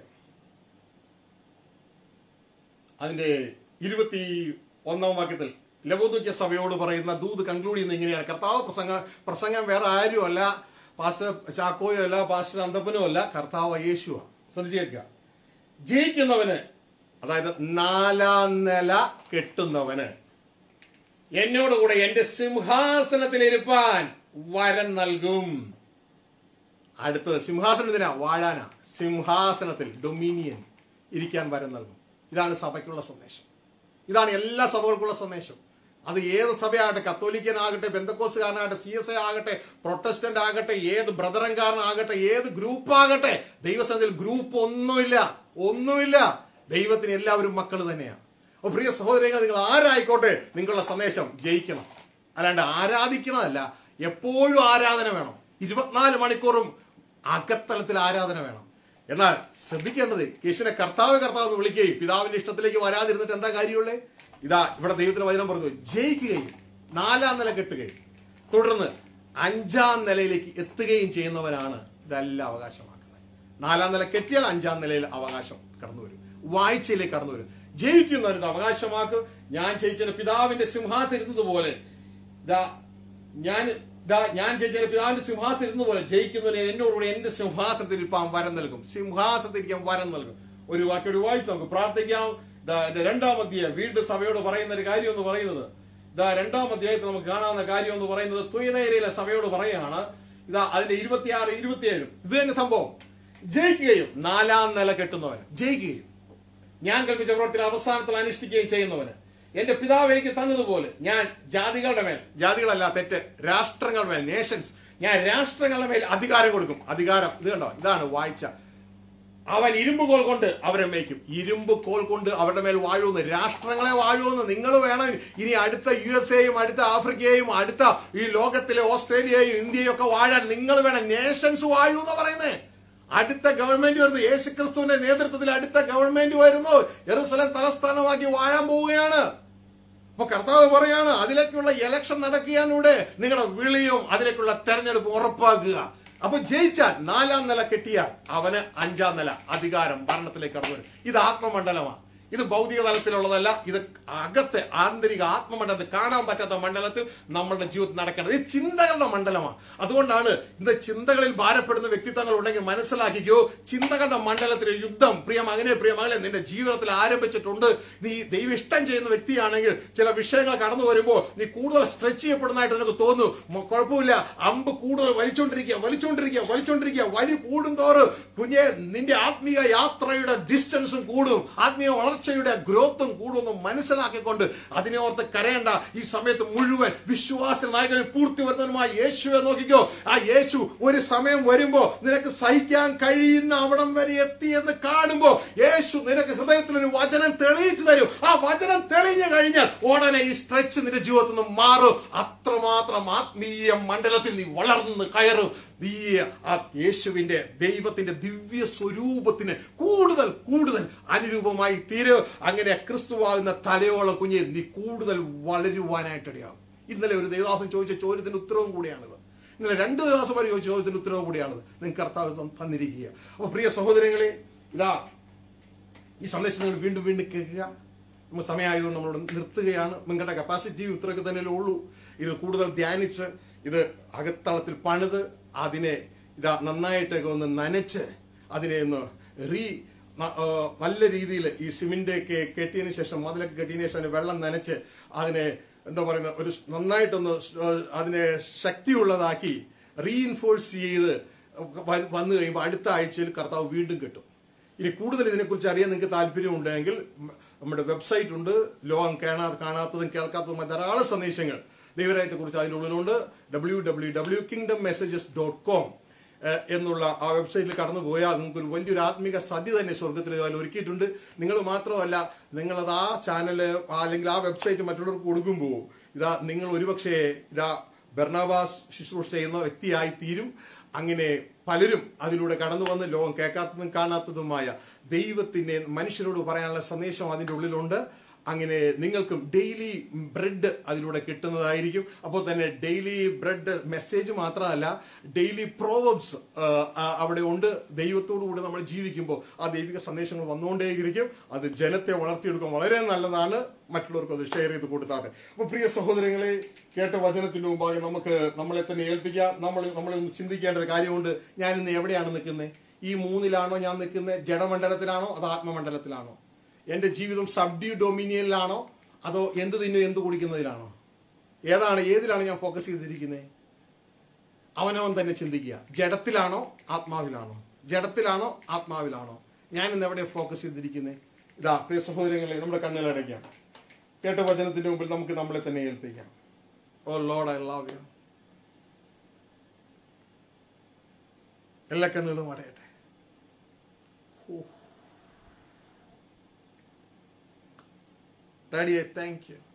അതിന്റെ ഇരുപത്തി ഒന്നാം വാക്യത്തിൽ ലബോദുക്യ സഭയോട് പറയുന്ന ദൂത് കൺക്ലൂഡ് ചെയ്യുന്ന ഇങ്ങനെയാണ് കർത്താവ് പ്രസംഗ പ്രസംഗം വേറെ ആരും അല്ല പാസ്റ്റർ ചാക്കോയോ അല്ല പാസ്റ്റർ അന്തപ്പനോ അല്ല കർത്താവ് യേശുവ ശ്രദ്ധിച്ചേക്കുക ജയിക്കുന്നവന് അതായത് നാലാം നില കെട്ടുന്നവന് എന്നോടുകൂടെ എന്റെ സിംഹാസനത്തിൽ ഇരുപ്പാൻ വരം നൽകും അടുത്തത് സിംഹാസനത്തിനാ വാഴാനാ സിംഹാസനത്തിൽ ഡൊമീനിയൻ ഇരിക്കാൻ വരം നൽകും ഇതാണ് സഭയ്ക്കുള്ള സന്ദേശം ഇതാണ് എല്ലാ സഭകൾക്കുള്ള സന്ദേശം അത് ഏത് സഭയാകട്ടെ കത്തോലിക്കനാകട്ടെ ബന്ധക്കോസുകാരനാകട്ടെ സി എസ് ഐ ആകട്ടെ പ്രൊട്ടസ്റ്റന്റ് ആകട്ടെ ഏത് ബ്രദറൻകാരനാകട്ടെ ഏത് ഗ്രൂപ്പ് ആകട്ടെ ദൈവസന്നിധിയിൽ ഗ്രൂപ്പ് ഒന്നുമില്ല ഒന്നുമില്ല ദൈവത്തിന് എല്ലാവരും മക്കൾ തന്നെയാണ് അപ്പോൾ പ്രിയ സഹോദരങ്ങൾ നിങ്ങൾ ആരായിക്കോട്ടെ നിങ്ങളുടെ സന്ദേശം ജയിക്കണം അല്ലാണ്ട് ആരാധിക്കണമല്ല എപ്പോഴും ആരാധന വേണം ഇരുപത്തിനാല് മണിക്കൂറും അകത്തലത്തിൽ ആരാധന വേണം എന്നാൽ ശ്രദ്ധിക്കേണ്ടത് യേശുവിനെ കർത്താവ് കർത്താവ് എന്ന് വിളിക്കുകയും പിതാവിന്റെ ഇഷ്ടത്തിലേക്ക് വരാതിരുന്നിട്ട് എന്താ കാര്യമുള്ളേ ഇതാ ഇവിടെ ദൈവത്തിന് വചനം പറഞ്ഞു ജയിക്കുകയും നാലാം നില കെട്ടുകയും തുടർന്ന് അഞ്ചാം നിലയിലേക്ക് എത്തുകയും ചെയ്യുന്നവരാണ് ഇതെല്ലാം അവകാശമാക്കുന്നത് നാലാം നില കെട്ടിയാൽ അഞ്ചാം നിലയിൽ അവകാശം കടന്നു വരും വാഴ്ചയിലേക്ക് കടന്നു വരും ജയിക്കുന്നവരിത് അവകാശമാക്കും ഞാൻ ജയിച്ച പിതാവിന്റെ സിംഹാസനിരുന്നത് പോലെ ദാ ഞാൻ ദാ ഞാൻ ജയിച്ച പിതാവിന്റെ സിംഹാസനിരുന്നത് പോലെ ജയിക്കുന്നവനെ എന്നോടുകൂടി എന്റെ സിംഹാസനത്തിൽ ഇരിപ്പാൻ വരം നൽകും സിംഹാസനത്തിൽ ഇരിക്കാൻ വരം നൽകും ഒരു വാക്കോട് വായിച്ച് നമുക്ക് പ്രാർത്ഥിക്കാം ദാ എന്റെ രണ്ടാം അധ്യായം വീണ്ടും സഭയോട് പറയുന്ന ഒരു കാര്യം എന്ന് പറയുന്നത് ഇതാ രണ്ടാം അധ്യായത്തിൽ നമുക്ക് കാണാവുന്ന കാര്യം എന്ന് പറയുന്നത് തുയനേരയിലെ സഭയോട് പറയാണ് ഇതാ അതിന്റെ ഇരുപത്തിയാറ് ഇരുപത്തിയേഴും ഇത് തന്നെ സംഭവം ജയിക്കുകയും നാലാം നില കെട്ടുന്നവൻ ജയിക്കുകയും ഞാൻ കൽപ്പിച്ച പ്രവർത്തിയിൽ അവസാനത്തിൽ അനുഷ്ഠിക്കുകയും ചെയ്യുന്നവന് എന്റെ പിതാവ് എനിക്ക് തന്നതുപോലെ ഞാൻ ജാതികളുടെ മേൽ ജാതികളല്ല തെറ്റ് രാഷ്ട്രങ്ങളുടെ മേൽ നേഷൻസ് ഞാൻ രാഷ്ട്രങ്ങളുടെ മേൽ അധികാരം കൊടുക്കും അധികാരം ഇത് കണ്ടോ ഇതാണ് വായിച്ച അവൻ ഇരുമ്പ് കോൽ കൊണ്ട് അവരെ മേയ്ക്കും ഇരുമ്പ് കോൽ കൊണ്ട് അവരുടെ മേൽ വാഴുമെന്ന് രാഷ്ട്രങ്ങളെ വാഴുമെന്ന് നിങ്ങൾ വേണം ഇനി അടുത്ത യു എസ് എയും അടുത്ത ആഫ്രിക്കയെയും അടുത്ത ഈ ലോകത്തിലെ ഓസ്ട്രേലിയയും ഇന്ത്യയും ഒക്കെ വാഴാൻ നിങ്ങൾ വേണം നേഷൻസ് വാഴൂ എന്ന് പറയുന്നേ അടുത്ത ഗവൺമെന്റ് വരുന്നു യേശു ക്രിസ്തുവിന്റെ നേതൃത്വത്തിൽ അടുത്ത ഗവൺമെന്റ് വരുന്നു എറുസലം തലസ്ഥാനമാക്കി വാഴാൻ പോവുകയാണ് അപ്പൊ കർത്താവ് പറയാണ് അതിലേക്കുള്ള ഇലക്ഷൻ നടക്കുകയാണ് ഇവിടെ നിങ്ങളുടെ വിളിയും അതിലേക്കുള്ള തെരഞ്ഞെടുപ്പ് ഉറപ്പാക്കുക അപ്പൊ ജയിച്ചാൽ നാലാം നില കെട്ടിയാൽ അവന് അഞ്ചാം നില അധികാരം ഭരണത്തിലേക്ക് കടന്നു വരും ഇത് ആത്മമണ്ഡലമാണ് ഇത് ഭൗതിക തലത്തിലുള്ളതല്ല ഇത് അകത്തെ ആന്തരിക ആത്മമണ്ഡലത്തിൽ കാണാൻ പറ്റാത്ത മണ്ഡലത്തിൽ നമ്മളുടെ ജീവിതത്തിൽ നടക്കേണ്ടത് ഇത് ചിന്തകളുടെ മണ്ഡലമാണ് അതുകൊണ്ടാണ് ഇന്ന് ചിന്തകളിൽ ഭാരപ്പെടുന്ന വ്യക്തിത്വങ്ങൾ ഉണ്ടെങ്കിൽ മനസ്സിലാക്കിക്കോ ചിന്തകളുടെ മണ്ഡലത്തിലെ യുദ്ധം പ്രിയ മകനെ പ്രിയ മകളെ നിന്റെ ജീവിതത്തിൽ ആരംഭിച്ചിട്ടുണ്ട് നീ ദൈവം ഇഷ്ടം ചെയ്യുന്ന വ്യക്തിയാണെങ്കിൽ ചില വിഷയങ്ങൾ കടന്നു വരുമ്പോൾ നീ കൂടുതൽ സ്ട്രെച്ച് ചെയ്യപ്പെടുന്നതായിട്ട് നിനക്ക് തോന്നുന്നു മ- കുഴപ്പമില്ല അമ്പ് കൂടുതൽ വലിച്ചുകൊണ്ടിരിക്കുക വലിച്ചുകൊണ്ടിരിക്കുക വലിച്ചുകൊണ്ടിരിക്കുക വലി കൂടുന്തോറും കുഞ്ഞെ നിന്റെ ആത്മീയ യാത്രയുടെ ഡിസ്റ്റൻസും കൂടും ആത്മീയ വളർച്ചയുടെ ഗ്രോത്തും കൂടുമെന്ന് മനസ്സിലാക്കിക്കൊണ്ട് അതിനെ ഓർത്ത് കരയേണ്ട ഈ സമയത്ത് മുഴുവൻ വിശ്വാസ നായകൻ പൂർത്തി വരുന്നതുമായ യേശുവെ നോക്കിക്കോ ആ യേശു ഒരു സമയം വരുമ്പോ നിനക്ക് സഹിക്കാൻ കഴിയുന്ന അവിടം വരെ എത്തി എന്ന് കാണുമ്പോ യേശു നിനക്ക് ഹൃദയത്തിൽ ഒരു വചനം തെളിയിച്ചു തരും ആ വചനം തെളിഞ്ഞു കഴിഞ്ഞാൽ ഉടനെ ഈ സ്ട്രെച്ച് നിന്റെ ജീവിതത്തിൽ നിന്ന് മാറും അത്രമാത്രം ആത്മീയ മണ്ഡലത്തിൽ നീ വളർന്ന് കയറും നീ ആ യേശുവിന്റെ ദൈവത്തിന്റെ ദിവ്യ സ്വരൂപത്തിന് കൂടുതൽ കൂടുതൽ അനുരൂപമായി തീരും അങ്ങനെ ക്രിസ്തുവാകുന്ന തലയോളം കുഞ്ഞെ നീ കൂടുതൽ വളരുവാനായിട്ടിടയാകും ഇന്നലെ ഒരു ദേവദാസൻ ചോദിച്ച ചോദ്യത്തിന്റെ ഉത്തരവും കൂടിയാണിത് ഇന്നലെ രണ്ട് ദേവദാസന്മാർ ചോദിച്ച ചോദ്യത്തിന്റെ ഉത്തരവും കൂടിയാണിത് നിങ്ങൾക്ക് കർത്താവ് തന്ന- തന്നിരിക്കുക അപ്പൊ പ്രിയ സഹോദരങ്ങളെ ഇതാ ഈ സന്ദേശം നിങ്ങൾ വീണ്ടും വീണ്ടും കേൾക്കുക നമുക്ക് സമയമായതുകൊണ്ട് നമ്മളോട് നിർത്തുകയാണ് നിങ്ങളുടെ കപ്പാസിറ്റി ഇത്രയൊക്കെ തന്നെ ഉള്ളൂ ഇത് കൂടുതൽ ധ്യാനിച്ച് ഇത് അകത്തളത്തിൽ പണിത് അതിനെ ഇതാ നന്നായിട്ടൊക്കെ ഒന്ന് നനച്ച് അതിനെ ഒന്ന് റീ ന- ആ, നല്ല രീതിയിൽ ഈ സിമെന്റ് ഒക്കെ കെട്ടിയതിന് ശേഷം മതിലൊക്കെ കെട്ടിയതിന് ശേഷം അതിന് വെള്ളം നനച്ച് അതിനെ എന്താ പറയുന്ന ഒരു സ് നന്നായിട്ടൊന്ന് സ്- ആ, അതിനെ ശക്തിയുള്ളതാക്കി റീഇൻഫോഴ്സ് ചെയ്ത് വ- വന്നു കഴിയുമ്പോൾ അടുത്ത ആഴ്ചയിൽ കർത്താവ് വീണ്ടും കിട്ടും ഇനി കൂടുതൽ ഇതിനെക്കുറിച്ച് അറിയാൻ നിങ്ങൾക്ക് താല്പര്യമുണ്ടെങ്കിൽ മ- നമ്മുടെ വെബ്സൈറ്റ് ഉണ്ട് ലോകം കാണാ കാണാത്തതും കേൾക്കാത്തതുമായ ധാരാളം സന്ദേശങ്ങൾ ദൈവരായത്തെ കുറിച്ച് അതിൻ്റെ ഉള്ളിലുണ്ട് W W W kingdom messages dot com എന്നുള്ള ആ വെബ്സൈറ്റിൽ കടന്നു പോയാൽ നിങ്ങൾക്ക് ഒരു വലിയൊരു ആത്മീക സദ്യ തന്നെ സ്വർഗത്തിൽ അതിൽ ഒരുക്കിയിട്ടുണ്ട് നിങ്ങൾ മാത്രമല്ല നിങ്ങളത് ആ ചാനല് അല്ലെങ്കിൽ ആ വെബ്സൈറ്റ് മറ്റുള്ളവർക്ക് കൊടുക്കുമ്പോൾ ഇതാ നിങ്ങൾ ഒരുപക്ഷെ ഇതാ ബെർണാബാസ് ശുശ്രൂഷ ചെയ്യുന്ന വ്യക്തിയായി തീരും അങ്ങനെ പലരും അതിലൂടെ കടന്നു വന്ന് ലോകം കേൾക്കാത്തതും കാണാത്തതുമായ ദൈവത്തിന്റെ മനുഷ്യരോട് പറയാനുള്ള സന്ദേശം അതിന്റെ ഉള്ളിലുണ്ട് അങ്ങനെ നിങ്ങൾക്കും ഡെയിലി ബ്രെഡ് അതിലൂടെ കിട്ടുന്നതായിരിക്കും അപ്പോൾ തന്നെ ഡെയിലി ബ്രെഡ് മെസ്സേജ് മാത്രമല്ല ഡെയിലി പ്രോവബ്സ് അവിടെ ഉണ്ട് ദൈവത്തോടു കൂടി നമ്മൾ ജീവിക്കുമ്പോൾ ആ ദൈവിക സന്ദേശങ്ങൾ വന്നുകൊണ്ടേയിരിക്കും അത് ജനത്തെ വളർത്തിയെടുക്കാൻ വളരെ നല്ലതാണ് മറ്റുള്ളവർക്ക് അത് ഷെയർ ചെയ്ത് കൊടുത്താട്ടെ അപ്പൊ പ്രിയ സഹോദരങ്ങളെ കേട്ട വചനത്തിന് മുമ്പാകെ നമുക്ക് നമ്മളെ തന്നെ ഏൽപ്പിക്കാം നമ്മൾ നമ്മളെ ഒന്ന് ചിന്തിക്കേണ്ട ഒരു കാര്യമുണ്ട് ഞാൻ ഇന്ന് എവിടെയാണ് നിൽക്കുന്നത് ഈ മൂന്നിലാണോ ഞാൻ നിൽക്കുന്നത് ജഡമണ്ഡലത്തിലാണോ അതോ ആത്മമണ്ഡലത്തിലാണോ എന്റെ ജീവിതം സബ്ഡ്യൂ ഡൊമിനിയനിലാണോ അതോ എന്ത് തിന്നു എന്ത് കുടിക്കുന്നതിലാണോ ഏതാണ് ഏതിലാണ് ഞാൻ ഫോക്കസ് ചെയ്തിരിക്കുന്നത് അവനവൻ തന്നെ ചിന്തിക്കുക ജഡത്തിലാണോ ആത്മാവിലാണോ ജഡത്തിലാണോ ആത്മാവിലാണോ ഞാൻ ഇന്ന് എവിടെ ഫോക്കസ് ചെയ്തിരിക്കുന്നത് ഇതാ പ്രിയ സഹോദരങ്ങളെ നമ്മുടെ കണ്ണിലടയ്ക്കാം കേട്ട വചനത്തിന്റെ മുമ്പിൽ നമുക്ക് നമ്മളെ തന്നെ ഏൽപ്പിക്കാം oh Lord I love you എല്ലാ കണ്ണുകളും അടയട്ടെ ഡാഡി ഐ താങ്ക് യു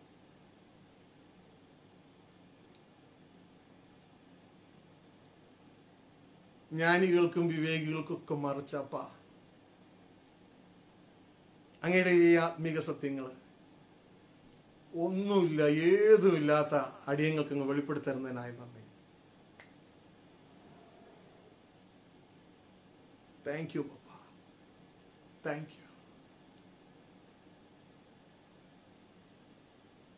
ജ്ഞാനികൾക്കും വിവേകികൾക്കും ഒക്കെ മറിച്ചപ്പ അങ്ങയുടെ ഈ ആത്മീക സത്യങ്ങൾ ഒന്നുമില്ല ഏതുമില്ലാത്ത അടിയങ്ങൾക്ക് അങ്ങ് വെളിപ്പെടുത്തരുന്നതിനായി നന്ദി thank you papa thank you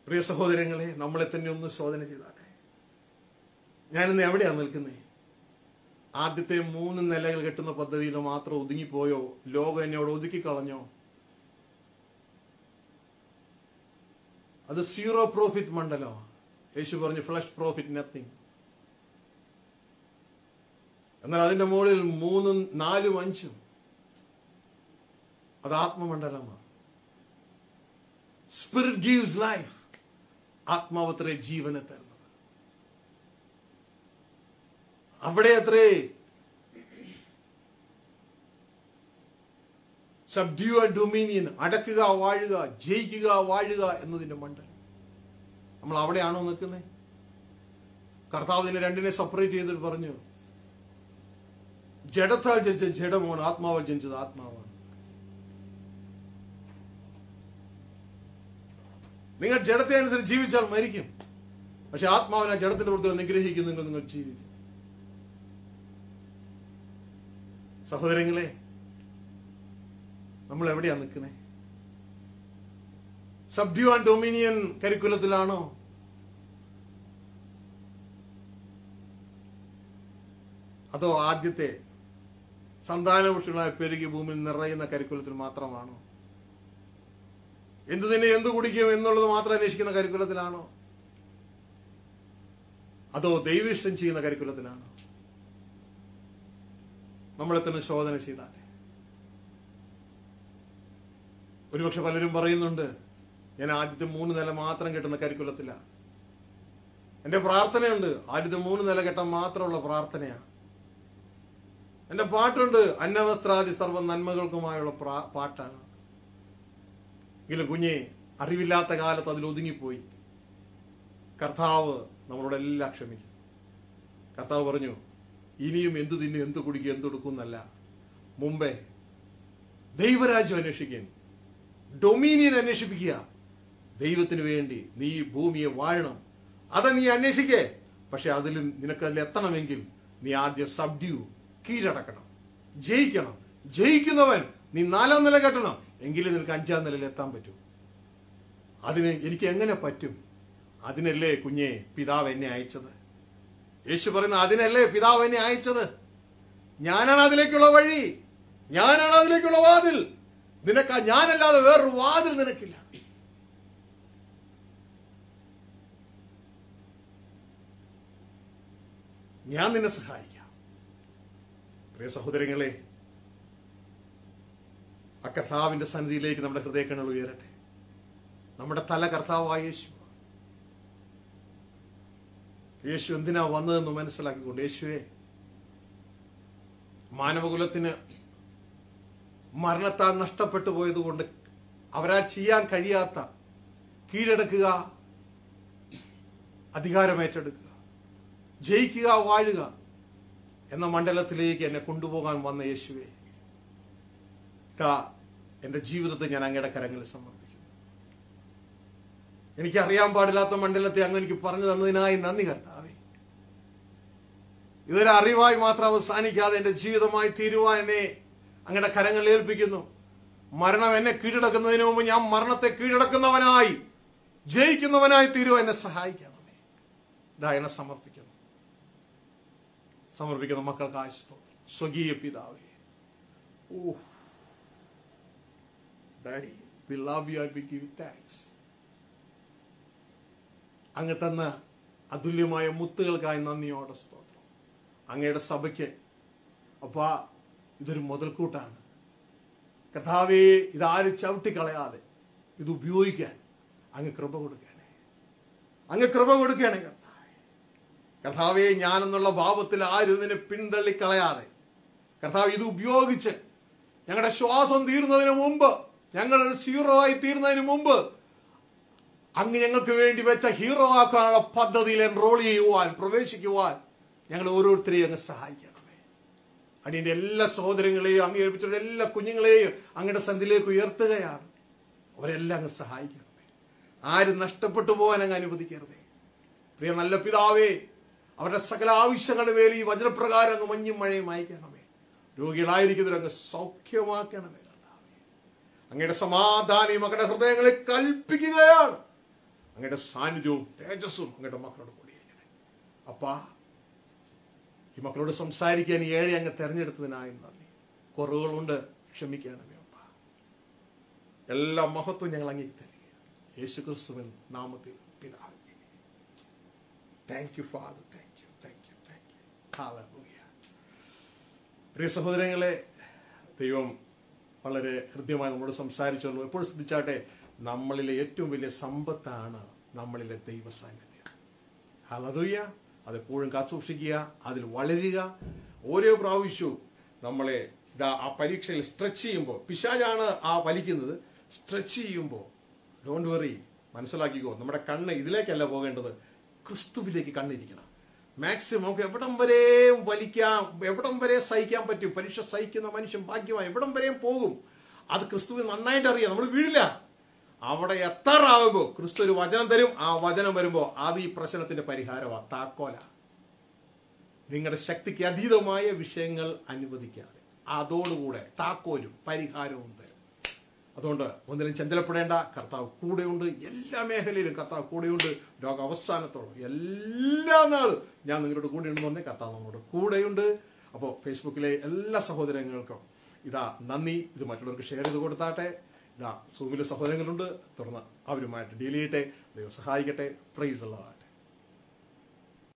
പ്രിയ സഹോദരങ്ങളെ നമ്മളെ തന്നെ ഒന്ന് ശോധന ചെയ്താട്ടെ ഞാനിന്ന് എവിടെയാണ് നിൽക്കുന്നത് ആദ്യത്തെ മൂന്ന് നിലകൾ കെട്ടുന്ന പദ്ധതിയിൽ മാത്രം ഒതുങ്ങിപ്പോയോ ലോകം എന്നോട് ഒതുക്കി കളഞ്ഞോ അത് സീറോ പ്രോഫിറ്റ് മണ്ഡലോ യേശു പറഞ്ഞു ഫ്ലഷ് പ്രോഫിറ്റ് നത്തിങ് എന്നാൽ അതിന്റെ മുകളിൽ മൂന്നും നാലും അഞ്ചും അത് ആത്മമണ്ഡലമാണ് സ്പിരിറ്റ് ഗീവ്സ് ലൈഫ് ആത്മാവത്രേ ജീവനെ തരുന്നത് അവിടെ അത്രേ സബ്ഡ്യൂ ആൻഡ് ഡൊമീനിയൻ അടക്കുക വാഴുക ജയിക്കുക വാഴുക എന്നതിന്റെ മണ്ഡലം നമ്മൾ അവിടെയാണോ നിൽക്കുന്നത് കർത്താവ് ഇതിനെ രണ്ടിനെ സെപ്പറേറ്റ് ചെയ്തിട്ട് പറഞ്ഞു ജഡത്താൽ ജനിച്ച ജഡമാണ് ആത്മാവാൽ ജനിച്ചത് ആത്മാവാണ് നിങ്ങൾ ജഡത്തെ അനുസരിച്ച് ജീവിച്ചാൽ മരിക്കും പക്ഷെ ആത്മാവിനെ ജഡത്തിന്റെ പുറത്ത് നിഗ്രഹിക്കും നിങ്ങൾ നിങ്ങൾ ജീവിക്കും സഹോദരങ്ങളെ നമ്മൾ എവിടെയാ നിൽക്കുന്നേ സബ്ഡ്യൂ ആൻഡ് ഡൊമിനിയൻ കരിക്കുലത്തിലാണോ അതോ ആദ്യത്തെ സന്താനപുഷ്ടങ്ങളായ പെരുകി ഭൂമിയിൽ നിറയുന്ന കരിക്കുലത്തിൽ മാത്രമാണോ എന്ത് തന്നെ എന്ത് കുടിക്കും എന്നുള്ളത് മാത്രം അന്വേഷിക്കുന്ന കരിക്കുലത്തിലാണോ അതോ ദൈവിഷ്ടം ചെയ്യുന്ന കരിക്കുലത്തിലാണോ നമ്മളെ തന്നെ ശോധന ചെയ്താട്ടെ ഒരുപക്ഷെ പലരും പറയുന്നുണ്ട് ഞാൻ ആദ്യത്തെ മൂന്ന് നില മാത്രം കെട്ടുന്ന കരിക്കുലത്തില്ല എന്റെ പ്രാർത്ഥനയുണ്ട് ആദ്യത്തെ മൂന്ന് നില കെട്ടാൻ മാത്രമുള്ള പ്രാർത്ഥനയാണ് എന്റെ പാട്ടുണ്ട് അന്നവസ്ത്രാദി സർവ്വ നന്മകൾക്കുമായുള്ള പ്രാ- പാട്ടാണ് എങ്കിലും കുഞ്ഞെ അറിവില്ലാത്ത കാലത്ത് അതിൽ ഒതുങ്ങിപ്പോയി കർത്താവ് നമ്മളോട് എല്ലാം ക്ഷമിക്കും കർത്താവ് പറഞ്ഞു ഇനിയും എന്തു തിന്നും എന്തു കുടിക്കും എന്തെടുക്കും എന്നല്ല മുമ്പേ ദൈവരാജ്യം അന്വേഷിക്കാൻ ഡൊമീനിയൻ അന്വേഷിപ്പിക്കുക ദൈവത്തിന് വേണ്ടി നീ ഈ ഭൂമിയെ വാഴണം അത് നീ അന്വേഷിക്കേ പക്ഷെ അതിൽ നിനക്ക് അതിൽ എത്തണമെങ്കിൽ നീ ആദ്യം സബ്ഡ്യൂ കീഴടക്കണം ജയിക്കണം ജയിക്കുന്നവൻ നീ നാലാം നില കെട്ടണം എങ്കിലേ നിനക്ക് അഞ്ചാം നിലയിൽ എത്താൻ പറ്റൂ അതിന് എനിക്ക് എങ്ങനെ പറ്റും അതിനല്ലേ കുഞ്ഞെ പിതാവ് എന്നെ അയച്ചത് യേശു പറയുന്ന അതിനല്ലേ പിതാവ് എന്നെ അയച്ചത് ഞാനാണ് അതിലേക്കുള്ള വഴി ഞാനാണ് അതിലേക്കുള്ള വാതിൽ നിനക്ക് ഞാനല്ലാതെ വേറൊരു വാതിൽ നിനക്കില്ല ഞാൻ നിന്നെ സഹായിക്കാം പ്രിയ സഹോദരങ്ങളെ ആ കർത്താവിന്റെ സന്നിധിയിലേക്ക് നമ്മുടെ ഹൃദയക്കണ്ണുകൾ ഉയരട്ടെ നമ്മുടെ തല കർത്താവായ യേശു യേശു എന്തിനാ വന്നതെന്ന് മനസ്സിലാക്കിക്കൊണ്ട് യേശുവെ മാനവകുലത്തിന് മരണത്താൽ നഷ്ടപ്പെട്ടു പോയതുകൊണ്ട് അവരാ ചെയ്യാൻ കഴിയാത്ത കീഴടക്കുക അധികാരമേറ്റെടുക്കുക ജയിക്കുക വാഴുക എന്ന മണ്ഡലത്തിലേക്ക് എന്നെ കൊണ്ടുപോകാൻ വന്ന യേശുവെ കാ എന്റെ ജീവിതത്തെ ഞാൻ അങ്ങയുടെ കരങ്ങളിൽ സമർപ്പിക്കുന്നു എനിക്ക് അറിയാൻ പാടില്ലാത്ത മണ്ഡലത്തെ അങ്ങ് എനിക്ക് പറഞ്ഞു തന്നതിനായി നന്ദി കർത്താവേ ഇതൊരു അറിവായി മാത്രം അവസാനിക്കാതെ എന്റെ ജീവിതമായി തീരുവാൻ എന്നെ അങ്ങയുടെ കരങ്ങളിൽ ഏൽപ്പിക്കുന്നു മരണം എന്നെ കീഴടക്കുന്നതിന് മുമ്പ് ഞാൻ മരണത്തെ കീഴടക്കുന്നവനായി ജയിക്കുന്നവനായി തീരുവാൻ എന്നെ സഹായിക്കണമേ ഇതാ എന്നെ സമർപ്പിക്കുന്നു സമർപ്പിക്കുന്ന മക്കൾക്കായ സ്തോത്രം സ്വകീയ പിതാവേ oh daddy we love you and we give thanks അങ്ങ് തന്ന അതുല്യമായ മുത്തുകൾക്കായി നന്ദിയോടെ സ്തോത്രം അങ്ങയുടെ സഭയ്ക്ക് അപ്പാ ഇതൊരു മുതൽക്കൂട്ടാണ് കർത്താവേ ഇതാരും ചവിട്ടിക്കളയാതെ ഇത് ഉപയോഗിക്കാൻ അങ്ങ് കൃപ കൊടുക്കണേ അങ്ങ് കൃപ കൊടുക്കണേ കർത്താവേ കർത്താവേ ഞാനെന്നുള്ള ഭാവത്തിൽ ആരും ഇതിനെ പിന്തള്ളിക്കളയാതെ കർത്താവ് ഇത് ഉപയോഗിച്ച് ഞങ്ങളുടെ ശ്വാസം തീർന്നതിന് മുമ്പ് ഞങ്ങൾ സീറോ ആയി തീർന്നതിന് മുമ്പ് അങ്ങ് ഞങ്ങൾക്ക് വേണ്ടി വെച്ച ഹീറോ ആക്കാനുള്ള പദ്ധതിയിൽ എൻറോൾ ചെയ്യുവാൻ പ്രവേശിക്കുവാൻ ഞങ്ങൾ ഓരോരുത്തരെയും അങ്ങ് സഹായിക്കണമേ അടിയന്റെ എല്ലാ സഹോദരങ്ങളെയും അങ്ങ് ഏൽപ്പിച്ചിട്ടുള്ള എല്ലാ കുഞ്ഞുങ്ങളെയും അങ്ങയുടെ സന്ധിയിലേക്ക് ഉയർത്തുകയാണ് അവരെല്ലാം അങ്ങ് സഹായിക്കണമേ ആരും നഷ്ടപ്പെട്ടു പോകാൻ അങ്ങ് അനുവദിക്കരുതേ പ്രിയ നല്ല പിതാവേ അവരുടെ സകല ആവശ്യങ്ങളുടെ മേൽ ഈ വജ്രപ്രകാരം അങ്ങ് മഞ്ഞും മഴയും അയക്കണമേ രോഗികളായിരിക്കുന്നവരങ്ങ് സൗഖ്യമാക്കണമേ കർത്താവേ അങ്ങയുടെ സമാധാനം ഈ മക്കളുടെ ഹൃദയങ്ങളിൽ കൽപ്പിക്കുകയാണ് അങ്ങയുടെ സാന്നിധ്യവും തേജസ്സും അങ്ങയുടെ മക്കളോട് കൂടിയിരിക്കട്ടെ അപ്പാ ഈ മക്കളോട് സംസാരിക്കാൻ ഈ ഏഴെ അങ്ങ് തെരഞ്ഞെടുത്തതിനായി നന്ദി കുറവുകളുണ്ട് ക്ഷമിക്കണമേ അപ്പാ എല്ലാ മഹത്വവും ഞങ്ങൾ അങ്ങേക്ക് തരിക യേശു ക്രിസ്തുവിൻ നാമത്തിൽ പിതാവേ thank you father thank you thank you thank you hallelujah പ്രിയ സഹോദരങ്ങളെ ദൈവം വളരെ ഹൃദ്യമായി നമ്മളോട് സംസാരിച്ചുള്ളൂ എപ്പോഴും ശ്രദ്ധിച്ചാട്ടെ നമ്മളിലെ ഏറ്റവും വലിയ സമ്പത്താണ് നമ്മളിലെ ദൈവ സാന്നിധ്യം ഹലറിയ അതെപ്പോഴും കാത്തുസൂക്ഷിക്കുക അതിൽ വളരുക ഓരോ പ്രാവശ്യവും നമ്മളെ ഇതാ ആ പരീക്ഷയിൽ സ്ട്രെച്ച് ചെയ്യുമ്പോൾ പിശാജാണ് ആ വലിക്കുന്നത് സ്ട്രെച്ച് ചെയ്യുമ്പോൾ ഡോണ്ട് വെറി മനസ്സിലാക്കിക്കോ നമ്മുടെ കണ്ണ് ഇതിലേക്കല്ല പോകേണ്ടത് ക്രിസ്തുവിലേക്ക് കണ്ണിരിക്കണം മാക്സിമം നമുക്ക് എവിടം വരെയും വലിക്കാം എവിടം വരെ സഹിക്കാൻ പറ്റും പരീക്ഷ സഹിക്കുന്ന മനുഷ്യൻ ഭാഗ്യമായി എവിടം വരെയും പോകും അത് ക്രിസ്തുവിന് നന്നായിട്ട് അറിയാം നമ്മൾ വീഴില്ല അവിടെ എത്താറാകുമ്പോൾ ക്രിസ്തു ഒരു വചനം തരും ആ വചനം വരുമ്പോൾ അത് ഈ പ്രശ്നത്തിന്റെ പരിഹാരമാണ് താക്കോല നിങ്ങളുടെ ശക്തിക്ക് അതീതമായ വിഷയങ്ങൾ അനുവദിക്കാതെ അതോടുകൂടെ താക്കോലും പരിഹാരവും തരും അതുകൊണ്ട് ഒന്നിലും ചഞ്ചലപ്പെടേണ്ട കർത്താവ് കൂടെയുണ്ട് എല്ലാ മേഖലയിലും കർത്താവ് കൂടെയുണ്ട് രോഗ അവസാനത്തോളം എല്ലാ നാളും ഞാൻ നിങ്ങളുടെ കൂടെ ഉണ്ടെന്ന് പറഞ്ഞാൽ കർത്താവ് നമ്മളോട് കൂടെയുണ്ട് അപ്പോൾ ഫേസ്ബുക്കിലെ എല്ലാ സഹോദരങ്ങൾക്കും ഇതാ നന്ദി ഇത് മറ്റുള്ളവർക്ക് ഷെയർ ചെയ്ത് കൊടുത്താട്ടെ ഇതാ സൂമിലെ സഹോദരങ്ങളുണ്ട് തുടർന്ന് അവരുമായിട്ട് ഡീൽ ചെയ്യട്ടെ ദൈവം സഹായിക്കട്ടെ പ്രൈസ് ഉള്ളതാട്ടെ